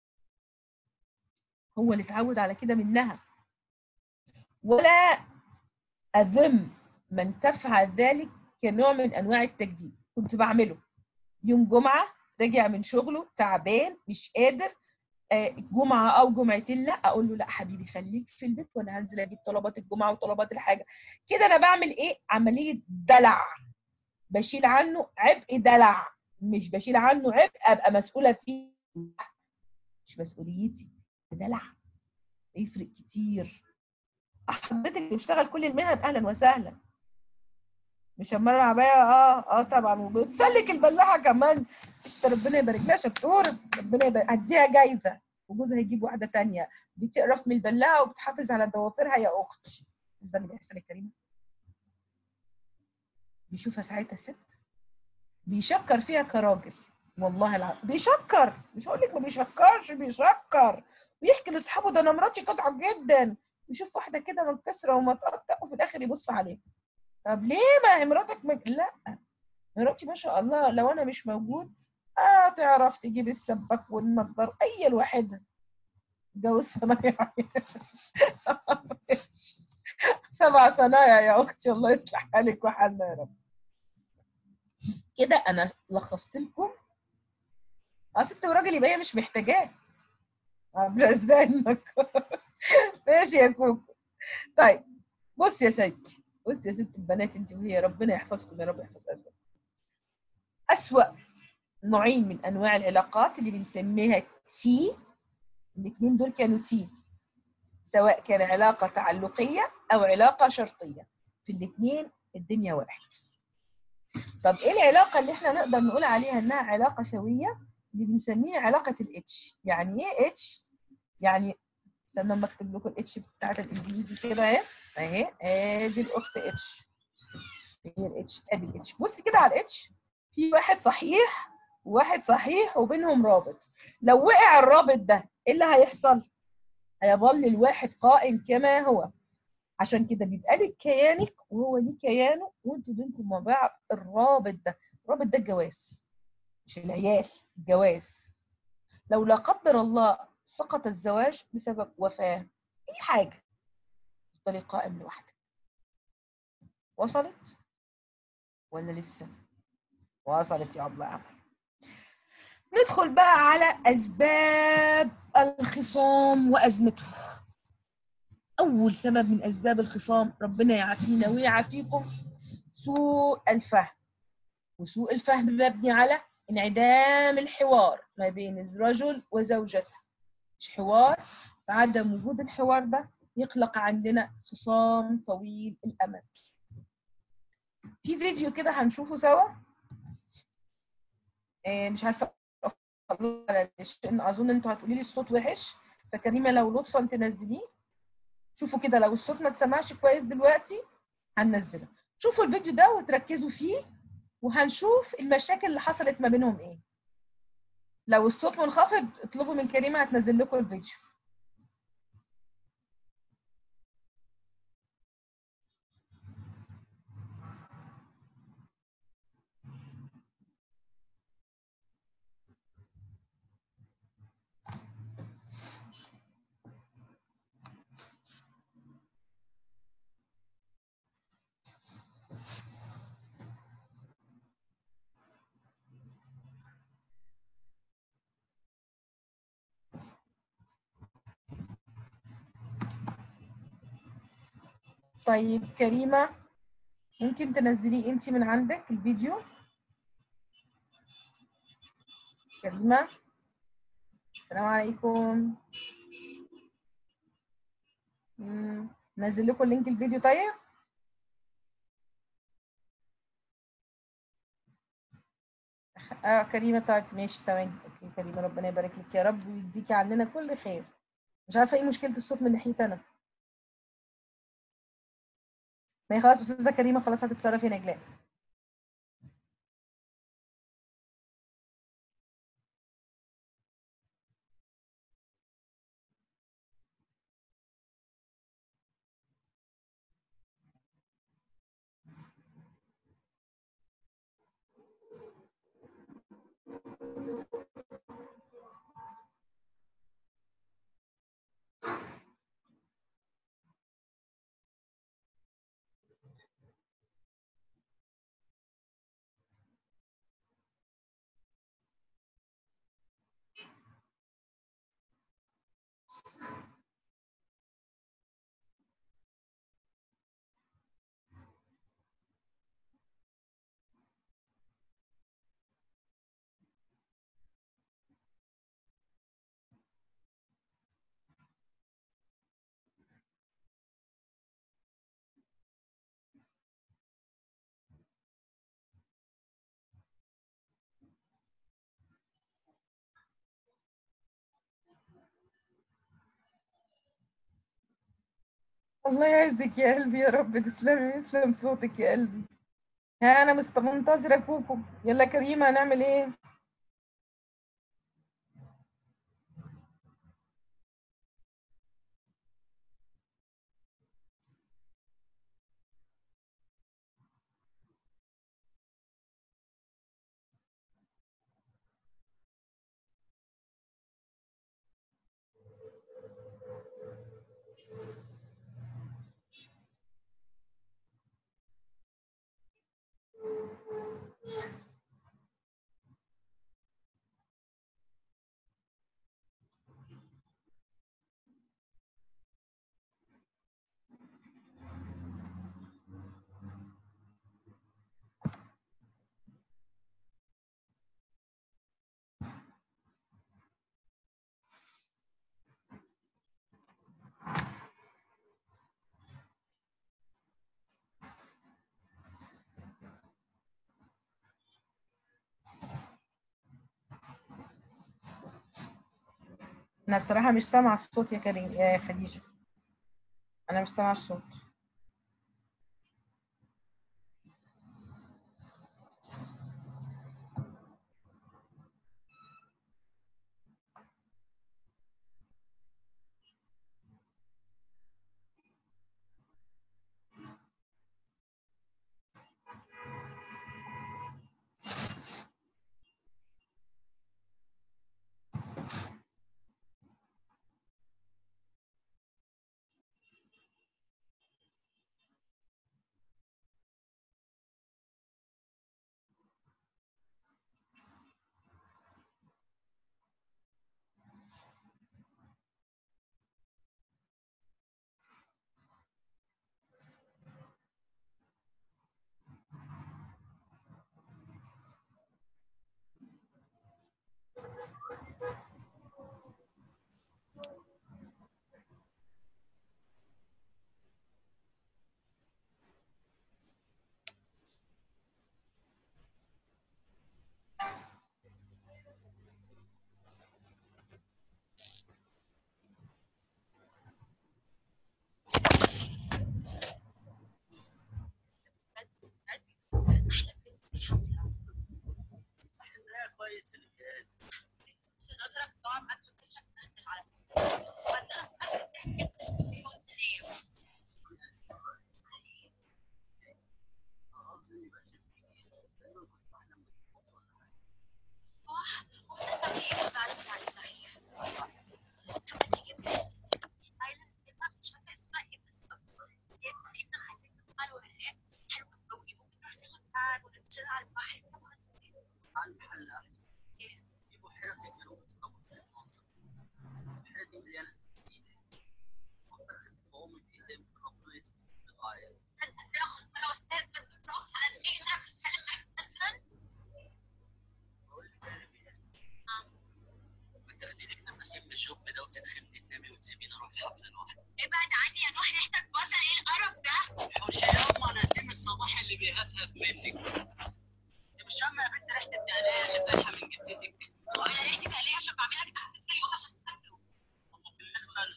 هو اللي اتعود على كده منها ولا اذم من تفعل ذلك كنوع من انواع التجديد كنت بعمله يوم جمعه راجع من شغله تعبان مش قادر جمعه او جمعتين لا اقول له لا حبيبي خليك في البيت وانا هنزل اجيب طلبات الجمعه وطلبات الحاجه كده انا بعمل ايه عمليه دلع بشيل عنه عبء دلع مش بشيل عنه عبء ابقى مسؤوله فيه مش مسؤوليتي دلع يفرق كتير حضرتك بتشتغل كل المهن اهلا وسهلا مش امال العبايه اه اه طبعا وبتسلك البلاعه كمان ربنا يبارك لها شطوره ربنا يبارك هديها جايزه وجوزها هيجيب واحده تانية بتقرف من البلاعه وبتحافظ على ضوافرها يا اختي ده اللي بيحصل يا كريمه بيشوفها ساعتها ست بيشكر فيها كراجل والله العظيم بيشكر مش هقول لك ما بيشكرش بيشكر ويحكي لاصحابه ده انا مراتي قطعه جدا يشوف واحده كده منكسره ومتقطع وفي الاخر يبص عليها طب ليه ما هي مراتك مج... لا مراتي ما شاء الله لو انا مش موجود اه تعرف تجيب السباك والنجار اي الواحده جوز صنايعي سبع صنايع يا اختي الله يصلح حالك وحالنا يا رب كده انا لخصت لكم اه ست وراجل يبقى هي مش محتاجاه عامله ازاي ماشي يا كوكو طيب بص يا ستي بص يا ست البنات انت وهي ربنا يحفظكم يا رب يحفظ أسوأ أسوأ نوعين من أنواع العلاقات اللي بنسميها تي الاثنين دول كانوا تي سواء كان علاقة تعلقية أو علاقة شرطية في الاثنين الدنيا واحد طب ايه العلاقة اللي احنا نقدر نقول عليها انها علاقة سوية اللي بنسميها علاقة الاتش يعني ايه اتش يعني استنى لما اكتب لكم الاتش بتاعت الانجليزي كده اهي اهي ادي الاخت اتش هي الاتش ادي الاتش بص كده على الاتش في واحد صحيح وواحد صحيح وبينهم رابط لو وقع الرابط ده ايه اللي هيحصل هيظل الواحد قائم كما هو عشان كده بيبقى لك كيانك وهو ليه كيانه وانتوا بينكم مع بعض الرابط ده الرابط ده الجواز مش العيال الجواز لو لا قدر الله سقط الزواج بسبب وفاة اي حاجة تفضلي قائم لوحدك وصلت ولا لسه وصلت يا الله عمر ندخل بقى على أسباب الخصام وأزمته أول سبب من أسباب الخصام ربنا يعافينا ويعافيكم سوء الفهم وسوء الفهم مبني على انعدام الحوار ما بين الرجل وزوجته مش حوار فعدم وجود الحوار ده يخلق عندنا خصام طويل الأمد في فيديو كده هنشوفه سوا آه، مش عارفة على الشن أظن انتوا هتقولي لي الصوت وحش فكريمة لو لطفا تنزليه شوفوا كده لو الصوت ما اتسمعش كويس دلوقتي هننزله شوفوا الفيديو ده وتركزوا فيه وهنشوف المشاكل اللي حصلت ما بينهم ايه لو الصوت منخفض اطلبوا من كريمة هتنزل لكم الفيديو طيب كريمة ممكن تنزليه انت من عندك الفيديو كريمة السلام عليكم مم. نزل لكم لينك الفيديو طيب اه كريمة طيب ماشي ثواني اوكي كريمة ربنا يبارك لك يا رب ويديكي عننا كل خير مش عارفة ايه مشكلة الصوت من ناحيتي انا ما هي خلاص استاذة كريمة خلاص هتتصرفي يا نجلاء الله يعزك يا قلبي يا رب تسلمي يسلم صوتك يا قلبي ها انا مست- منتظرة اشوفكم يلا كريمة هنعمل ايه انا بصراحة مش سامعة الصوت يا كريم يا خديجة انا مش سامعة الصوت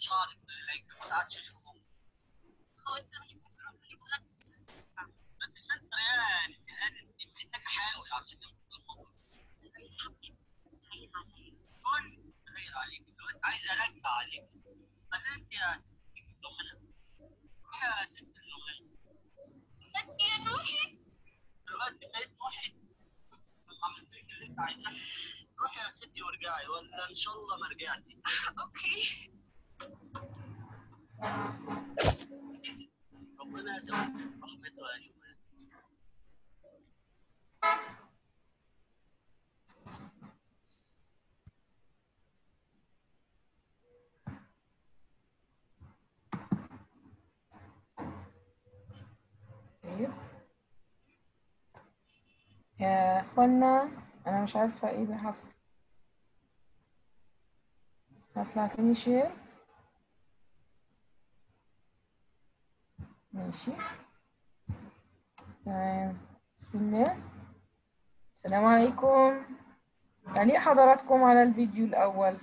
شعرك إليك ما ساعدش يشوفهم بس انت يعني يعني انت محتاج حاول عشان تنقذ الموضوع كل غير عليك دلوقتي عايز ارجع عليك بس انت يا زملاء روح يا ست الزملاء دلوقتي بقيت واحد عملت لك اللي انت عايزاه روحي يا ستي وارجعي ولا ان شاء الله ما رجعتي اوكي ربنا يزود رحمته يا جماعه طيب يا اخوانا انا مش عارفه ايه اللي حصل هطلع تاني شير ماشي تمام بسم الله السلام عليكم يعني حضراتكم على الفيديو الاول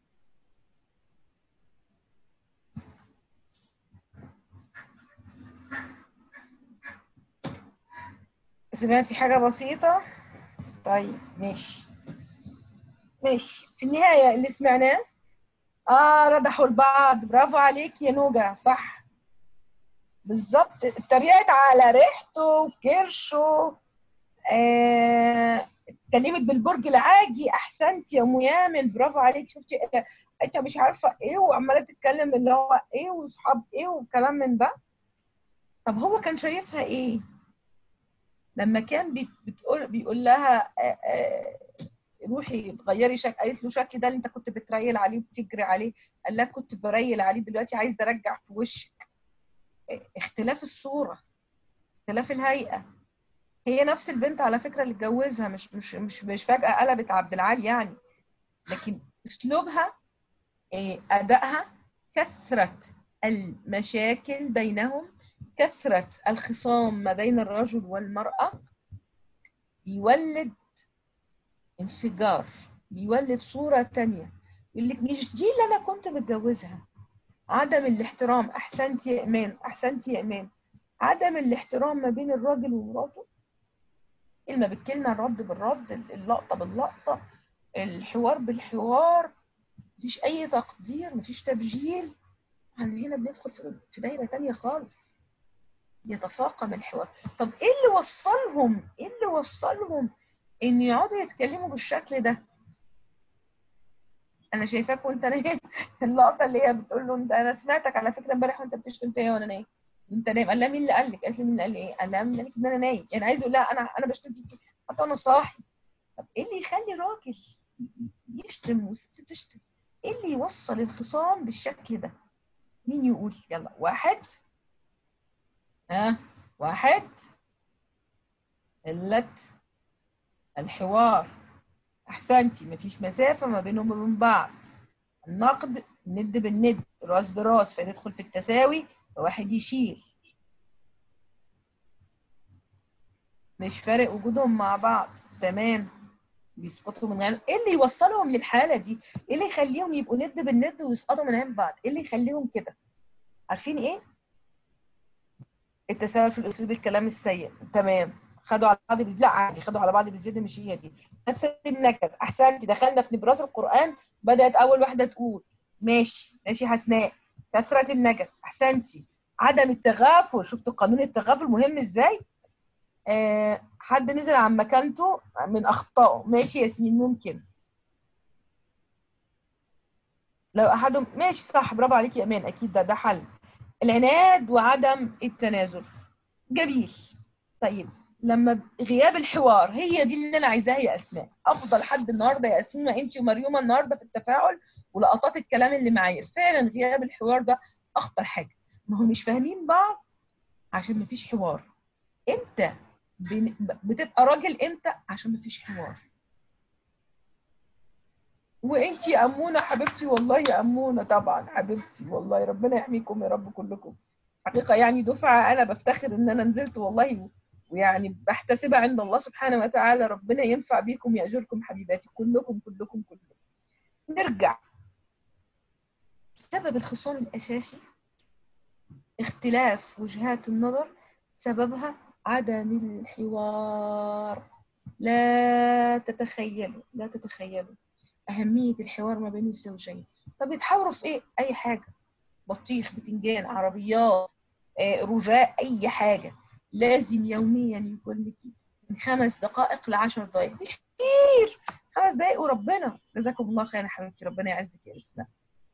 سمعتي حاجة بسيطة طيب ماشي ماشي في النهاية اللي سمعناه اه ردحوا البعض برافو عليك يا نوجة صح بالظبط اتريقت على ريحته وكرشه آه، اتكلمت بالبرج العاجي احسنت يا ام يامن برافو عليك شفتي إيه؟ انت مش عارفه ايه وعماله تتكلم اللي هو ايه واصحاب ايه وكلام من ده طب هو كان شايفها ايه لما كان بت- بتقول بيقول لها آه، آه، روحي تغيري شكل قالت له شكل ده اللي انت كنت بتريل عليه وبتجري عليه قال لها كنت بريل عليه دلوقتي عايز ارجع في وشك آه، اختلاف الصوره اختلاف الهيئه هي نفس البنت على فكره اللي اتجوزها مش مش مش مش فجاه قلبت عبد العال يعني لكن اسلوبها آه، ادائها كثره المشاكل بينهم كثره الخصام ما بين الرجل والمراه يولد انفجار بيولد صورة تانية يقول لك مش دي اللي أنا كنت متجوزها عدم الاحترام أحسنت يا إيمان أحسنت يا إيمان عدم الاحترام ما بين الراجل ومراته كلمة بالكلمة الرد بالرد اللقطة باللقطة الحوار بالحوار مفيش أي تقدير مفيش تبجيل عن هنا بندخل في- في دايرة تانية خالص يتفاقم الحوار طب ايه اللي وصلهم ايه اللي وصلهم ان يقعدوا يتكلموا بالشكل ده انا شايفاك وانت نايم اللقطه اللي هي بتقول له انت انا سمعتك على فكره امبارح وانت بتشتم فيا وانا نايم انت نايم قال لها مين اللي قال لك قالت له مين اللي قال لي ايه قال لها مين اللي قال لك ان انا نايم يعني عايز يقول لها انا انا بشتم فيك حتى انا صاحي طب ايه اللي يخلي راجل يشتم وست تشتم ايه اللي يوصل الخصام بالشكل ده مين يقول يلا واحد ها واحد قلة الحوار احسنتي مفيش مسافة ما بينهم وبين بعض النقد ند بالند راس براس فندخل في التساوي فواحد يشيل مش فارق وجودهم مع بعض تمام بيسقطوا من عين ايه اللي يوصلهم للحالة دي ايه اللي يخليهم يبقوا ند بالند ويسقطوا من عين بعض ايه اللي يخليهم كده عارفين ايه التساهل في الاسلوب الكلام السيء تمام خدوا على بعض بز... لا عادي خدوا على بعض بالزيادة مش هي دي كثرة النكد احسنتي دخلنا في نبراس القرآن بدأت اول واحدة تقول ماشي ماشي حسناء كثرة النكد احسنتي عدم التغافل شفتوا قانون التغافل مهم ازاي آه حد نزل عن مكانته من اخطائه ماشي ياسمين ممكن لو احدهم ماشي صح برافو عليك يا امان اكيد ده ده حل العناد وعدم التنازل جميل طيب لما غياب الحوار هي دي اللي انا عايزاها يا اسماء افضل حد النهارده يا اسماء انت ومريومه النهارده في التفاعل ولقطات الكلام اللي معايا فعلا غياب الحوار ده اخطر حاجه ما هم مش فاهمين بعض عشان مفيش حوار انت بن- بتبقى راجل امتى عشان مفيش حوار وانت يا امونه حبيبتي والله يا امونه طبعا حبيبتي والله ربنا يحميكم يا رب كلكم حقيقه يعني دفعه انا بفتخر ان انا نزلت والله ويعني بحتسبها عند الله سبحانه وتعالى ربنا ينفع بيكم يأجركم حبيباتي كلكم كلكم كلكم نرجع سبب الخصام الأساسي اختلاف وجهات النظر سببها عدم الحوار لا تتخيلوا لا تتخيلوا أهمية الحوار ما بين الزوجين طب يتحاوروا في إيه؟ أي حاجة بطيخ بتنجان عربيات آه، رجاء أي حاجة لازم يوميا يكون لك من خمس دقائق لعشر دقائق دي كتير خمس دقائق وربنا جزاكم الله خير يا حبيبتي ربنا يعزك يا اسماء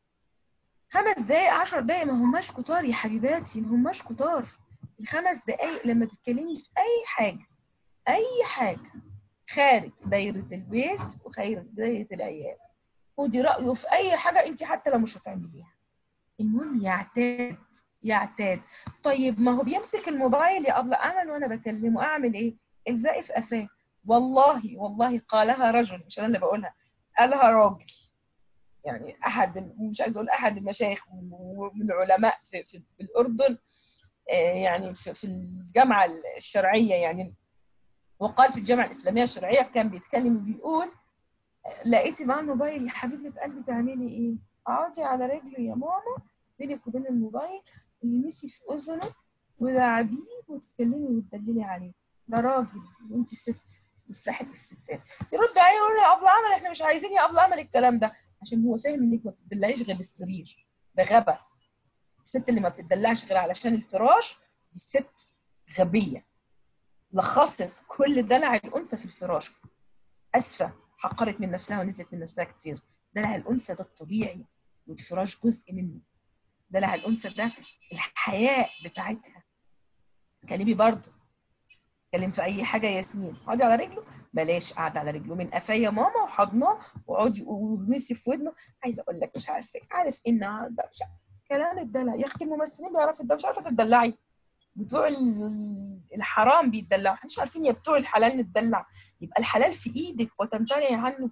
خمس دقائق عشر دقائق ما هماش كتار يا حبيباتي ما هماش كتار الخمس دقائق لما تتكلمي في أي حاجة أي حاجة خارج دايرة البيت وخارج دايرة العيال خدي رأيه في أي حاجة أنت حتى لو مش هتعمليها المهم يعتاد يعتاد طيب ما هو بيمسك الموبايل يا أبلة أعمل وأنا بكلمه أعمل إيه؟ الزقي في قفاه والله والله قالها رجل مش أنا اللي بقولها قالها راجل يعني أحد مش عايز أقول أحد المشايخ من العلماء في, في, في الأردن يعني في, في الجامعة الشرعية يعني وقال في الجامعة الإسلامية الشرعية كان بيتكلم وبيقول لقيتي معاه الموبايل يا حبيبة قلبي تعملي إيه؟ اقعدي على رجله يا ماما بينك وبين الموبايل ويمسي في اذنه ولعبيه وتتكلمي وتدللي عليه ده راجل وانت ست مصلحة الستات يرد عليه يقول يا ابله عمل احنا مش عايزين يا ابله عمل الكلام ده عشان هو فاهم انك ما بتدلعيش غير السرير ده غبا الست اللي ما بتدلعش غير علشان الفراش دي ست غبية لخصت كل دلع الانثى في الفراش اسفة حقرت من نفسها ونزلت من نفسها كتير دلع الانثى ده الطبيعي والفراش جزء منه دلع الانثى ده الحياة بتاعتها كلمي برضه كلم في اي حاجة ياسمين اقعدي على رجله بلاش قاعد على رجله من قفايا ماما وحضناه واقعدي ومسي في ودنه عايزه اقول لك مش عارفه عارف ان ده مش كلام الدلع يا اختي الممثلين بيعرفوا ده مش عارفه تدلعي بتوع الحرام بيتدلعوا احنا مش عارفين يا بتوع الحلال نتدلع يبقى الحلال في ايدك وتمتنعي عنه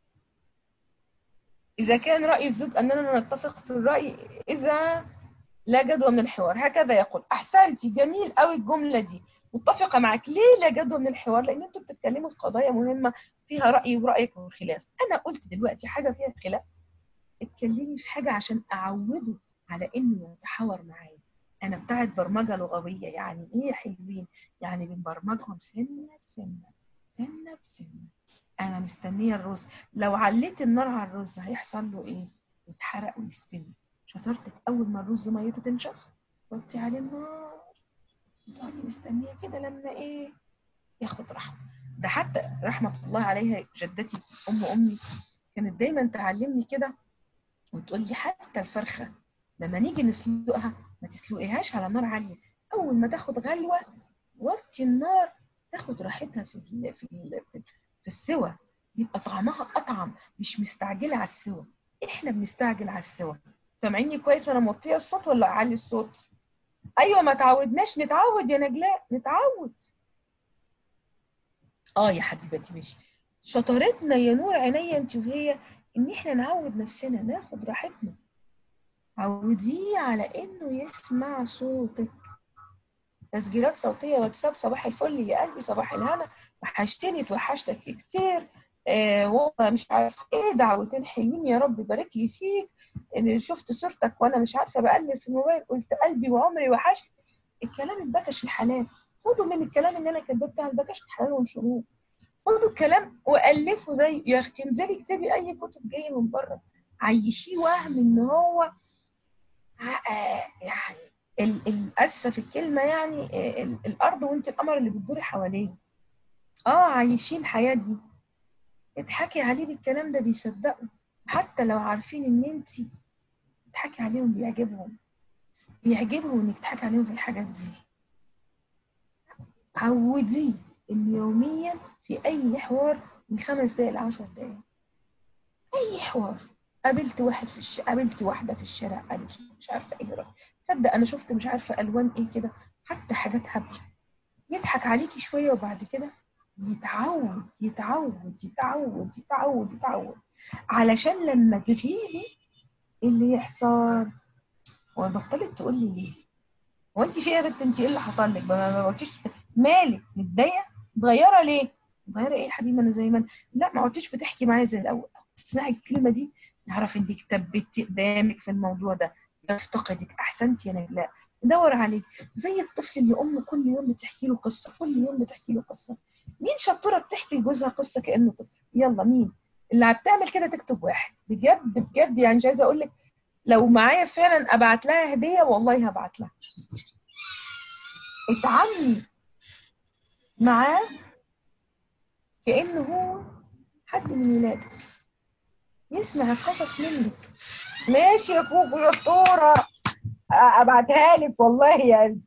إذا كان رأي الزوج أننا نتفق في الرأي إذا لا جدوى من الحوار هكذا يقول أحسنتي جميل قوي الجملة دي متفقة معك ليه لا جدوى من الحوار لأن أنتوا بتتكلموا في قضايا مهمة فيها رأي ورأيك وخلاف أنا قلت دلوقتي حاجة فيها خلاف اتكلمي في حاجة عشان أعوده على إنه يتحاور معايا أنا بتاعت برمجة لغوية يعني إيه حلوين يعني بنبرمجهم سنة بسنة سنة بسنة انا مستنيه الرز لو عليت النار على الرز هيحصل له ايه يتحرق ويستوي شطارتك اول ما الرز ميته تنشف وطي عليه النار تقعدي مستنيه كده لما ايه ياخد راحته ده حتى رحمه الله عليها جدتي ام امي كانت دايما تعلمني كده وتقول لي حتى الفرخه لما نيجي نسلقها ما تسلقيهاش على نار عاليه اول ما تاخد غلوه وطي النار تاخد راحتها في ال في ال في, في السوى يبقى طعمها اطعم مش مستعجله على السوى احنا بنستعجل على السوى سامعيني كويس وانا موطيه الصوت ولا اعلي الصوت ايوه ما تعودناش نتعود يا نجلاء نتعود اه يا حبيبتي ماشي شطارتنا يا نور عينيا انت وهي ان احنا نعود نفسنا ناخد راحتنا عوديه على انه يسمع صوتك تسجيلات صوتية واتساب صباح الفل يا قلبي صباح الهنا وحشتني توحشتك كتير آه والله مش عارف ايه دعوتين حلوين يا رب بارك لي فيك ان شفت صورتك وانا مش عارفه بقلب في الموبايل قلت قلبي وعمري وحشت الكلام البكش الحلال خدوا من الكلام اللي انا كاتباه بتاع البكش الحلال وانشروه خدوا الكلام والفوا زي يا اختي انزلي اكتبي اي كتب جايه من بره عيشيه وهم ان هو يعني الاسفه في الكلمه يعني الارض وانت القمر اللي بتدوري حواليه اه عايشين الحياه دي اضحكي عليه بالكلام ده بيصدقوا حتى لو عارفين ان انت تضحكي عليهم بيعجبهم بيعجبهم انك تضحكي عليهم في الحاجات دي عوديه ان يوميا في اي حوار من خمس دقايق لعشر دقايق اي حوار قابلت واحد في الش... قابلت واحده في الشارع قالت مش عارفه ايه رأيك تصدق انا شفت مش عارفه الوان ايه كده حتى حاجات هبله يضحك عليكي شويه وبعد كده يتعود يتعود يتعود يتعود يتعود علشان لما تغيبي اللي يحصل هو بطلت تقول لي ليه هو انت في ايه يا بنت انت ايه اللي حصل لك ما قلتيش مالك متضايقه متغيره ليه متغيره ايه يا حبيبي انا زي ما لا ما قلتيش بتحكي معايا زي الاول تسمعي الكلمه دي يعرف انك ثبتي قدامك في الموضوع ده يفتقدك احسنتي يا نجلاء دور عليك زي الطفل اللي امه كل يوم بتحكي له قصه كل يوم بتحكي له قصه مين شطوره بتحكي لجوزها قصه كانه طفل يلا مين اللي بتعمل كده تكتب واحد بجد بجد يعني مش عايزه اقول لك لو معايا فعلا ابعت لها هديه والله هبعت لها اتعاملي معاه كانه هو حد من ولادك يسمع القصص منك ماشي يا كوكو يا اسطوره ابعتها لك والله يعني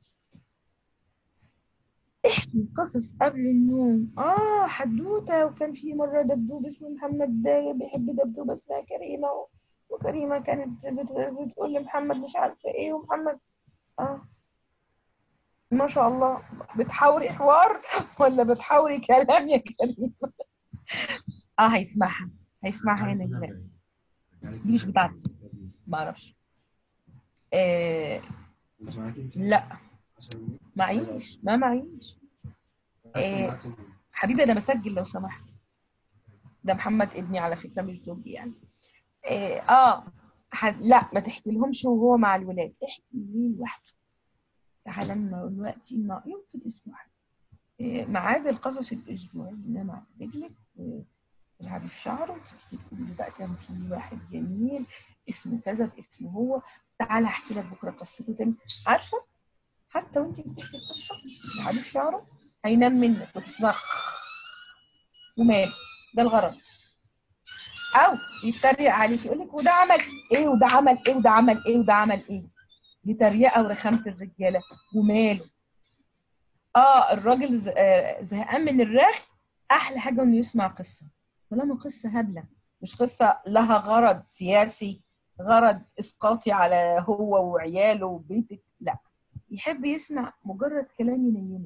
احكي قصص قبل النوم اه حدوته وكان في مره دبدوب اسمه محمد ده بيحب دبدوبه اسمها كريمه وكريمه كانت بتقول لمحمد مش عارفه ايه ومحمد اه ما شاء الله بتحاوري حوار ولا بتحاوري كلام يا كريمه اه هيسمعها هيسمعها هنا ازاي دي مش بتاعتي ما اعرفش آه لا معيش ما معيش آه حبيبي انا بسجل لو سمحت ده محمد ابني على فكره مش زوجي يعني اه, آه. لا ما تحكي لهمش وهو مع الولاد احكي ليه لوحده تعالى لنا دلوقتي يوم في الاسبوع آه ميعاد القصص الاسبوعي انام على رجلك تلعبي في شعره وتقولي بقى كان في واحد جميل اسمه كذا باسمه هو تعالى احكي لك بكره قصته تاني عارفه حتى وانت بتحكي القصه تلعبي في شعره هينام منك وتسمع ومال ده الغرض او يتريق عليك يقول لك وده عمل ايه وده عمل ايه وده عمل ايه وده عمل ايه دي تريقه ورخامه الرجاله وماله اه الراجل زهقان من الرغي احلى حاجه انه يسمع قصه طالما قصه هبله مش قصه لها غرض سياسي غرض اسقاطي على هو وعياله وبيتك لا يحب يسمع مجرد كلام ينيمه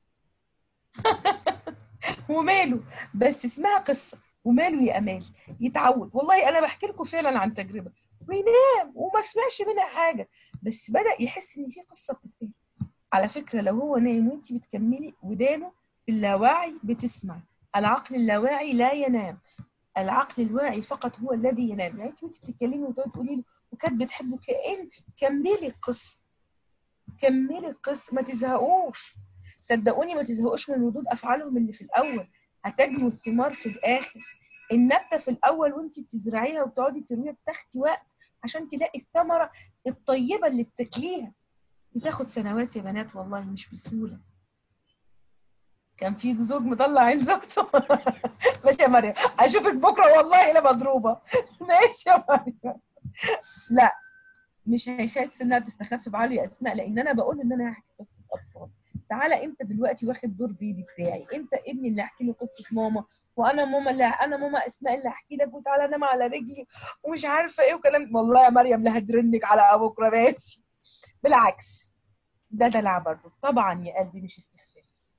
وماله بس اسمها قصه وماله يا امال يتعود والله انا بحكي لكم فعلا عن تجربه وينام وما سمعش منها حاجه بس بدا يحس ان في قصه بتتقال على فكره لو هو نايم وانت بتكملي ودانه في اللاواعي بتسمع العقل اللاواعي لا ينام العقل الواعي فقط هو الذي ينام يعني انت بتتكلمي وتقعدي تقولي له وكانت بتحبه كأن كملي القصه كملي القصه ما تزهقوش صدقوني ما تزهقوش من ردود افعالهم اللي في الاول هتجنوا الثمار في الاخر النبته في الاول وانت بتزرعيها وتقعدي ترويها بتاخدي وقت عشان تلاقي الثمره الطيبه اللي بتاكليها بتاخد سنوات يا بنات والله مش بسهوله كان في زوج مطلع عين زوجته ماشي يا مريم اشوفك بكره والله انا مضروبه ماشي يا مريم لا مش هيخاف انها تستخف بعلي يا اسماء لان انا بقول ان انا هحكي قصه اطفال تعالى انت دلوقتي واخد دور بيبي بتاعي انت ابني اللي احكي له قصه ماما وانا ماما اللي انا ماما اسماء اللي احكي لك وتعالى انام على رجلي ومش عارفه ايه وكلام والله يا مريم لا هدرنك على بكره ماشي بالعكس ده دلع برضه طبعا يا قلبي مش استخفاف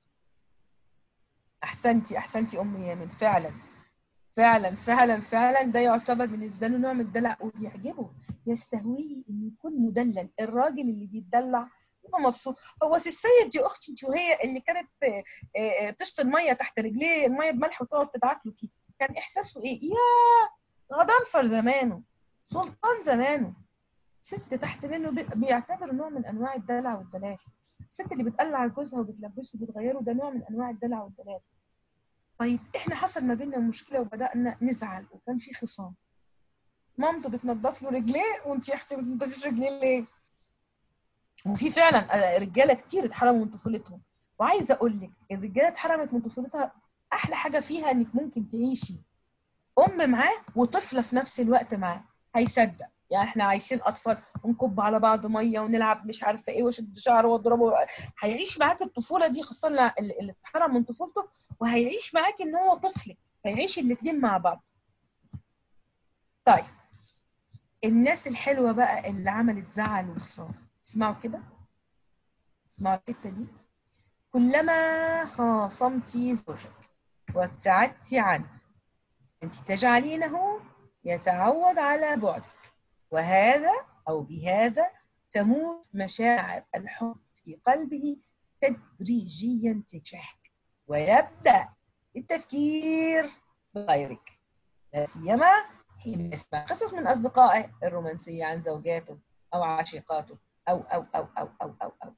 احسنتي احسنتي ام يامن فعلا فعلا فعلا فعلا ده يعتبر بالنسبه له نوع من الدلع وبيعجبه يستهويه انه يكون مدلل الراجل اللي بيتدلع يبقى مبسوط هو السيد دي اختي انت وهي اللي كانت تشط الميه تحت رجليه الميه بملح وتقعد تدعك له فيه كان احساسه ايه يا غضنفر زمانه سلطان زمانه ست تحت منه بيعتبر نوع من انواع الدلع والدلال الست اللي بتقلع جوزها وبتلبسه وبتغيره ده نوع من انواع الدلع والدلال طيب احنا حصل ما بيننا مشكله وبدانا نزعل وكان في خصام مامته بتنظف له رجليه وانت يا اختي ما بتنظفيش رجليه ليه وفي فعلا رجاله كتير اتحرموا من طفولتهم وعايزه اقول لك الرجاله اتحرمت من طفولتها احلى حاجه فيها انك ممكن تعيشي ام معاه وطفله في نفس الوقت معاه هيصدق يعني احنا عايشين اطفال ونكب على بعض ميه ونلعب مش عارفه ايه واشد شعره واضربه هيعيش معاك الطفوله دي خاصه اللي اتحرم من طفولته وهيعيش معاك ان هو طفلك هيعيش الاثنين مع بعض طيب الناس الحلوه بقى اللي عملت زعل وصار اسمعوا كده اسمعوا الحته دي كلما خاصمتي زوجك وابتعدت عنه انت تجعلينه يتعود على بعدك وهذا أو بهذا تموت مشاعر الحب في قلبه تدريجيا تجاهك ويبدأ التفكير بغيرك لا سيما حين يسمع قصص من أصدقائه الرومانسية عن زوجاته أو عشيقاته أو أو أو أو أو أو, أو.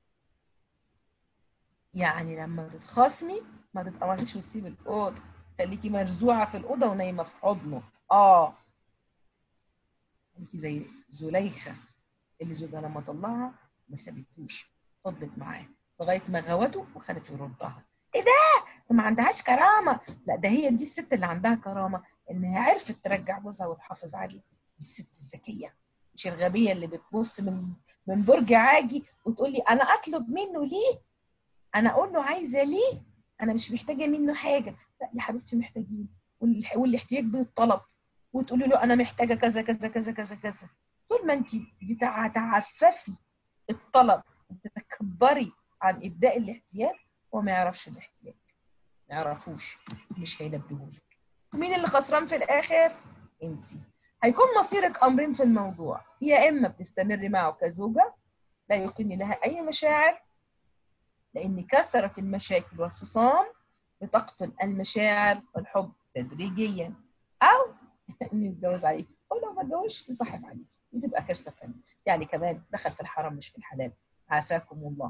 يعني لما تتخاصمي ما تتقمصيش وتسيبي الأوضة خليكي مرزوعة في الأوضة ونايمة في حضنه آه خليكي زي زليخة اللي زوجها لما طلعها ما سابتهوش فضلت معاه لغاية ما غوته وخدت يردها ايه ده؟ ده ما عندهاش كرامة لا ده هي دي الست اللي عندها كرامة انها عرفت ترجع جوزها وتحافظ عليه الست الذكية مش الغبية اللي بتبص من من برج عاجي وتقول لي انا اطلب منه ليه؟ انا اقول له عايزة ليه؟ انا مش محتاجة منه حاجة لا يا حبيبتي محتاجين والاحتياج بالطلب وتقولي له انا محتاجة كذا كذا كذا كذا كذا طول ما انت بتعففي الطلب وتتكبري عن ابداء الاحتياج هو ما يعرفش الاحتياج ما يعرفوش مش هينبهولك مين اللي خسران في الاخر انت هيكون مصيرك امرين في الموضوع يا اما بتستمري معه كزوجه لا يقيم لها اي مشاعر لان كثره المشاكل والخصام بتقتل المشاعر والحب تدريجيا او ان يتجوز عليك او لو ما اتجوزش يصاحب عليك بتبقى كارثه ثانيه يعني كمان دخل في الحرام مش في الحلال عافاكم الله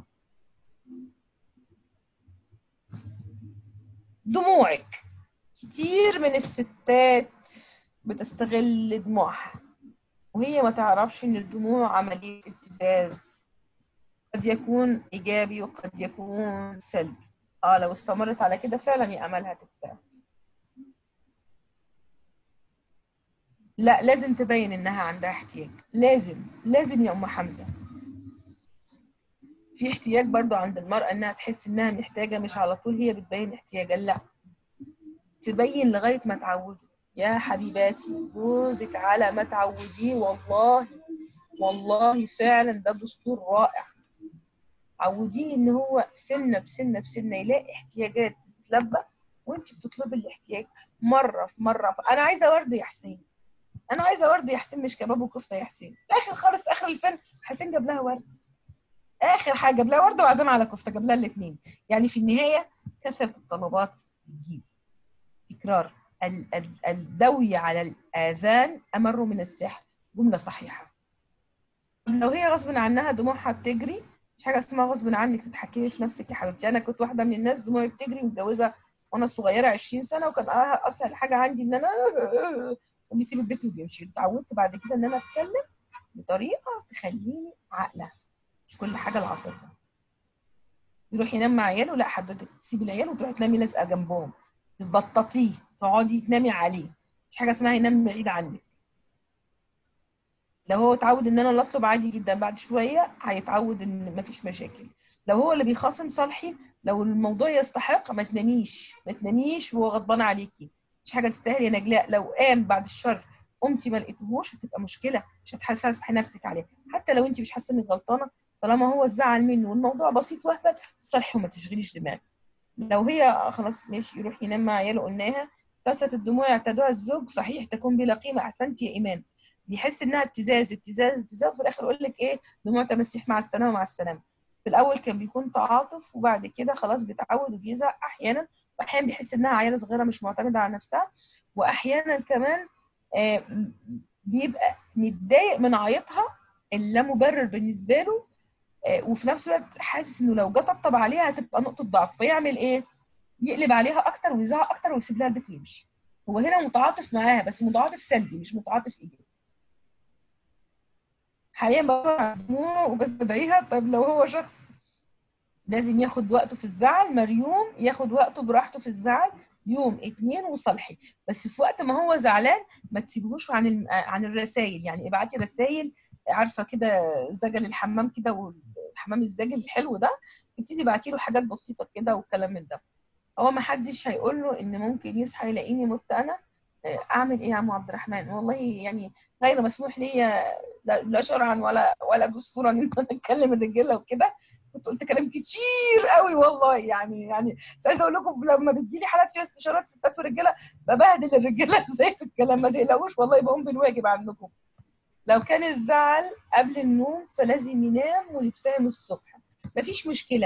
دموعك كتير من الستات بتستغل دموعها وهي ما تعرفش ان الدموع عملية ابتزاز قد يكون ايجابي وقد يكون سلبي اه لو استمرت على كده فعلا يا املها تبتعد لا لازم تبين انها عندها احتياج لازم لازم يا ام حمزه في احتياج برضو عند المرأة انها تحس انها محتاجة مش على طول هي بتبين احتياجها لا تبين لغاية ما تعودي يا حبيباتي جوزك على ما تعوديه والله والله فعلا ده دستور رائع عوديه ان هو سنة بسنة بسنة يلاقي احتياجات تتلبى وانت بتطلبي الاحتياج مرة في مرة في... انا عايزة ورد يا حسين انا عايزة ورد يا حسين مش كباب وكفتة يا حسين اخر خالص اخر الفيلم حسين جاب لها ورد اخر حاجه جاب لها ورده وعزم على كفته جاب لها الاثنين يعني في النهايه كثره الطلبات بتجيب تكرار الدوي على الاذان امر من السحر جمله صحيحه لو هي غصب عنها دموعها بتجري مش حاجه اسمها غصب عنك تتحكمي في نفسك يا حبيبتي انا كنت واحده من الناس دموعي بتجري متجوزه وانا صغيره 20 سنه وكان اسهل حاجه عندي ان انا بيسيب البيت وبيمشي اتعودت بعد كده ان انا اتكلم بطريقه تخليني عاقله مش كل حاجة العاطفة يروح ينام مع عياله لا حضرتك تسيب العيال وتروحي تنامي لازقة جنبهم تبططيه تقعدي تنامي عليه مش حاجة اسمها ينام بعيد عنك لو هو اتعود ان انا اللي اطلب عادي جدا بعد شوية هيتعود ان مفيش مشاكل لو هو اللي بيخاصم صالحي لو الموضوع يستحق ما تناميش ما تناميش وهو غضبان عليكي مش حاجة تستاهل يا نجلاء لو قام بعد الشر قمتي ما لقيتهوش هتبقى مشكلة مش هتحسسي نفسك عليه حتى لو انت مش حاسة انك غلطانة طالما هو الزعل منه والموضوع بسيط وهبل صلحي وما تشغليش دماغك لو هي خلاص ماشي يروح ينام مع عياله قلناها كثرة الدموع اعتادوها الزوج صحيح تكون بلا قيمة أحسنتي يا إيمان بيحس إنها ابتزاز ابتزاز ابتزاز وفي الآخر يقول لك إيه دموع تمسيح مع السلامة مع السلامة في الأول كان بيكون تعاطف وبعد كده خلاص بيتعود وبيزهق أحيانا وأحيانا بيحس إنها عيلة صغيرة مش معتمدة على نفسها وأحيانا كمان آه بيبقى متضايق من عيطها اللا مبرر بالنسبة له وفي نفس الوقت حاسس انه لو جه طبطب عليها هتبقى نقطه ضعف فيعمل ايه يقلب عليها اكتر ويزعق اكتر ويسيب لها البيت ويمشي هو هنا متعاطف معاها بس متعاطف سلبي مش متعاطف ايجابي حاليا بدور دموع وبس بدعيها طب لو هو شخص لازم ياخد وقته في الزعل مريوم ياخد وقته براحته في الزعل يوم اتنين وصلحي بس في وقت ما هو زعلان ما تسيبهوش عن عن الرسائل يعني ابعتي رسائل عارفه كده زجل الحمام كده والحمام الزاجل الحلو ده ابتدي ابعتي له حاجات بسيطه كده والكلام من ده هو ما حدش هيقول له ان ممكن يصحى يلاقيني مت انا اعمل ايه يا عم عبد الرحمن والله يعني غير مسموح لي لا شرعا ولا ولا دستورا ان انا اتكلم الرجاله وكده كنت قلت كلام كتير قوي والله يعني يعني مش عايزه اقول لكم لما بتجي لي حالات فيها استشارات ستات ورجاله ببهدل الرجاله ازاي في الكلام ما تقلقوش والله بقوم بالواجب عندكم لو كان الزعل قبل النوم فلازم ينام ويتفاهم الصبح مفيش مشكله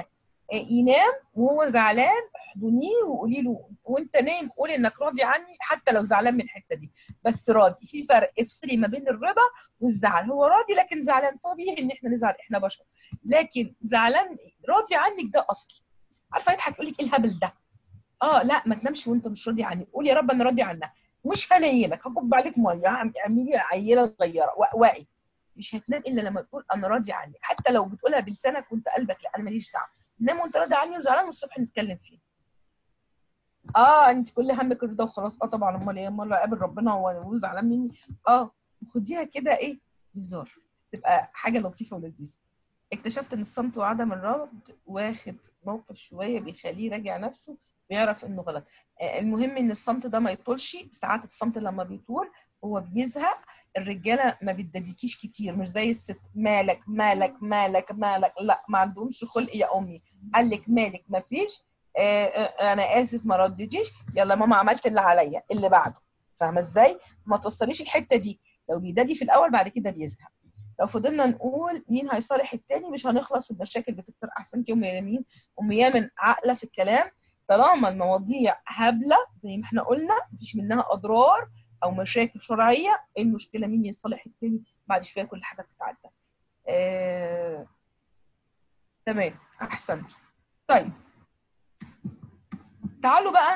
آه، ينام وهو زعلان احضنيه وقولي له وانت نايم قولي انك راضي عني حتى لو زعلان من الحته دي بس راضي في فرق افصلي ما بين الرضا والزعل هو راضي لكن زعلان طبيعي ان احنا نزعل احنا بشر لكن زعلان راضي عنك ده اصلي عارفه يضحك يقول لك ايه الهبل ده اه لا ما تنامش وانت مش راضي عني قول يا رب انا راضي عنها مش هنيلك هكب عليك ميه هعم- اعملي عيله صغيره واقي مش هتنام الا لما تقول انا راضي عنك حتى لو بتقولها بلسانك وانت قلبك لا انا ماليش دعوه نام وانت راضي عني وزعلان والصبح نتكلم فيه اه انت كل همك الرضا وخلاص اه طبعا امال ايه امال اقابل ربنا وهو زعلان مني اه خديها كده ايه هزار تبقى حاجه لطيفه ولذيذه اكتشفت ان الصمت وعدم الرد واخد موقف شويه بيخليه يراجع نفسه ويعرف انه غلط آه، المهم ان الصمت ده ما يطولش ساعات الصمت لما بيطول هو بيزهق الرجاله ما بتداديكيش كتير مش زي الست مالك مالك مالك مالك لا ما عندهمش خلق يا امي قال لك مالك ما فيش آه، آه، انا اسف ما ردتيش يلا ماما عملت اللي عليا اللي بعده فاهمه ازاي ما توصليش الحته دي لو بيدادي في الاول بعد كده بيزهق لو فضلنا نقول مين هيصالح التاني مش هنخلص والمشاكل بتكتر احسنتي ام يمين ام يامن عاقله في الكلام طالما المواضيع هبله زي ما احنا قلنا مفيش منها اضرار او مشاكل شرعيه ايه المشكله مين يصالح التاني بعد شويه كل حاجه بتتعدى آه... تمام احسنت طيب تعالوا بقى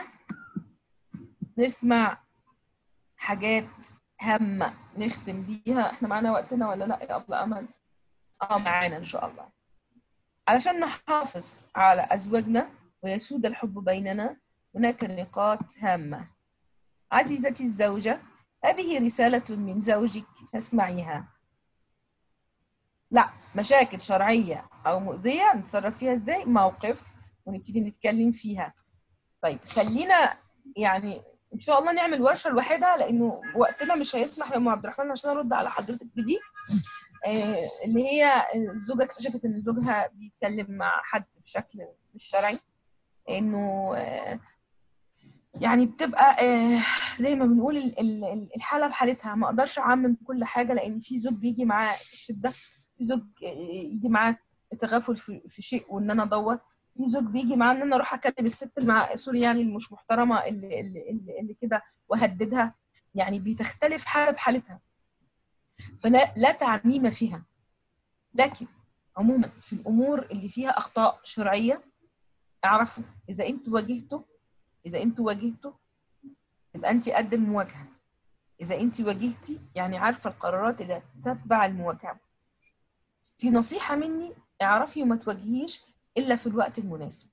نسمع حاجات هامة نختم بيها احنا معانا وقتنا ولا لا يا أبلة أمل اه معانا إن شاء الله علشان نحافظ على أزواجنا ويسود الحب بيننا هناك نقاط هامة عزيزتي الزوجة هذه رسالة من زوجك فاسمعيها لا مشاكل شرعية أو مؤذية نتصرف فيها ازاي موقف ونبتدي نتكلم فيها طيب خلينا يعني ان شاء الله نعمل ورشه لوحدها لانه وقتنا مش هيسمح يا ام عبد الرحمن عشان ارد على حضرتك بدي آه، اللي هي الزوجه اكتشفت ان زوجها بيتكلم مع حد بشكل مش شرعي انه آه، يعني بتبقى آه، زي ما بنقول ال- ال- ال- الحاله بحالتها ما اقدرش اعمم كل حاجه لان في زوج بيجي معاه الشده في زوج آه، يجي معاه تغافل في في شيء وان انا ادور في زوج بيجي معاه ان انا اروح اكلم الست اللي مع سوري يعني اللي مش محترمه اللي اللي اللي, اللي كده واهددها يعني بتختلف حاله بحالتها فلا لا تعميم فيها لكن عموما في الامور اللي فيها اخطاء شرعيه اعرفوا اذا انتوا واجهتوا اذا انتوا واجهتوا يبقى انت قد المواجهه اذا انت واجهتي يعني عارفه القرارات اللي تتبع المواجهه في نصيحه مني اعرفي وما تواجهيش الا في الوقت المناسب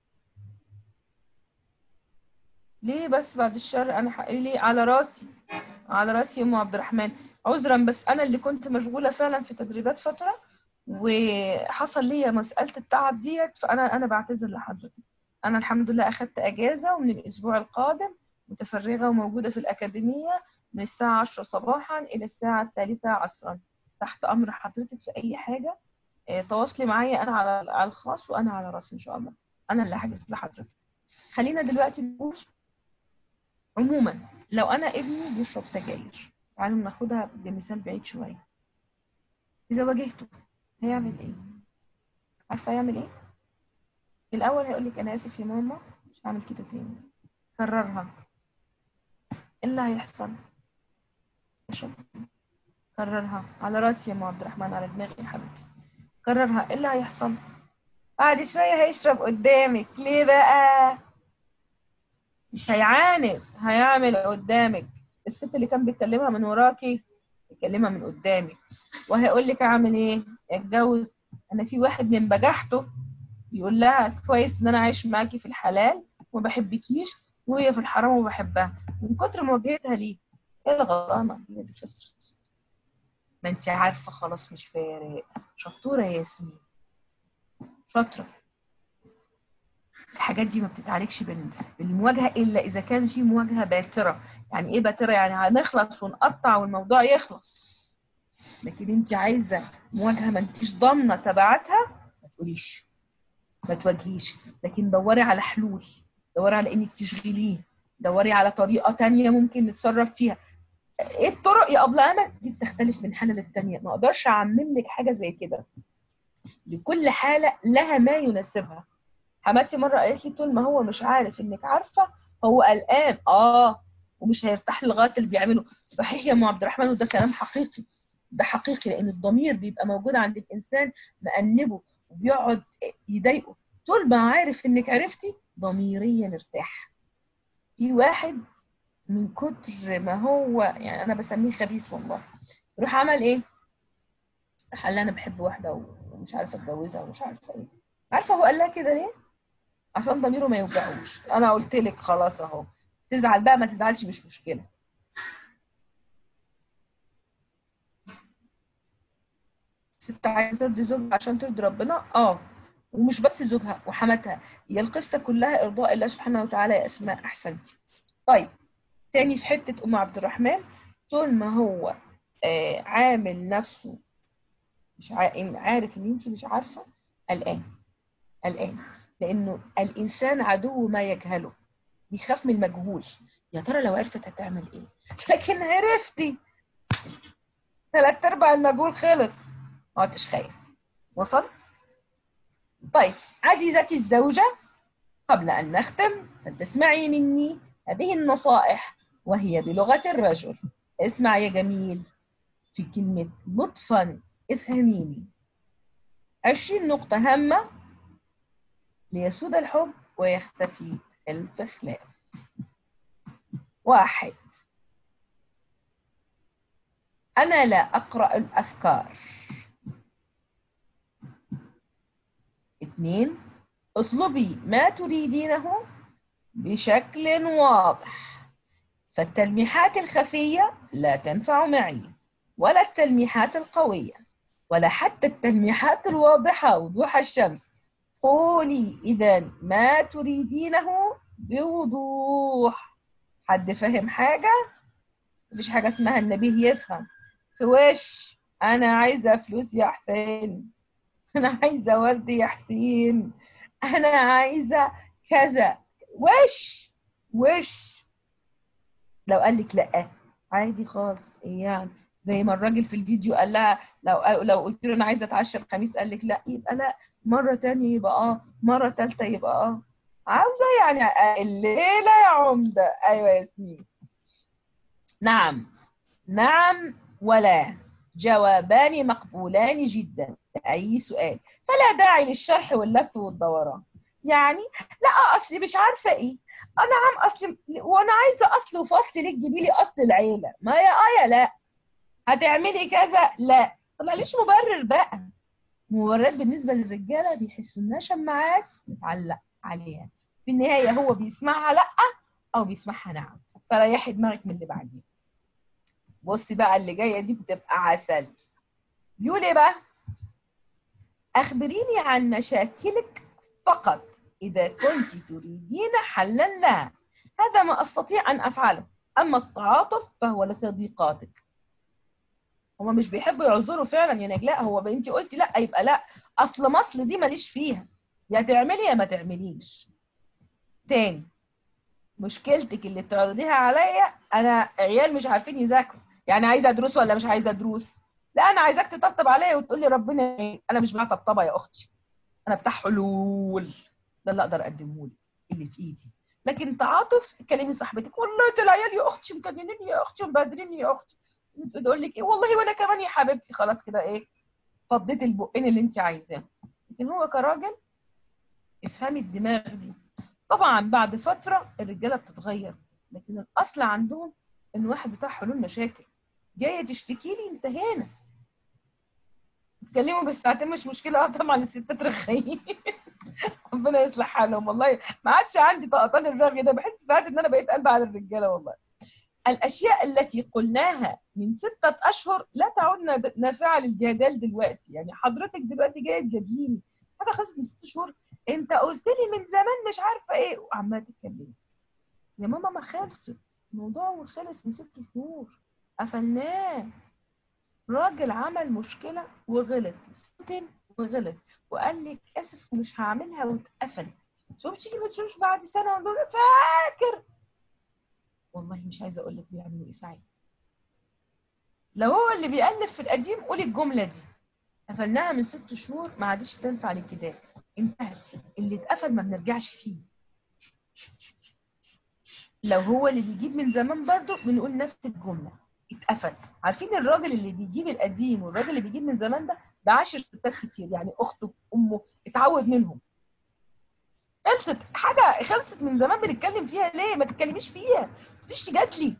ليه بس بعد الشر انا حق ليه على راسي على راسي يا ام عبد الرحمن عذرا بس انا اللي كنت مشغوله فعلا في تدريبات فتره وحصل لي مساله التعب ديت فانا انا بعتذر لحضرتك انا الحمد لله اخدت اجازه ومن الاسبوع القادم متفرغه وموجوده في الاكاديميه من الساعه 10 صباحا الى الساعه الثالثة عصرا تحت امر حضرتك في اي حاجه آه، تواصلي معايا انا على على الخاص وانا على راسي ان شاء الله انا اللي هحجز لحضرتك خلينا دلوقتي نقول عموما لو انا ابني بيشرب سجاير تعالوا ناخدها بمثال بعيد شويه اذا واجهته هيعمل ايه عارفه هيعمل ايه الاول هيقول لك انا اسف يا ماما مش هعمل كده تاني كررها ايه اللي هيحصل اشرب كررها على راسي يا ام عبد الرحمن على دماغي يا حبيبتي كررها ايه اللي هيحصل بعد شويه هيشرب قدامك ليه بقى مش هيعاند هيعمل قدامك الست اللي كان بيتكلمها من وراكي بيكلمها من قدامك وهيقول لك اعمل ايه اتجوز انا في واحد من بجحته بيقول لها كويس ان انا عايش معاكي في الحلال وما بحبكيش وهي في الحرام وبحبها من كتر مواجهتها ليه ايه الغلطانه هي اللي خسرت ما انت عارفه خلاص مش فارق شطوره يا ياسمين شاطره الحاجات دي ما بتتعالجش بال- بالمواجهه الا اذا كان في مواجهه باتره يعني ايه باتره يعني هنخلص ونقطع والموضوع يخلص لكن انت عايزه مواجهه ما انتيش ضامنه تبعاتها ما تقوليش ما تواجهيش لكن دوري على حلول دوري على انك تشغليه دوري على طريقه تانية ممكن نتصرف فيها ايه الطرق يا ابله امل دي بتختلف من حاله للتانية ما اقدرش اعمم لك حاجه زي كده لكل حاله لها ما يناسبها حماتي مره قالت لي طول ما هو مش عارف انك عارفه هو قلقان اه ومش هيرتاح لغايه اللي بيعمله صحيح يا ام عبد الرحمن وده كلام حقيقي ده حقيقي لان الضمير بيبقى موجود عند الانسان مأنبه وبيقعد يضايقه طول ما عارف انك عرفتي ضميريا ارتاح في واحد من كتر ما هو يعني انا بسميه خبيث والله يروح عمل ايه راح قال لي انا بحب واحده ومش عارفه اتجوزها ومش عارفه ايه عارفه هو قال لها كده ليه عشان ضميره ما يوجعوش انا قلت لك خلاص اهو تزعل بقى ما تزعلش مش مشكله ست عايزه ترضي زوجها عشان ترضي ربنا اه ومش بس زوجها وحماتها هي القصه كلها ارضاء الله سبحانه وتعالى يا اسماء احسنتي طيب تاني في حته ام عبد الرحمن طول ما هو آه عامل نفسه مش عارف ان انت مش عارفه قلقان قلقان لانه الانسان عدو ما يجهله بيخاف من المجهول يا ترى لو عرفت هتعمل ايه لكن عرفتي ثلاث ارباع المجهول خلص ما عدتش خايف وصل طيب عزيزتي الزوجة قبل أن نختم فلتسمعي مني هذه النصائح وهي بلغة الرجل اسمع يا جميل في كلمة لطفا افهميني عشرين نقطة هامة ليسود الحب ويختفي التخلاف واحد أنا لا أقرأ الأفكار اثنين اطلبي ما تريدينه بشكل واضح فالتلميحات الخفية لا تنفع معي ولا التلميحات القوية ولا حتى التلميحات الواضحة وضوح الشمس قولي إذا ما تريدينه بوضوح حد فهم حاجة؟ مفيش حاجة اسمها النبي يفهم في وش أنا عايزة فلوس يا حسين أنا عايزة ورد يا حسين أنا عايزة كذا وش وش لو قال لك لأ عادي خالص إيه يعني زي ما الراجل في الفيديو قال لها لو لو قلت له انا عايزه اتعشى الخميس قال لك لا يبقى لا مره تانية يبقى اه مره ثالثه يبقى اه عاوزه يعني الليله يا عمده ايوه يا ياسمين نعم نعم ولا جوابان مقبولان جدا لأي سؤال فلا داعي للشرح واللف والدوران يعني لا اصلي مش عارفه ايه انا عم اصل وانا عايزه اصل وفصل ليه تجيبي لي اصل العيله ما يا اه يا لا هتعملي كذا لا طلعليش مبرر بقى مبررات بالنسبه للرجاله بيحسوا انها شماعات متعلق عليها في النهايه هو بيسمعها لا او بيسمعها نعم فريحي دماغك من اللي بعدين بصي بقى اللي جايه دي بتبقى عسل بيقول ايه بقى اخبريني عن مشاكلك فقط اذا كنت تريدين حلا لها هذا ما استطيع ان افعله اما التعاطف فهو لصديقاتك هما مش بيحبوا يعذروا فعلا يا نجلاء هو انت قلتي لا يبقى لا اصل مصل دي ماليش فيها يا تعملي يا ما تعمليش تاني مشكلتك اللي بتعرضيها عليا انا عيال مش عارفين يذاكروا يعني عايزه ادرس ولا مش عايزه ادرس لا انا عايزاك تطبطب عليا وتقول لي ربنا يعين. انا مش بتاع طبطبه يا اختي انا بتاع حلول ده اللي اقدر اقدمه لك اللي في ايدي لكن تعاطف كلمي صاحبتك والله ده العيال يا اختي مكننين يا اختي ومبهدليني يا اختي تقول لك ايه والله وانا كمان يا حبيبتي خلاص كده ايه فضيت البقين اللي انت عايزاه لكن هو كراجل افهمي الدماغ دي طبعا بعد فتره الرجاله بتتغير لكن الاصل عندهم ان واحد بتاع حلول مشاكل جايه تشتكي لي انتهينا تكلموا بالساعتين مش مشكله اه طبعا الستات رخيين ربنا يصلح حالهم والله ما عادش عندي طقطان الرغي ده بحس ساعات ان انا بقيت قلب على الرجاله والله الاشياء التي قلناها من ستة اشهر لا تعد نافعه للجدال دلوقتي يعني حضرتك دلوقتي جايه تجادليني حاجه خلصت من ست شهور انت قلت لي من زمان مش عارفه ايه وعماله تتكلمي يا ماما ما خلصت الموضوع خلص من ست شهور قفلناه راجل عمل مشكله وغلط وغلط وقال لك اسف ومش هعملها واتقفلت شوف تيجي ما تشوفش بعد سنه ونقول فاكر والله مش عايزه اقول لك بيعملوا ايه ساعتها لو هو اللي بيألف في القديم قولي الجمله دي قفلناها من ست شهور ما عادش تنفع للكتاب انتهت اللي اتقفل ما بنرجعش فيه لو هو اللي بيجيب من زمان برضه بنقول نفس الجملة اتقفل عارفين الراجل اللي بيجيب القديم والراجل اللي بيجيب من زمان ده ده عاشر ستات كتير يعني اخته امه اتعود منهم خلصت حاجة خلصت من زمان بنتكلم فيها ليه ما تتكلميش فيها مفيش جات لي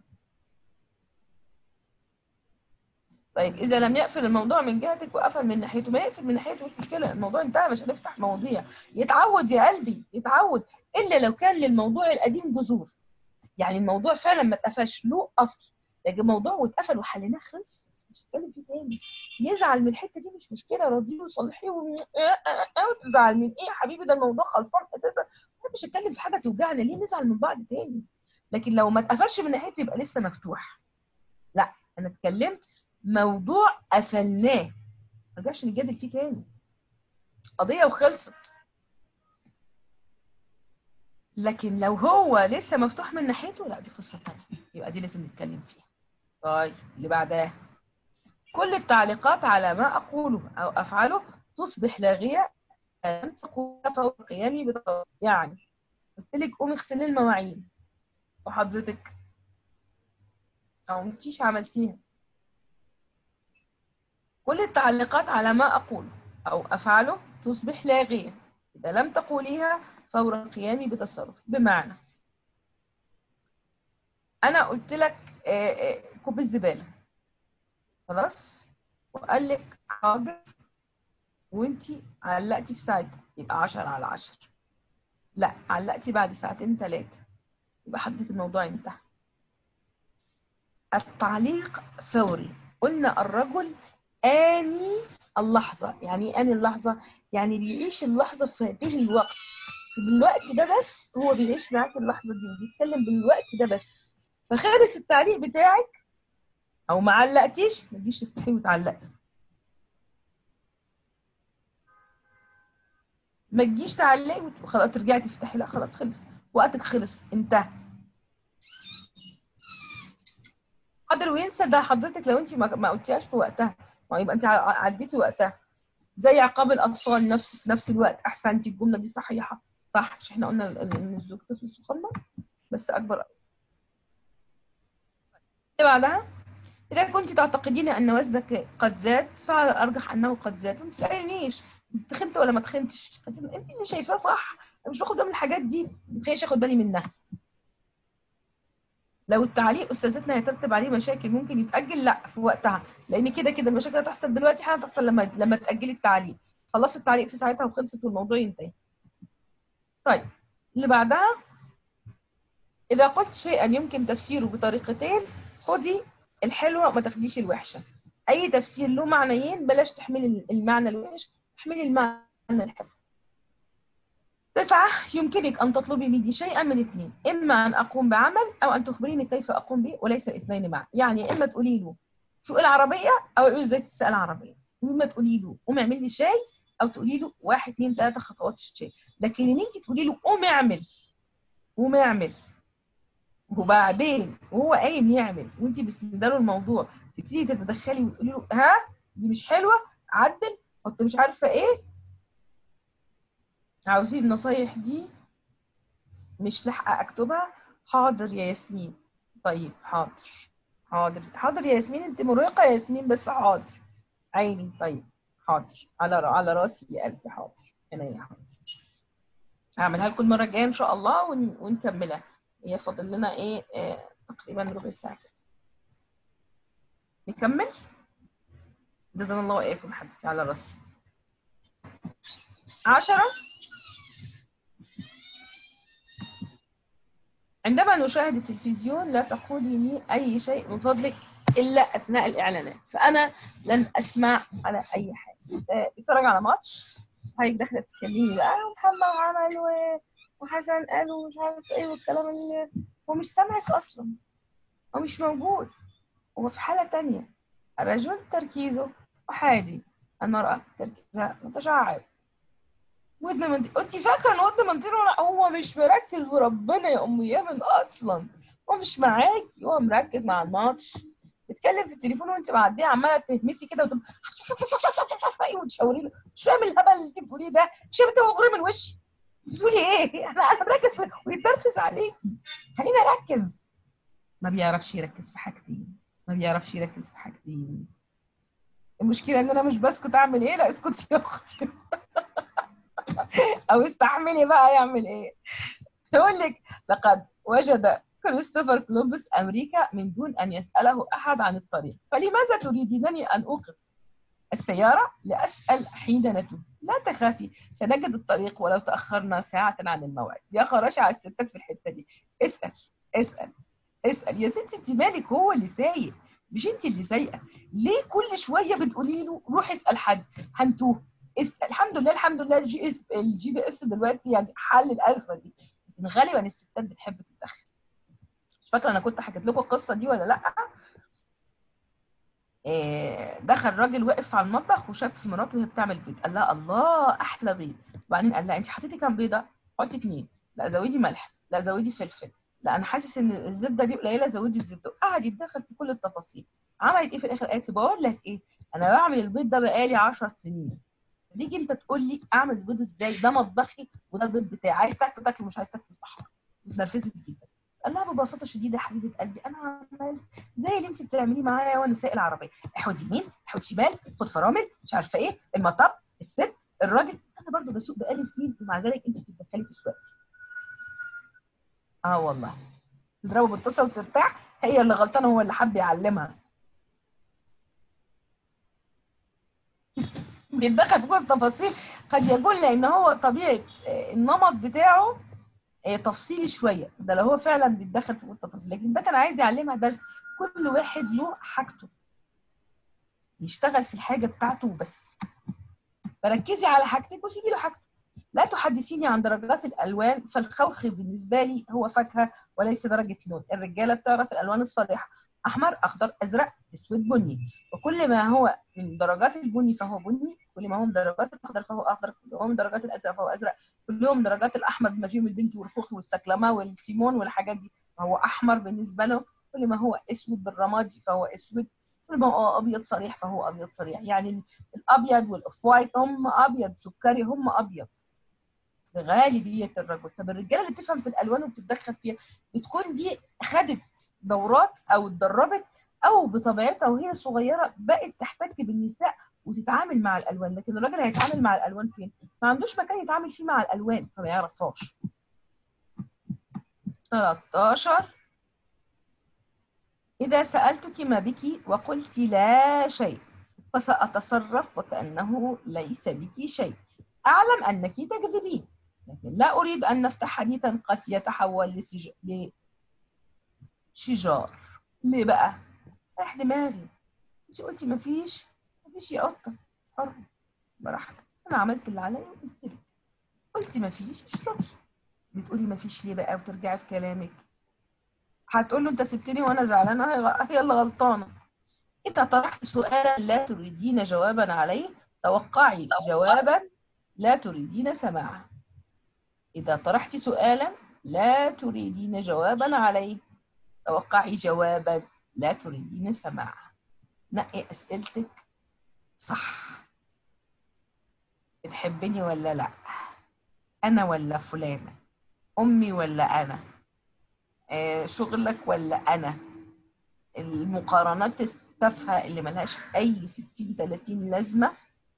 طيب اذا لم يقفل الموضوع من جهتك وقفل من ناحيته ما يقفل من ناحيته مش مشكله الموضوع انتهى مش هنفتح مواضيع يتعود يا قلبي يتعود الا لو كان للموضوع القديم جذور يعني الموضوع فعلا ما اتقفلش له اصل لكن موضوع واتقفل وحليناه خلص مش هتكلم فيه تاني يزعل من الحته دي مش مشكله راضيه وصلحيه وتزعل من ايه يا حبيبي ده الموضوع خلصان اساسا انا مش هتكلم في حاجه توجعنا ليه نزعل من بعض تاني لكن لو ما اتقفلش من ناحيته يبقى لسه مفتوح لا انا اتكلمت موضوع قفلناه ما رجعش نجادل فيه تاني قضيه وخلصت لكن لو هو لسه مفتوح من ناحيته لا دي قصه ثانيه يبقى دي لازم نتكلم فيها طيب اللي بعدها كل التعليقات على ما اقوله او افعله تصبح لاغيه لم تقول فوق قيامي بطبع. يعني قلت لك قومي اغسلي المواعين وحضرتك او مشيش عملتيها كل التعليقات على ما أقول أو أفعله تصبح لاغية إذا لم تقوليها فور قيامي بتصرف بمعنى أنا قلت لك كوب الزبالة خلاص وقال لك حاضر وانتي علقتي في ساعتها يبقى 10 على 10 لا علقتي بعد ساعتين ثلاثة يبقى حدث الموضوع انتهى التعليق فوري قلنا الرجل آني اللحظة يعني ايه آني اللحظة يعني بيعيش اللحظة في هذه الوقت في الوقت ده بس هو بيعيش معاك اللحظة دي بيتكلم بالوقت ده بس فخلص التعليق بتاعك او ما علقتيش ما تجيش تفتحيه وتعلقي ما تجيش تعلقي وخلاص ترجعي تفتحي لا خلاص خلص وقتك خلص انتهى قدر وينسى ده حضرتك لو انت ما قلتيهاش في وقتها ما يبقى انت عديتي وقتها زي عقاب الاطفال نفس في نفس الوقت احسنتي الجمله دي صحيحه صح مش احنا قلنا ان الزوج طفل صغنن بس اكبر اللي بعدها اذا كنت تعتقدين ان وزنك قد زاد فعلى الارجح انه قد زاد ما تسالنيش انت تخنت ولا ما تخنتش انت اللي شايفاه صح انا مش باخد بالي من الحاجات دي ما تخليش اخد بالي منها لو التعليق استاذتنا هيترتب عليه مشاكل ممكن يتاجل لا في وقتها لان كده كده المشاكل هتحصل دلوقتي هتحصل لما لما تاجلي التعليق خلصت التعليق في ساعتها وخلصت والموضوع ينتهي طيب اللي بعدها اذا قلت شيئا يمكن تفسيره بطريقتين خدي الحلوه وما تاخديش الوحشه اي تفسير له معنيين بلاش تحملي المعنى الوحش احملي المعنى الحلو تسعة يمكنك أن تطلبي مني شيئا من اثنين إما أن أقوم بعمل أو أن تخبريني كيف أقوم به وليس الاثنين معا يعني إما تقولي له سوق العربية أو يقول إزاي تسأل العربية إما تقولي له قوم اعمل لي شاي أو تقولي له واحد اثنين ثلاثة خطوات الشاي لكن إن أنت تقولي له قوم اعمل قوم اعمل وبعدين وهو قايم يعمل وأنت بتسندله له الموضوع تبتدي تتدخلي وتقولي له ها دي مش حلوة عدل حط مش عارفة إيه عاوزين النصايح دي مش لاحقه اكتبها حاضر يا ياسمين طيب حاضر حاضر حاضر يا ياسمين انت مرهقه يا ياسمين بس حاضر عيني طيب حاضر على على راسي يا قلبي حاضر انا يا حاضر هعملها لكم المره الجايه ان شاء الله ون... ونكملها هي فاضل لنا ايه آه تقريبا ربع ساعه نكمل جزانا الله واياكم حبيبتي على راسي عشرة عندما نشاهد التلفزيون لا تقولي لي أي شيء من فضلك إلا أثناء الإعلانات فأنا لن أسمع على أي حاجة بتفرج على ماتش هاي داخلة تكلمني بقى محمد عمل وحسن قال ومش عارف إيه والكلام اللي هو مش سامعك أصلا هو مش موجود هو في حالة تانية الرجل تركيزه أحادي المرأة تركيزها متشعب ودن منطير انت فاكره ان ودن منطير هو مش مركز وربنا يا ام يامن اصلا هو مش معاكي هو مركز مع الماتش بتكلم في التليفون وانت معديه عماله تهمسي كده وتم وتشاوري له مش فاهم الهبل اللي انت بتقوليه ده مش انت مغري من وشي بتقولي ايه انا انا مركز ويتنرفز عليكي خليني اركز ما بيعرفش يركز في حاجتين ما بيعرفش يركز في حاجتين المشكله ان انا مش بسكت اعمل ايه لا اسكتي يا اختي او استحملي بقى يعمل ايه يقول لك لقد وجد كريستوفر كولومبوس امريكا من دون ان يساله احد عن الطريق فلماذا تريدينني ان اوقف السياره لاسال حين نتوب لا تخافي سنجد الطريق ولو تاخرنا ساعه عن الموعد يا خراشة على الستات في الحته دي اسال اسال اسال يا ستي انت مالك هو اللي سايق مش انت اللي سايقه ليه كل شويه بتقولي له روح اسال حد هنتوه اسال الحمد لله الحمد لله الجي اس الجي بي اس دلوقتي يعني حل الازمه دي لكن غالبا الستات بتحب تتدخل مش فاكره انا كنت حكيت لكم القصه دي ولا لا إيه دخل راجل واقف على المطبخ وشاف مراته وهي بتعمل بيض قال لها الله احلى بيض وبعدين قال لها انت حطيتي كام بيضه حطي اثنين لا زودي ملح لا زودي فلفل لا انا حاسس ان الزبده دي قليله زودي الزبده قعد يتدخل في كل التفاصيل عملت ايه في الاخر قالت بقول لك ايه انا بعمل البيض ده بقالي 10 سنين تيجي انت تقول لي اعمل بيض ازاي ده مطبخي وده البيض بتاعي عايز تاكل تاكل مش عايز تاكل صح اتنرفزت جدا قال لها ببساطه شديده يا حبيبه قلبي انا عملت زي اللي انت بتعمليه معايا وانا سايق العربيه احود يمين احود شمال خد فرامل مش عارفه ايه المطب الست الراجل انا برضو بسوق بقالي سنين ومع ذلك انت بتتدخلي في سواقتي اه والله تضربه بالطاسه وترتاح هي اللي غلطانه هو اللي حب يعلمها بيتدخل في كل التفاصيل قد يقول لان هو طبيعه النمط بتاعه تفصيلي شويه ده لو هو فعلا بيتدخل في كل التفاصيل لكن ده كان عايز يعلمها درس كل واحد له حاجته يشتغل في الحاجه بتاعته وبس فركزي على حاجتك وسيبي له حاجته لا تحدثيني عن درجات الالوان فالخوخ بالنسبه لي هو فاكهه وليس درجه لون الرجاله بتعرف الالوان الصريحه احمر اخضر ازرق اسود بني وكل ما هو من درجات البني فهو بني كل ما هو من درجات الاخضر فهو اخضر كل ما هو من درجات الازرق فهو ازرق كلهم درجات الاحمر بما فيهم البنت والفوخ والسكلمه والسيمون والحاجات دي فهو احمر بالنسبه له كل ما هو اسود بالرمادي فهو اسود كل ما هو ابيض صريح فهو ابيض صريح يعني الابيض والاوف وايت هم ابيض سكري هم ابيض غالبيه الرجل طب الرجاله اللي بتفهم في الالوان وبتتدخل فيها بتكون دي خدت دورات او اتدربت او بطبيعتها وهي صغيره بقت تحتك بالنساء وتتعامل مع الالوان لكن الراجل هيتعامل مع الالوان فين ما عندوش مكان يتعامل فيه مع الالوان فما يعرفهاش 13 إذا سألتك ما بك وقلت لا شيء فسأتصرف وكأنه ليس بك شيء أعلم أنك تكذبين لكن لا أريد أن نفتح حديثا قد يتحول لسج... لشجار ليه بقى؟ راح دماغي انت قلتي مفيش مفيش يا قطة حر براحتك أنا عملت اللي عليا وقلت لك قلتي مفيش اشربي بتقولي مفيش ليه بقى وترجعي في كلامك هتقول له انت سبتني وانا زعلانه هي اللي غلطانه اذا طرحت سؤالا لا تريدين جوابا عليه توقعي جوابا لا تريدين سماعه اذا طرحت سؤالا لا تريدين جوابا عليه توقعي جوابا لا تريدين سماعه نقي اسئلتك صح بتحبني ولا لا انا ولا فلانه امي ولا انا شغلك ولا انا المقارنات التافهه اللي ملهاش اي 60 30 لازمه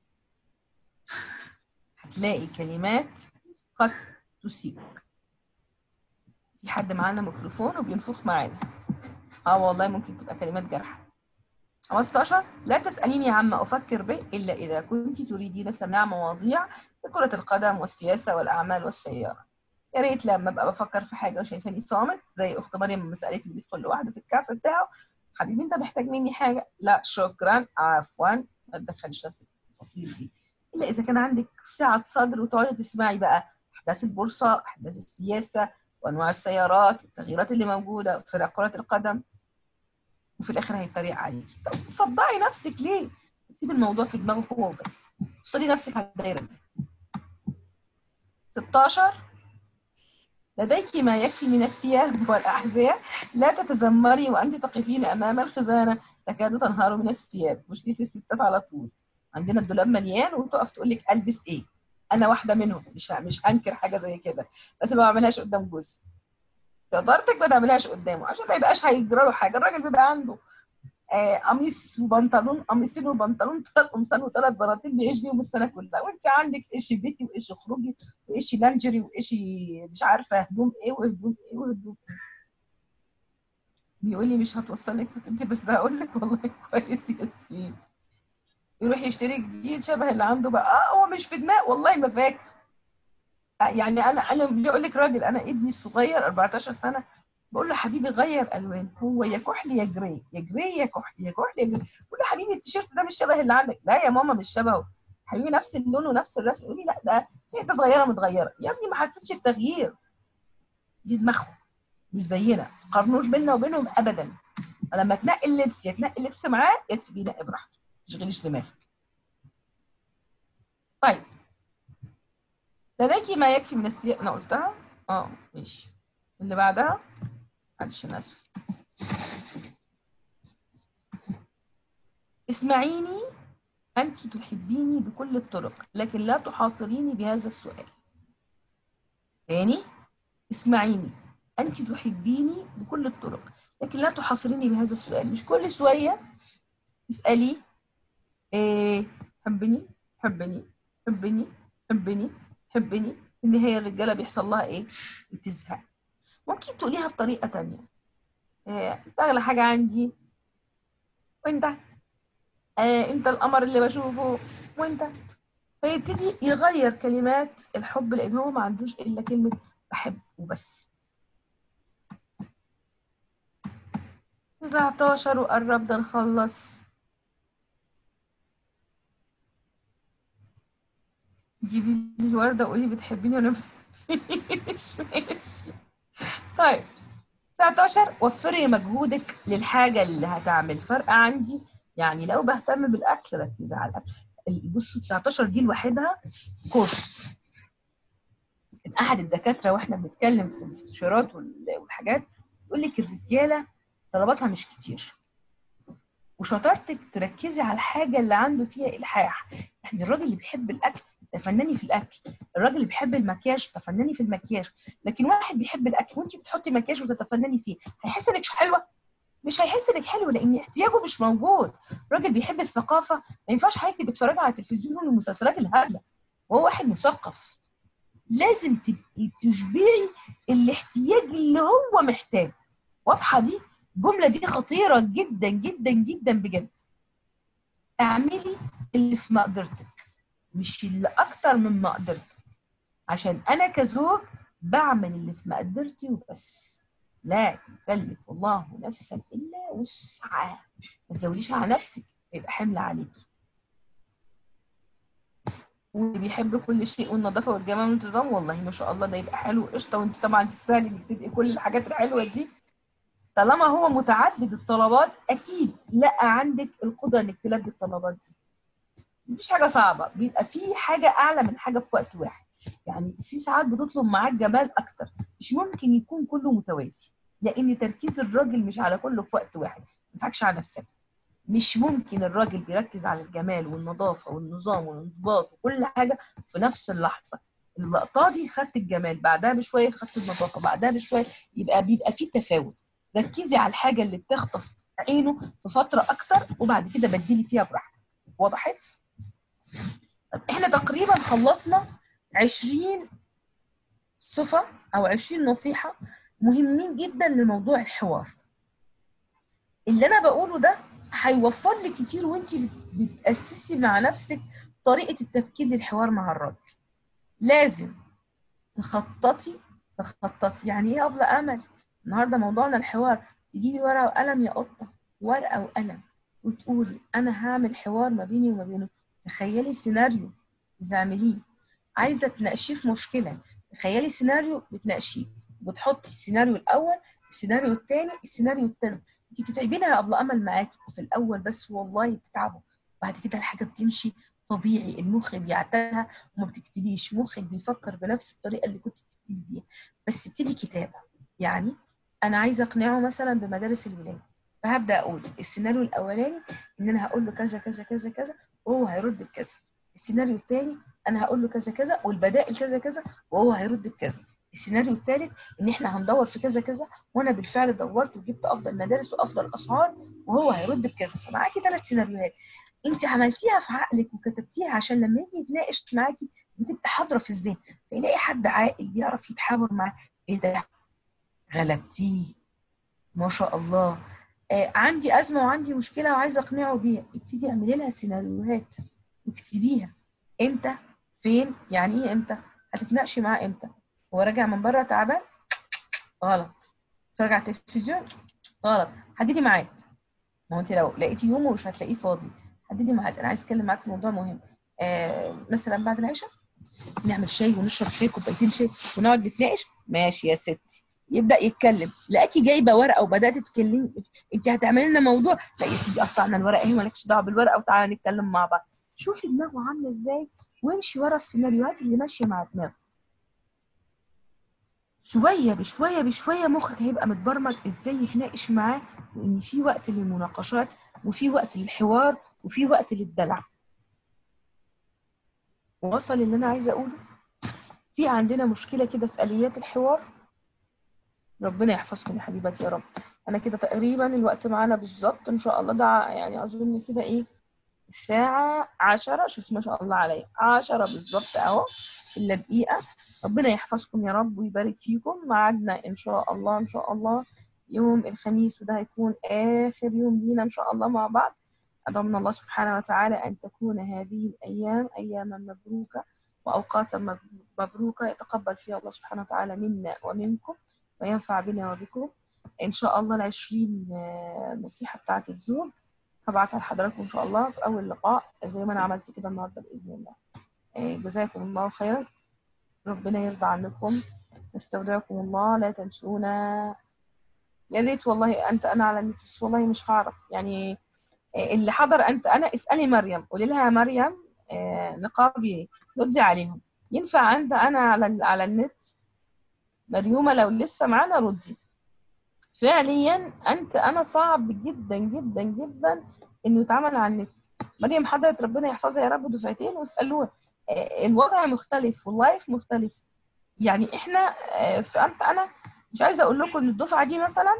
هتلاقي كلمات قد تسيئك في حد معانا ميكروفون وبينفخ معانا اه والله ممكن تبقى كلمات جارحه 15 لا تسأليني عما أفكر به إلا إذا كنت تريدين سماع مواضيع كرة القدم والسياسة والأعمال والسيارة يا ريت لما ابقى بفكر في حاجه وشايفاني صامت زي اخت مريم لما سالتني بيدخل لوحده في الكاف بتاعه حبيبي انت محتاج مني حاجه لا شكرا عفوا ما تدخلش نفسك في التفاصيل دي الا اذا كان عندك سعه صدر وتقعدي تسمعي بقى احداث البورصه احداث السياسه وانواع السيارات والتغييرات اللي موجوده في كره القدم وفي الاخر هيتريق عليكي طب صدعي نفسك ليه؟ سيب الموضوع في دماغك هو بس صلي نفسك على الدايره دي 16 لديك ما يكفي من الثياب والأحذية لا تتذمري وأنت تقفين أمام الخزانة تكاد تنهار من الثياب مشكله الستات على طول عندنا الدولاب مليان وتقف تقول لك البس ايه انا واحده منهم مش مش هنكر حاجه زي كده بس ما بعملهاش قدام جوزي شطارتك ما تعملهاش قدامه عشان ما يبقاش هيجرى له حاجه الراجل بيبقى عنده آه، قميص وبنطلون قميصين وبنطلون ثلاث قمصان وثلاث بناطيل بيعيش بيهم السنه كلها وانت عندك ايش بيتي وايش خروجي وايش لانجري وايش مش عارفه هدوم ايه وهدوم ايه وهدوم ايه بيقول لي مش هتوصلك انت بس بقول لك والله كويس يا سيدي يروح يشتري جديد شبه اللي عنده بقى اه هو مش في دماغ والله ما فاكر آه، يعني انا انا بيقول لك راجل انا ابني الصغير 14 سنه بقول له حبيبي غير الوان هو يا كحلي يا جراي يا جراي يا كحلي يا كحلي يا جراي بقول له حبيبي التيشيرت ده مش شبه اللي عندك لا يا ماما مش شبهه حبيبي نفس اللون ونفس الرسم يقول لي لا ده انت صغيره متغيره يا ابني ما حسيتش التغيير دي دماغهم مش زينا قارنوش بيننا وبينهم ابدا لما تنقي اللبس يا تنقي اللبس معاه يا تسيبيه ينقي براحته ما تشغليش دماغك طيب لديك ما يكفي من السياق انا قلتها اه ماشي اللي بعدها معلش انا اسف اسمعيني انت تحبيني بكل الطرق لكن لا تحاصريني بهذا السؤال تاني اسمعيني انت تحبيني بكل الطرق لكن لا تحاصريني بهذا السؤال مش كل شويه تسالي ايه حبني حبني حبني حبني حبني في النهايه الرجاله بيحصل لها ايه بتزهق ممكن تقوليها بطريقه تانية إيه انت اغلى حاجه عندي وانت آه انت القمر اللي بشوفه وانت فيبتدي يغير كلمات الحب لان هو ما عندوش الا كلمه بحب وبس 19 وقربنا نخلص جيبي لي وردة وقولي بتحبيني وانا مش ماشي طيب 19 وفري مجهودك للحاجة اللي هتعمل فرق عندي يعني لو بهتم بالأكل ركزي على الأكل بصوا 19 دي لوحدها كورس كان أحد الدكاترة وإحنا بنتكلم في الاستشارات والحاجات يقول لك الرجالة طلباتها مش كتير وشطارتك تركزي على الحاجة اللي عنده فيها إلحاح يعني الراجل اللي بيحب الأكل تفنني في الأكل الراجل اللي بيحب المكياج تفنني في المكياج لكن واحد بيحب الأكل وانت بتحطي مكياج وتتفنني فيه هيحس انك حلوة مش هيحس انك حلوة لان احتياجه مش موجود راجل بيحب الثقافة ما ينفعش حضرتك بتتفرجي على التلفزيون والمسلسلات الهبلة وهو واحد مثقف لازم تبقي تشبعي الاحتياج اللي هو محتاجه واضحة دي الجملة دي خطيرة جدا جدا جدا بجد اعملي اللي في مقدرتك مش اللي اكتر من مقدرتك عشان انا كزوج بعمل اللي في مقدرتي وبس لا يكلف الله نفسا الا وسعها ما تزوديش على نفسك يبقى حمل عليكي واللي بيحب كل شيء والنظافه والجمال والانتظام والله ما شاء الله ده يبقى حلو قشطه وانت طبعا تستاهلي انك تبقي كل الحاجات الحلوه دي طالما هو متعدد الطلبات اكيد لقى عندك القدره انك تلبي الطلبات دي مفيش حاجه صعبه بيبقى في حاجه اعلى من حاجه في وقت واحد يعني في ساعات بتطلب معاك جمال اكتر مش ممكن يكون كله متوازي لان تركيز الراجل مش على كله في وقت واحد ما تضحكش على نفسك مش ممكن الراجل بيركز على الجمال والنظافه والنظام والانضباط وكل حاجه في نفس اللحظه اللقطه دي خدت الجمال بعدها بشويه خدت النظافه بعدها بشويه يبقى بيبقى في تفاوت ركزي على الحاجه اللي بتخطف عينه في فتره اكتر وبعد كده بدلي فيها براحتك وضحت طب احنا تقريبا خلصنا 20 صفه او 20 نصيحه مهمين جدا لموضوع الحوار اللي انا بقوله ده هيوفر لك كتير وانت بتاسسي مع نفسك طريقه التفكير للحوار مع الراجل لازم تخططي تخططي يعني ايه افضل امل النهارده موضوعنا الحوار تجيبي ورقه وقلم يا قطه ورقه وقلم وتقولي انا هعمل حوار ما بيني وما بينه تخيلي سيناريو بتعمليه عايزه تناقشيه في مشكله تخيلي سيناريو بتناقشيه وتحطي السيناريو الاول السيناريو الثاني السيناريو الثالث انت بتتعبينا يا ابله امل معاكي في الاول بس والله بتتعبوا بعد كده الحاجه بتمشي طبيعي المخ بيعتادها وما بتكتبيش مخك بيفكر بنفس الطريقه اللي كنت بتكتبي بيها بس ابتدي كتابه يعني انا عايزه اقنعه مثلا بمدارس الولاد فهبدا اقول السيناريو الاولاني ان انا هقول له كذا كذا كذا كذا وهو هيرد بكذا السيناريو الثاني انا هقول له كذا كذا والبدائل كذا كذا وهو هيرد بكذا السيناريو الثالث ان احنا هندور في كذا كذا وانا بالفعل دورت وجبت افضل مدارس وافضل اسعار وهو هيرد بكذا فمعاكي ثلاث سيناريوهات انت عملتيها في عقلك وكتبتيها عشان لما يجي يتناقش معاكي بتبقى حاضره في الذهن فيلاقي حد عاقل بيعرف يتحاور معاه ايه ده غلبتيه ما شاء الله آه عندي ازمه وعندي مشكله وعايزه اقنعه بيها ابتدي اعملي لها سيناريوهات وتكتبيها امتى فين يعني ايه امتى هتتناقشي معاه امتى هو راجع من بره تعبان غلط راجع تلفزيون غلط حددي ميعاد ما هو انت لو لقيتي يومه مش هتلاقيه فاضي حددي ميعاد انا عايز اتكلم معاك في موضوع مهم آه مثلا بعد العشاء نعمل شاي ونشرب شاي كوبايتين شاي ونقعد نتناقش ماشي يا ستي يبدا يتكلم لقاكي جايبه ورقه وبدات تتكلمي انت هتعملي لنا موضوع لا يا سيدي قطعنا الورقه اهي مالكش دعوه بالورقه وتعالى نتكلم مع بعض شوفي دماغه عامله ازاي وامشي ورا السيناريوهات اللي ماشيه مع دماغه شويه بشويه بشويه مخك هيبقى متبرمج ازاي يتناقش معاه وان في وقت للمناقشات وفي وقت للحوار وفي وقت للدلع وصل اللي انا عايزه اقوله في عندنا مشكله كده في اليات الحوار ربنا يحفظكم يا حبيباتي يا رب انا كده تقريبا الوقت معانا بالظبط ان شاء الله ده يعني اظن كده ايه الساعة عشرة شوف ما شاء الله عليا عشرة بالظبط اهو الا دقيقة ربنا يحفظكم يا رب ويبارك فيكم معادنا ان شاء الله ان شاء الله يوم الخميس وده هيكون اخر يوم لينا ان شاء الله مع بعض أدعونا الله سبحانه وتعالى أن تكون هذه الأيام أياما مبروكة وأوقاتا مبروكة يتقبل فيها الله سبحانه وتعالى منا ومنكم وينفع بنا وبكم إن شاء الله العشرين نصيحة بتاعة الزوج هبعتها لحضراتكم إن شاء الله في أول لقاء زي ما أنا عملت كده النهاردة بإذن الله جزاكم الله خيرا ربنا يرضى عنكم نستودعكم الله لا تنسونا يا ريت والله أنت أنا على النت بس والله مش هعرف يعني اللي حضر انت انا اسالي مريم قولي لها يا مريم نقابي ردي عليهم ينفع انت انا على على النت مريومه لو لسه معانا ردي فعليا انت انا صعب جدا جدا جدا انه يتعمل على النت مريم حضرت ربنا يحفظها يا رب دفعتين واسالوها الوضع مختلف واللايف مختلف يعني احنا في انت انا مش عايزه اقول لكم ان الدفعه دي مثلا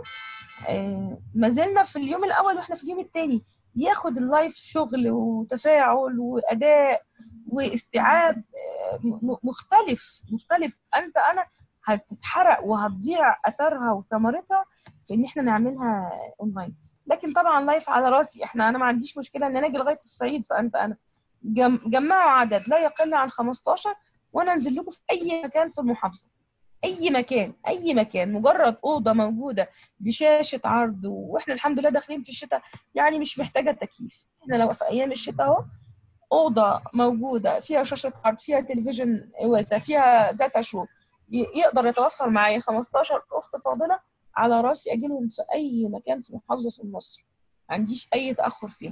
ما زلنا في اليوم الاول واحنا في اليوم الثاني ياخد اللايف شغل وتفاعل واداء واستيعاب مختلف مختلف انت انا هتتحرق وهتضيع اثرها وثمرتها في ان احنا نعملها اونلاين لكن طبعا لايف على راسي احنا انا ما عنديش مشكله ان انا اجي لغايه الصعيد فانت انا جمعوا عدد لا يقل عن 15 وانا انزل لكم في اي مكان في المحافظه اي مكان اي مكان مجرد اوضه موجوده بشاشه عرض واحنا الحمد لله داخلين في الشتاء يعني مش محتاجه تكييف احنا لو في ايام الشتاء اهو اوضه موجوده فيها شاشه عرض فيها تلفزيون واسع فيها داتا شو يقدر يتوفر معايا 15 اخت فاضله على راسي اجي لهم في اي مكان في محافظه في مصر ما عنديش اي تاخر فيها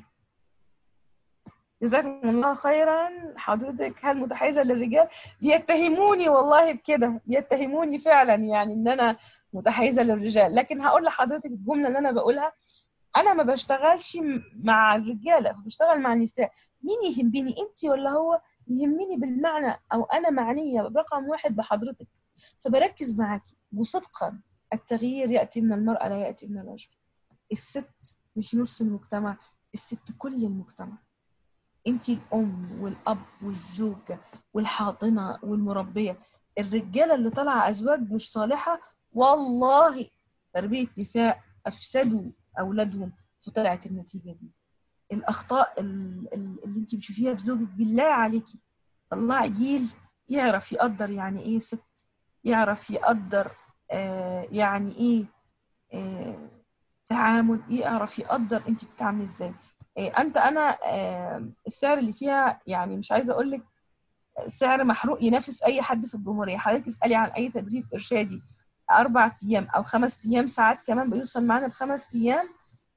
جزاكم الله خيرا حضرتك هل متحيزه للرجال بيتهموني والله بكده بيتهموني فعلا يعني ان انا متحيزه للرجال لكن هقول لحضرتك الجمله اللي انا بقولها انا ما بشتغلش مع الرجاله بشتغل مع النساء مين يهمني انت ولا هو يهمني بالمعنى او انا معنيه برقم واحد بحضرتك فبركز معاكي وصدقا التغيير ياتي من المراه لا ياتي من الرجل الست مش نص المجتمع الست كل المجتمع انت الام والاب والزوجه والحاضنه والمربيه الرجاله اللي طالعه ازواج مش صالحه والله تربيه نساء افسدوا اولادهم فطلعت النتيجه دي الاخطاء اللي انت بتشوفيها في زوجك بالله عليكي طلعي جيل يعرف يقدر يعني ايه ست يعرف يقدر آه يعني ايه آه تعامل يعرف يقدر انت بتتعاملي ازاي انت انا السعر اللي فيها يعني مش عايزه اقول لك سعر محروق ينافس اي حد في الجمهوريه حضرتك اسالي عن اي تدريب ارشادي اربع ايام او خمس ايام ساعات كمان بيوصل معانا لخمس ايام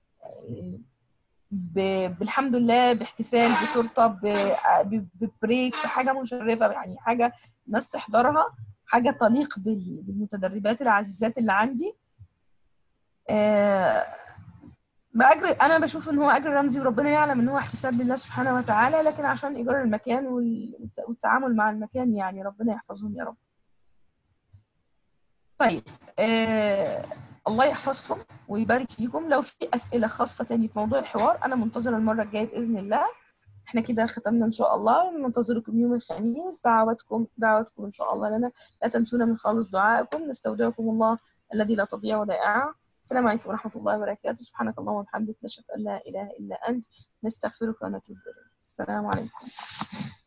بالحمد لله باحتفال بتورته ببريك بحاجه مشرفه يعني حاجه ناس تحضرها حاجه تليق بالمتدربات العزيزات اللي عندي بأجر أنا بشوف إن هو أجر رمزي وربنا يعلم إن هو احتساب لله سبحانه وتعالى لكن عشان إيجار المكان وال- والت- والتعامل مع المكان يعني ربنا يحفظهم يا رب طيب آه الله يحفظكم ويبارك فيكم لو في أسئلة خاصة تاني في موضوع الحوار أنا منتظرة المرة الجاية بإذن الله احنا كده ختمنا إن شاء الله ننتظركم يوم الخميس دعواتكم دعواتكم إن شاء الله لنا لا تنسونا من خالص دعائكم نستودعكم الله الذي لا تضيع ودائعه السلام عليكم ورحمة الله وبركاته سبحانك اللهم وبحمدك نشهد أن لا إله إلا أنت نستغفرك ونتوب إليك السلام عليكم